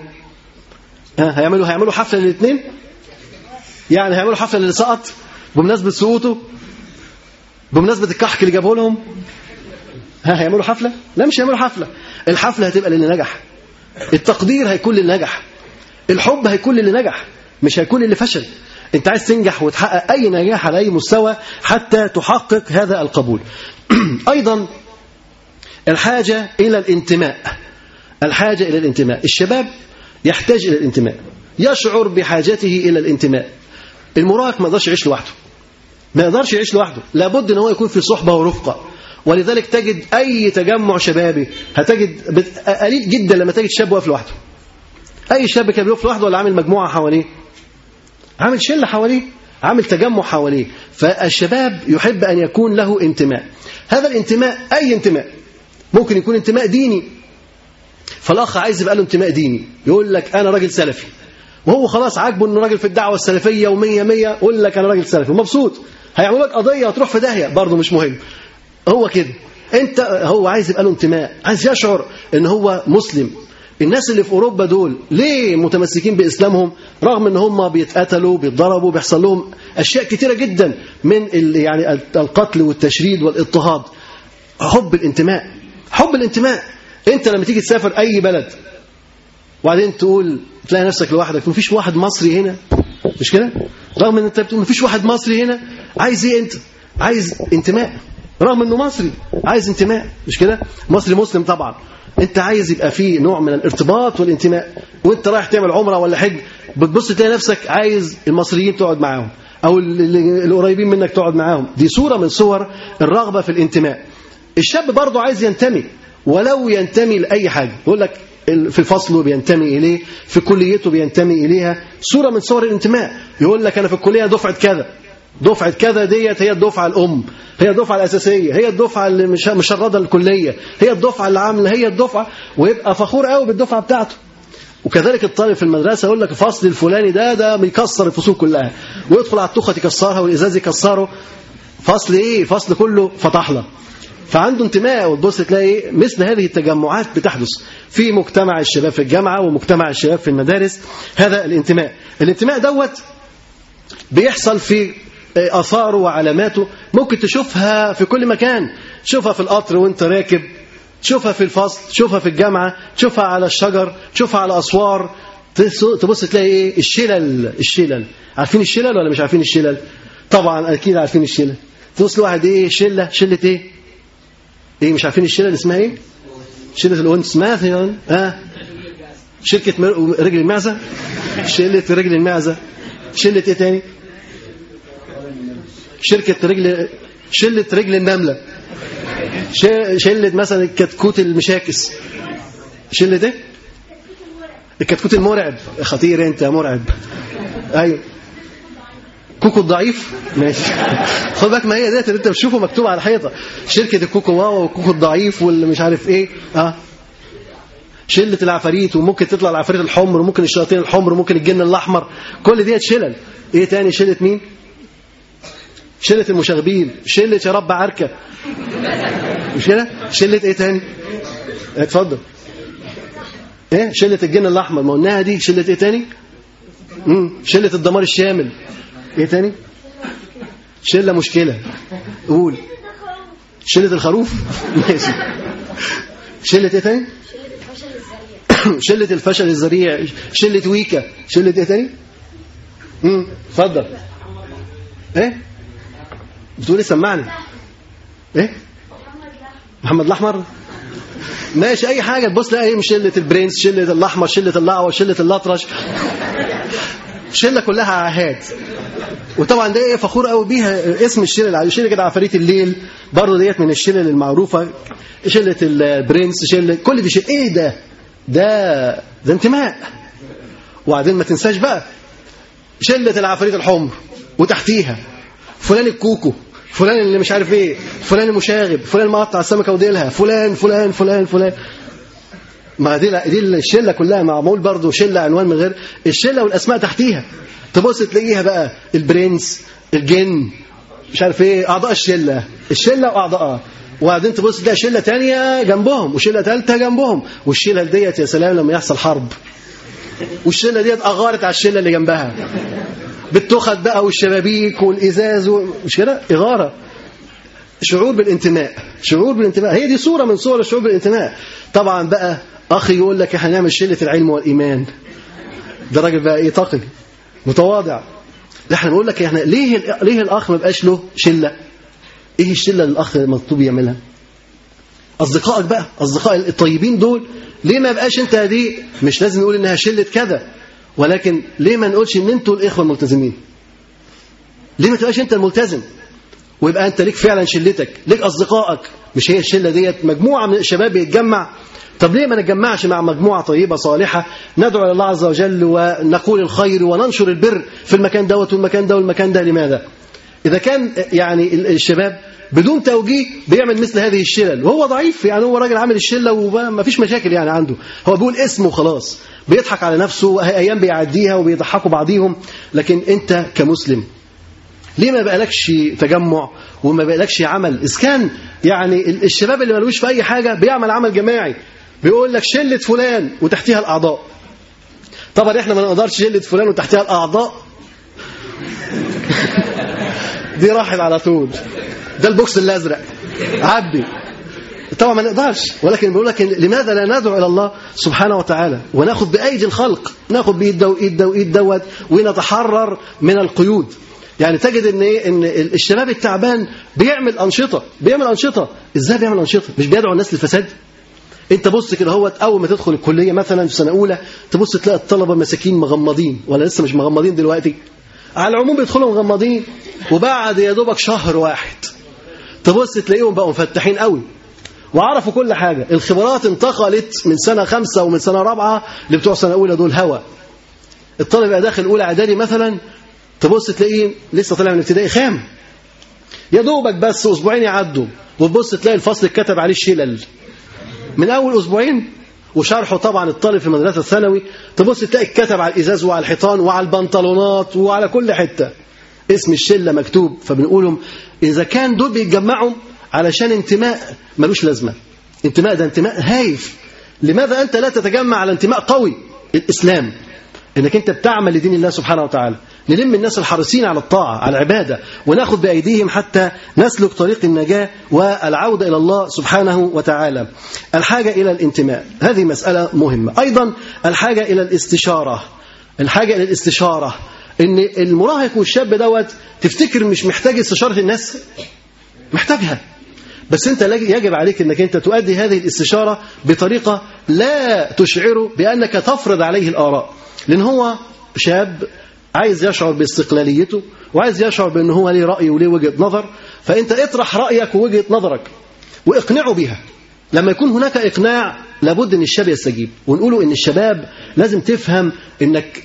Speaker 3: ها هيعملوا هيعملوا حفله للاثنين يعني هيعملوا حفله للي سقط بمناسبه سقوطه بمناسبه الكحك اللي جابه لهم ها هيعملوا حفله لا مش هيعملوا حفله الحفله هتبقى للي نجح التقدير هيكون للي نجح الحب هيكون للي نجح مش هيكون للي فشل انت عايز تنجح وتحقق اي نجاح على اي مستوى حتى تحقق هذا القبول ايضا الحاجه الى الانتماء الحاجه الى الانتماء الشباب يحتاج الى الانتماء يشعر بحاجته الى الانتماء المراهق ما يقدرش يعيش لوحده ما يقدرش يعيش لوحده لابد ان هو يكون في صحبه ورفقه ولذلك تجد اي تجمع شبابي هتجد بت- قليل جدا لما تجد شاب واقف لوحده اي شاب كان بيقف لوحده ولا عامل مجموعه حواليه عامل شله حواليه عامل تجمع حواليه فالشباب يحب ان يكون له انتماء هذا الانتماء اي انتماء ممكن يكون انتماء ديني فالاخ عايز يبقى له انتماء ديني يقول لك انا راجل سلفي وهو خلاص عاجبه انه راجل في الدعوه السلفيه و100 100 يقول لك انا راجل سلفي ومبسوط هيعملوا لك قضيه وتروح في داهيه برضه مش مهم هو كده انت هو عايز يبقى له انتماء عايز يشعر ان هو مسلم الناس اللي في اوروبا دول ليه متمسكين باسلامهم رغم ان هم بيتقتلوا بيتضربوا بيحصل لهم اشياء كتيره جدا من ال- يعني القتل والتشريد والاضطهاد حب الانتماء حب الانتماء انت لما تيجي تسافر اي بلد وبعدين تقول تلاقي نفسك لوحدك مفيش واحد مصري هنا مش كده رغم ان انت بتقول مفيش واحد مصري هنا عايز ايه انت عايز انتماء رغم انه مصري عايز انتماء مش كده مصري مسلم طبعا انت عايز يبقى فيه نوع من الارتباط والانتماء وانت رايح تعمل عمره ولا حج بتبص تلاقي نفسك عايز المصريين تقعد معاهم او اللي- القريبين منك تقعد معاهم دي صوره من صور الرغبه في الانتماء الشاب برضه عايز ينتمي ولو ينتمي لاي حاجه يقول لك ال- في فصله بينتمي اليه في كليته بينتمي اليها صوره من صور الانتماء يقول لك انا في الكليه دفعه كذا دفعه كذا ديت هي الدفعه الام هي الدفعه الاساسيه هي الدفعه اللي مش مشرده الكليه هي الدفعه اللي عامله هي الدفعه ويبقى فخور قوي بالدفعه بتاعته وكذلك الطالب في المدرسه يقول لك الفصل الفلاني ده ده بيكسر الفصول كلها ويدخل على التخت يكسرها والازاز يكسره فصل ايه فصل كله فطحله فعنده انتماء وتبص تلاقي إيه؟ مثل هذه التجمعات بتحدث في مجتمع الشباب في الجامعه ومجتمع الشباب في المدارس هذا الانتماء الانتماء دوت بيحصل في اثاره وعلاماته ممكن تشوفها في كل مكان تشوفها في القطر وانت راكب تشوفها في الفصل تشوفها في الجامعه تشوفها على الشجر تشوفها على اسوار تس- تبص تلاقي ايه الشلل الشلل عارفين الشلل ولا مش عارفين الشلل طبعا اكيد عارفين الشلل تبص لواحد ايه شله شله ايه ايه مش عارفين الشله اللي اسمها ايه شله الانس مثلا ها شركه مر- رجل المعزه شله رجل المعزه شله ايه تاني شركه رجل شله رجل النمله ش- شله مثلا الكتكوت المشاكس شله ايه الكتكوت المرعب خطير انت يا مرعب ايوه كوكو الضعيف ماشي خد بالك ما هي ديت اللي انت بتشوفه مكتوب على الحيطه شركه الكوكو واوا والكوكو الضعيف واللي مش عارف ايه اه شله العفاريت وممكن تطلع العفاريت الحمر وممكن الشياطين الحمر وممكن الجن الاحمر كل ديت شلل ايه تاني شله مين شله المشاغبين شله يا رب عركه مش كده شله ايه تاني اتفضل ايه شله الجن الاحمر ما قلناها دي شله ايه تاني امم شله الدمار الشامل ايه تاني شله مشكله قول شله الخروف ماشي شله ايه تاني شله الفشل الذريع شله ويكا شله ايه تاني امم اتفضل ايه بتقول ايه سمعني ايه محمد الاحمر ماشي اي حاجه تبص تلاقي ايه شله البرنس شله الاحمر شله الاعور شله الاطرش شله كلها عهاد وطبعا ده ايه فخور قوي بيها اسم الشله العادي شله كده عفاريت الليل برضه ديت من الشلل المعروفه شله البرنس شله كل دي شله ايه ده ده ده انتماء وبعدين ما تنساش بقى شله العفاريت الحمر وتحتيها فلان الكوكو فلان اللي مش عارف ايه فلان المشاغب فلان مقطع السمكه وديلها فلان فلان فلان فلان ما دي دي الشله كلها معمول برضه شله عنوان من غير الشله والاسماء تحتيها تبص تلاقيها بقى البرنس الجن مش عارف ايه اعضاء الشله الشله واعضائها وبعدين تبص تلاقي شله تانية جنبهم وشله ثالثه جنبهم والشله ديت يا سلام لما يحصل حرب والشله ديت اغارت على الشله اللي جنبها بالتخت بقى والشبابيك والازاز و- مش كده اغاره شعور بالانتماء شعور بالانتماء هي دي صوره من صور الشعور بالانتماء طبعا بقى اخي يقول لك احنا هنعمل شله العلم والايمان ده راجل بقى ايه تقي متواضع لا احنا بنقول لك احنا ليه ال- ليه الاخ ما بقاش له شله ايه الشله اللي الاخ مطلوب يعملها اصدقائك بقى اصدقاء الطيبين دول ليه ما بقاش انت دي مش لازم نقول انها شله كذا ولكن ليه ما نقولش ان انتوا الاخوه الملتزمين ليه ما تبقاش انت الملتزم ويبقى انت ليك فعلا شلتك ليك اصدقائك مش هي الشله ديت مجموعه من الشباب بيتجمع طب ليه ما نتجمعش مع مجموعه طيبه صالحه ندعو الى الله عز وجل ونقول الخير وننشر البر في المكان دوت والمكان ده والمكان ده لماذا اذا كان يعني ال- الشباب بدون توجيه بيعمل مثل هذه الشلل وهو ضعيف يعني هو راجل عامل الشله وما فيش مشاكل يعني عنده هو بيقول اسمه وخلاص بيضحك على نفسه ايام بيعديها وبيضحكوا بعضيهم لكن انت كمسلم ليه ما بقالكش تجمع وما بقالكش عمل إذا كان يعني ال- الشباب اللي ملوش في أي حاجة بيعمل عمل جماعي بيقول لك شلة فلان وتحتها الأعضاء طبعا احنا ما نقدرش شلة فلان وتحتها الأعضاء دي راحت على طول ده البوكس الأزرق عدي طبعا ما نقدرش ولكن بيقول لك إن- لماذا لا ندعو الى الله سبحانه وتعالى وناخد بايدي الخلق ناخد بايد ده وايد ده وايد دوت ونتحرر من القيود يعني تجد ان ايه ان الشباب التعبان بيعمل انشطه بيعمل انشطه ازاي بيعمل انشطه مش بيدعو الناس للفساد انت بص كده هوت اول ما تدخل الكليه مثلا في سنه اولى تبص تلاقي الطلبه مساكين مغمضين ولا لسه مش مغمضين دلوقتي على العموم بيدخلوا مغمضين وبعد يا دوبك شهر واحد تبص تلاقيهم بقوا مفتحين قوي وعرفوا كل حاجة الخبرات انتقلت من سنة خمسة ومن سنة رابعة لبتوع سنة أولى دول هوا الطالب يبقى داخل أولى إعدادي مثلا تبص تلاقيه لسه طالع من ابتدائي خام يا دوبك بس أسبوعين يعدوا وتبص تلاقي الفصل اتكتب عليه الشلل من أول أسبوعين وشرحه طبعا الطالب في المدرسة الثانوي تبص تلاقي اتكتب على الإزاز وعلى الحيطان وعلى البنطلونات وعلى كل حتة اسم الشلة مكتوب فبنقولهم إذا كان دول بيتجمعوا علشان انتماء ملوش لازمة انتماء ده انتماء هايف لماذا أنت لا تتجمع على انتماء قوي الإسلام انك انت بتعمل لدين الله سبحانه وتعالى نلم الناس الحريصين على الطاعة على العبادة وناخد بأيديهم حتى نسلك طريق النجاة والعودة إلى الله سبحانه وتعالى الحاجة إلى الانتماء هذه مسألة مهمة أيضا الحاجة إلى الاستشارة الحاجة إلى الاستشارة ان المراهق والشاب دوت تفتكر مش محتاج استشارة الناس محتاجها بس انت يجب عليك انك انت تؤدي هذه الاستشارة بطريقة لا تشعره بانك تفرض عليه الاراء لان هو شاب عايز يشعر باستقلاليته وعايز يشعر بان هو ليه رأي وليه وجهة نظر فانت اطرح رأيك ووجهة نظرك واقنعه بها لما يكون هناك اقناع لابد ان الشاب يستجيب ونقوله ان الشباب لازم تفهم انك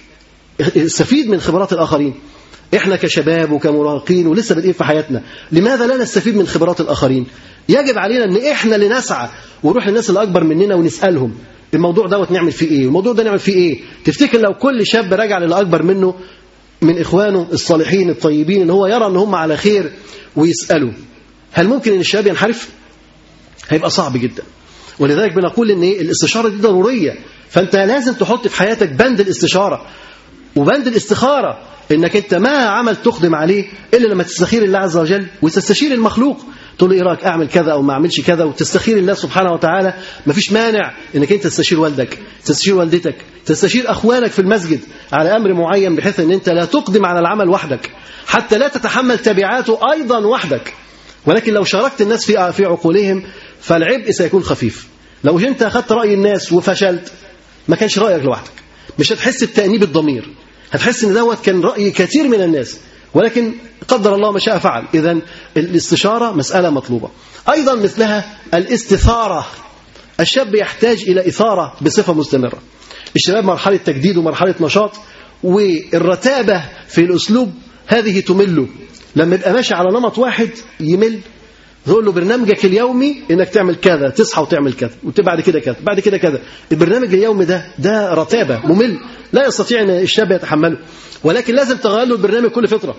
Speaker 3: استفيد من خبرات الآخرين احنا كشباب وكمراهقين ولسه بادئين في حياتنا لماذا لا نستفيد من خبرات الآخرين يجب علينا ان احنا اللي نسعى ونروح للناس اللي اكبر مننا ونسالهم الموضوع دوت نعمل فيه ايه الموضوع ده نعمل فيه ايه تفتكر لو كل شاب راجع للي اكبر منه من اخوانه الصالحين الطيبين ان هو يرى ان هم على خير ويسالوا هل ممكن ان الشباب ينحرف هيبقى صعب جدا ولذلك بنقول ان إيه؟ الاستشاره دي ضروريه فانت لازم تحط في حياتك بند الاستشاره وبند الاستخارة انك انت ما عمل تقدم عليه الا لما تستخير الله عز وجل وتستشير المخلوق تقول له ايه رايك اعمل كذا او ما اعملش كذا وتستخير الله سبحانه وتعالى ما فيش مانع انك انت تستشير والدك تستشير والدتك تستشير اخوانك في المسجد على امر معين بحيث ان انت لا تقدم على العمل وحدك حتى لا تتحمل تبعاته ايضا وحدك ولكن لو شاركت الناس في في عقولهم فالعبء سيكون خفيف لو انت اخذت راي الناس وفشلت ما كانش رايك لوحدك مش هتحس بتأنيب الضمير هتحس ان دوت كان رأي كثير من الناس ولكن قدر الله ما شاء فعل اذا الاستشارة مسألة مطلوبة أيضا مثلها الاستثارة الشاب يحتاج إلى إثارة بصفة مستمرة الشباب مرحلة تجديد ومرحلة نشاط والرتابة في الأسلوب هذه تمله لما يبقى ماشي على نمط واحد يمل تقول له برنامجك اليومي انك تعمل كذا تصحى وتعمل كذا وبعد كده كذا بعد كده كذا البرنامج اليومي ده ده رتابه ممل لا يستطيع ان الشاب يتحمله ولكن لازم تغير له البرنامج كل فتره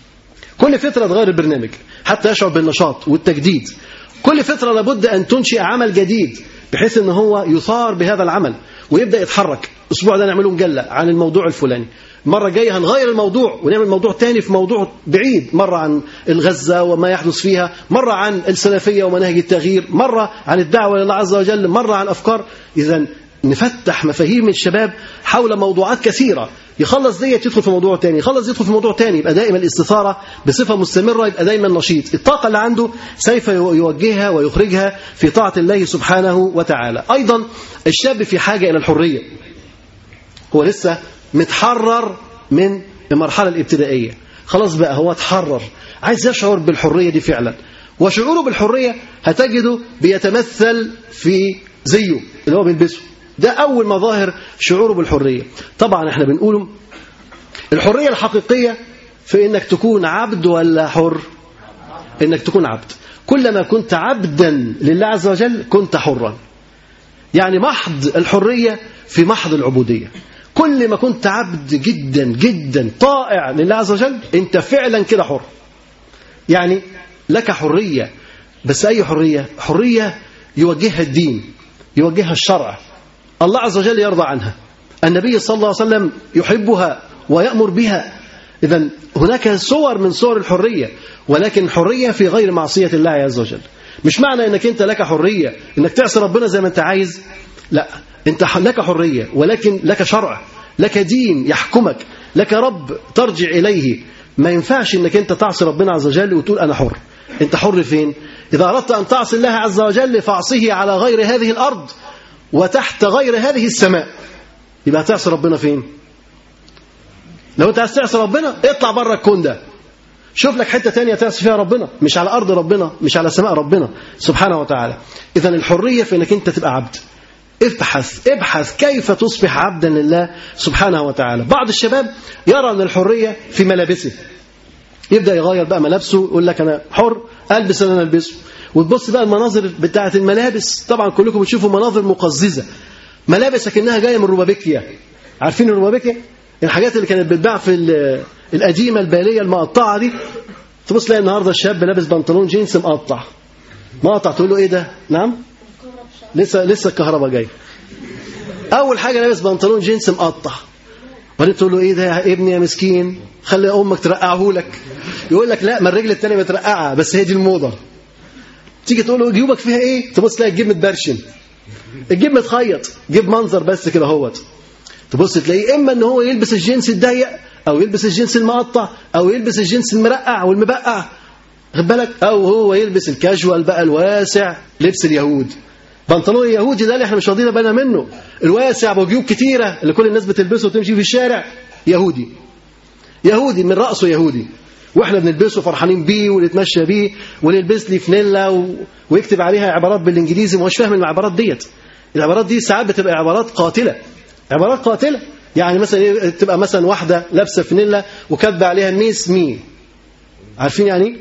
Speaker 3: كل فتره تغير البرنامج حتى يشعر بالنشاط والتجديد كل فتره لابد ان تنشئ عمل جديد بحيث ان هو يثار بهذا العمل ويبدا يتحرك الاسبوع ده نعمله مجله عن الموضوع الفلاني المره الجايه هنغير الموضوع ونعمل موضوع تاني في موضوع بعيد مره عن الغزه وما يحدث فيها مره عن السلفيه ومناهج التغيير مره عن الدعوه لله عز وجل مره عن افكار اذا نفتح مفاهيم الشباب حول موضوعات كثيرة يخلص ديت يدخل في موضوع تاني يخلص يدخل في موضوع تاني يبقى دائما الاستثارة بصفة مستمرة يبقى دائما نشيط الطاقة اللي عنده سيف يوجهها ويخرجها في طاعة الله سبحانه وتعالى أيضا الشاب في حاجة إلى الحرية هو لسه متحرر من المرحلة الابتدائية خلاص بقى هو اتحرر عايز يشعر بالحرية دي فعلا وشعوره بالحرية هتجده بيتمثل في زيه اللي هو بيلبسه ده أول مظاهر شعوره بالحرية طبعا احنا بنقول الحرية الحقيقية في انك تكون عبد ولا حر انك تكون عبد كلما كنت عبدا لله عز وجل كنت حرا يعني محض الحرية في محض العبودية كل ما كنت عبد جدا جدا طائع لله عز وجل انت فعلا كده حر يعني لك حرية بس أي حرية حرية يوجهها الدين يوجهها الشرع الله عز وجل يرضى عنها النبي صلى الله عليه وسلم يحبها ويأمر بها إذا هناك صور من صور الحرية ولكن حرية في غير معصية الله عز وجل مش معنى أنك أنت لك حرية أنك تعصي ربنا زي ما أنت عايز لا أنت لك حرية ولكن لك شرع لك دين يحكمك لك رب ترجع إليه ما ينفعش أنك أنت تعصي ربنا عز وجل وتقول أنا حر أنت حر فين إذا أردت أن تعصي الله عز وجل فاعصه على غير هذه الأرض وتحت غير هذه السماء يبقى هتعصي ربنا فين لو انت عايز تعصي ربنا اطلع بره الكون ده شوف لك حته تانية تعصي فيها ربنا مش على ارض ربنا مش على سماء ربنا سبحانه وتعالى اذا الحريه في انك انت تبقى عبد ابحث ابحث كيف تصبح عبدا لله سبحانه وتعالى بعض الشباب يرى ان الحريه في ملابسه يبدا يغير بقى ملابسه يقول لك انا حر البس اللي انا البسه وتبص بقى المناظر بتاعه الملابس طبعا كلكم بتشوفوا مناظر مقززه ملابس كأنها جايه من روبابيكيا عارفين الروبابيكيا الحاجات اللي كانت بتباع في القديمه الباليه المقطعه دي تبص تلاقي النهارده الشاب لابس بنطلون جينز مقطع مقطع تقول له ايه ده نعم لسه لسه الكهرباء جاي اول حاجه لابس بنطلون جينز مقطع وبعدين تقول له ايه ده يا ابني يا مسكين خلي امك ترقعه لك يقول لك لا ما الرجل الثانيه مترقعه بس هي دي الموضه تيجي تقول له جيوبك فيها ايه تبص تلاقي الجيب متبرشم الجيب متخيط جيب منظر بس كده اهوت تبص تلاقيه اما ان هو يلبس الجنس الضيق او يلبس الجنس المقطع او يلبس الجنس المرقع والمبقع خد بالك او هو يلبس الكاجوال بقى الواسع لبس اليهود بنطلون اليهودي ده اللي احنا مش واخدين بالنا منه الواسع ابو جيوب كتيره اللي كل الناس بتلبسه وتمشي في الشارع يهودي يهودي من راسه يهودي واحنا بنلبسه فرحانين بيه ونتمشى بيه ونلبس لي فانيلا و... ويكتب عليها عبارات بالانجليزي ما هوش فاهم العبارات ديت العبارات دي ساعات بتبقى عبارات قاتله عبارات قاتله يعني مثلا تبقى مثلا واحده لابسه فانيلا وكاتبه عليها ميس مي عارفين يعني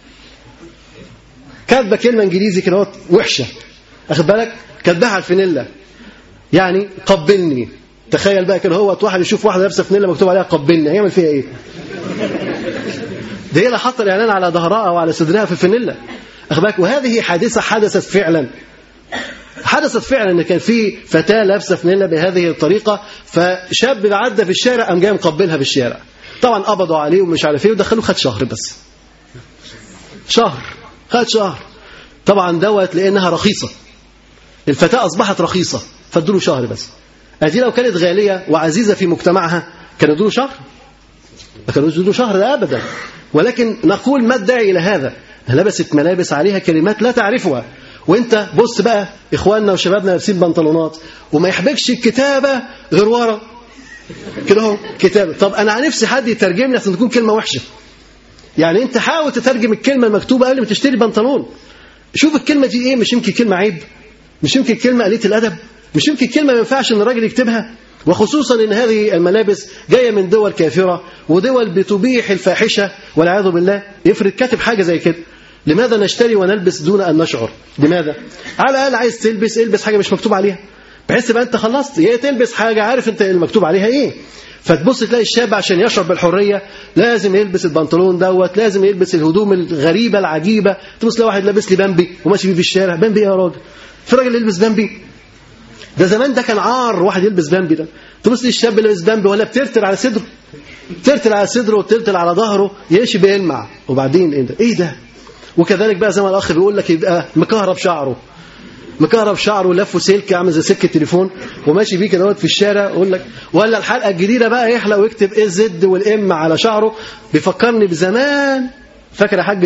Speaker 3: كاتبه كلمه انجليزي كده وحشه اخد بالك كاتباها على الفانيلا يعني قبلني تخيل بقى كده هو واحد يشوف واحده لابسه فانيلا مكتوب عليها قبلني هيعمل فيها ايه ده هي اللي حاطه الاعلان على ظهرها او على صدرها في الفانيلا اخد بالك وهذه حادثه حدثت فعلا حدثت فعلا ان كان في فتاه لابسه فانيلا بهذه الطريقه فشاب عدى في الشارع قام جاي مقبلها في الشارع طبعا قبضوا عليه ومش عارف ايه ودخلوه خد شهر بس شهر خد شهر طبعا دوت لانها رخيصه الفتاه اصبحت رخيصه فادوا شهر بس ادي لو كانت غاليه وعزيزه في مجتمعها كانوا يدوا شهر ما كانوا يدوا شهر ده ابدا ولكن نقول ما الداعي الى هذا لبست ملابس عليها كلمات لا تعرفها وانت بص بقى اخواننا وشبابنا لابسين بنطلونات وما يحبكش الكتابه غير ورا كده اهو كتابه طب انا عن نفسي حد يترجم لي عشان تكون كلمه وحشه يعني انت حاول تترجم الكلمه المكتوبه قبل ما تشتري بنطلون شوف الكلمه دي ايه مش يمكن كلمه عيب مش يمكن كلمه قليله الادب مش يمكن كلمه ما ينفعش ان الراجل يكتبها وخصوصا ان هذه الملابس جايه من دول كافره ودول بتبيح الفاحشه والعياذ بالله يفرض كاتب حاجه زي كده لماذا نشتري ونلبس دون ان نشعر لماذا على الاقل عايز تلبس البس حاجه مش مكتوب عليها بحيث يبقى انت خلصت يا تلبس حاجه عارف انت المكتوب عليها ايه فتبص تلاقي الشاب عشان يشعر بالحريه لازم يلبس البنطلون دوت لازم يلبس الهدوم الغريبه العجيبه تبص تلاقي واحد لابس لي بامبي وماشي بيه في الشارع بامبي ايه يا راجل في راجل يلبس بامبي ده زمان ده كان عار واحد يلبس بامبي ده تبص لي الشاب اللي لابس بامبي ولا بترتر على صدره ترتر على صدره وترتر على ظهره يمشي بيلمع وبعدين ايه ده ايه ده وكذلك بقى زي ما الاخ بيقول لك يبقى مكهرب شعره مكهرب شعره ولفه سلك عامل زي سلك التليفون وماشي بيه كده في الشارع يقول لك ولا الحلقه الجديده بقى يحلق ويكتب ايه الزد والام على شعره بيفكرني بزمان فاكر يا حاج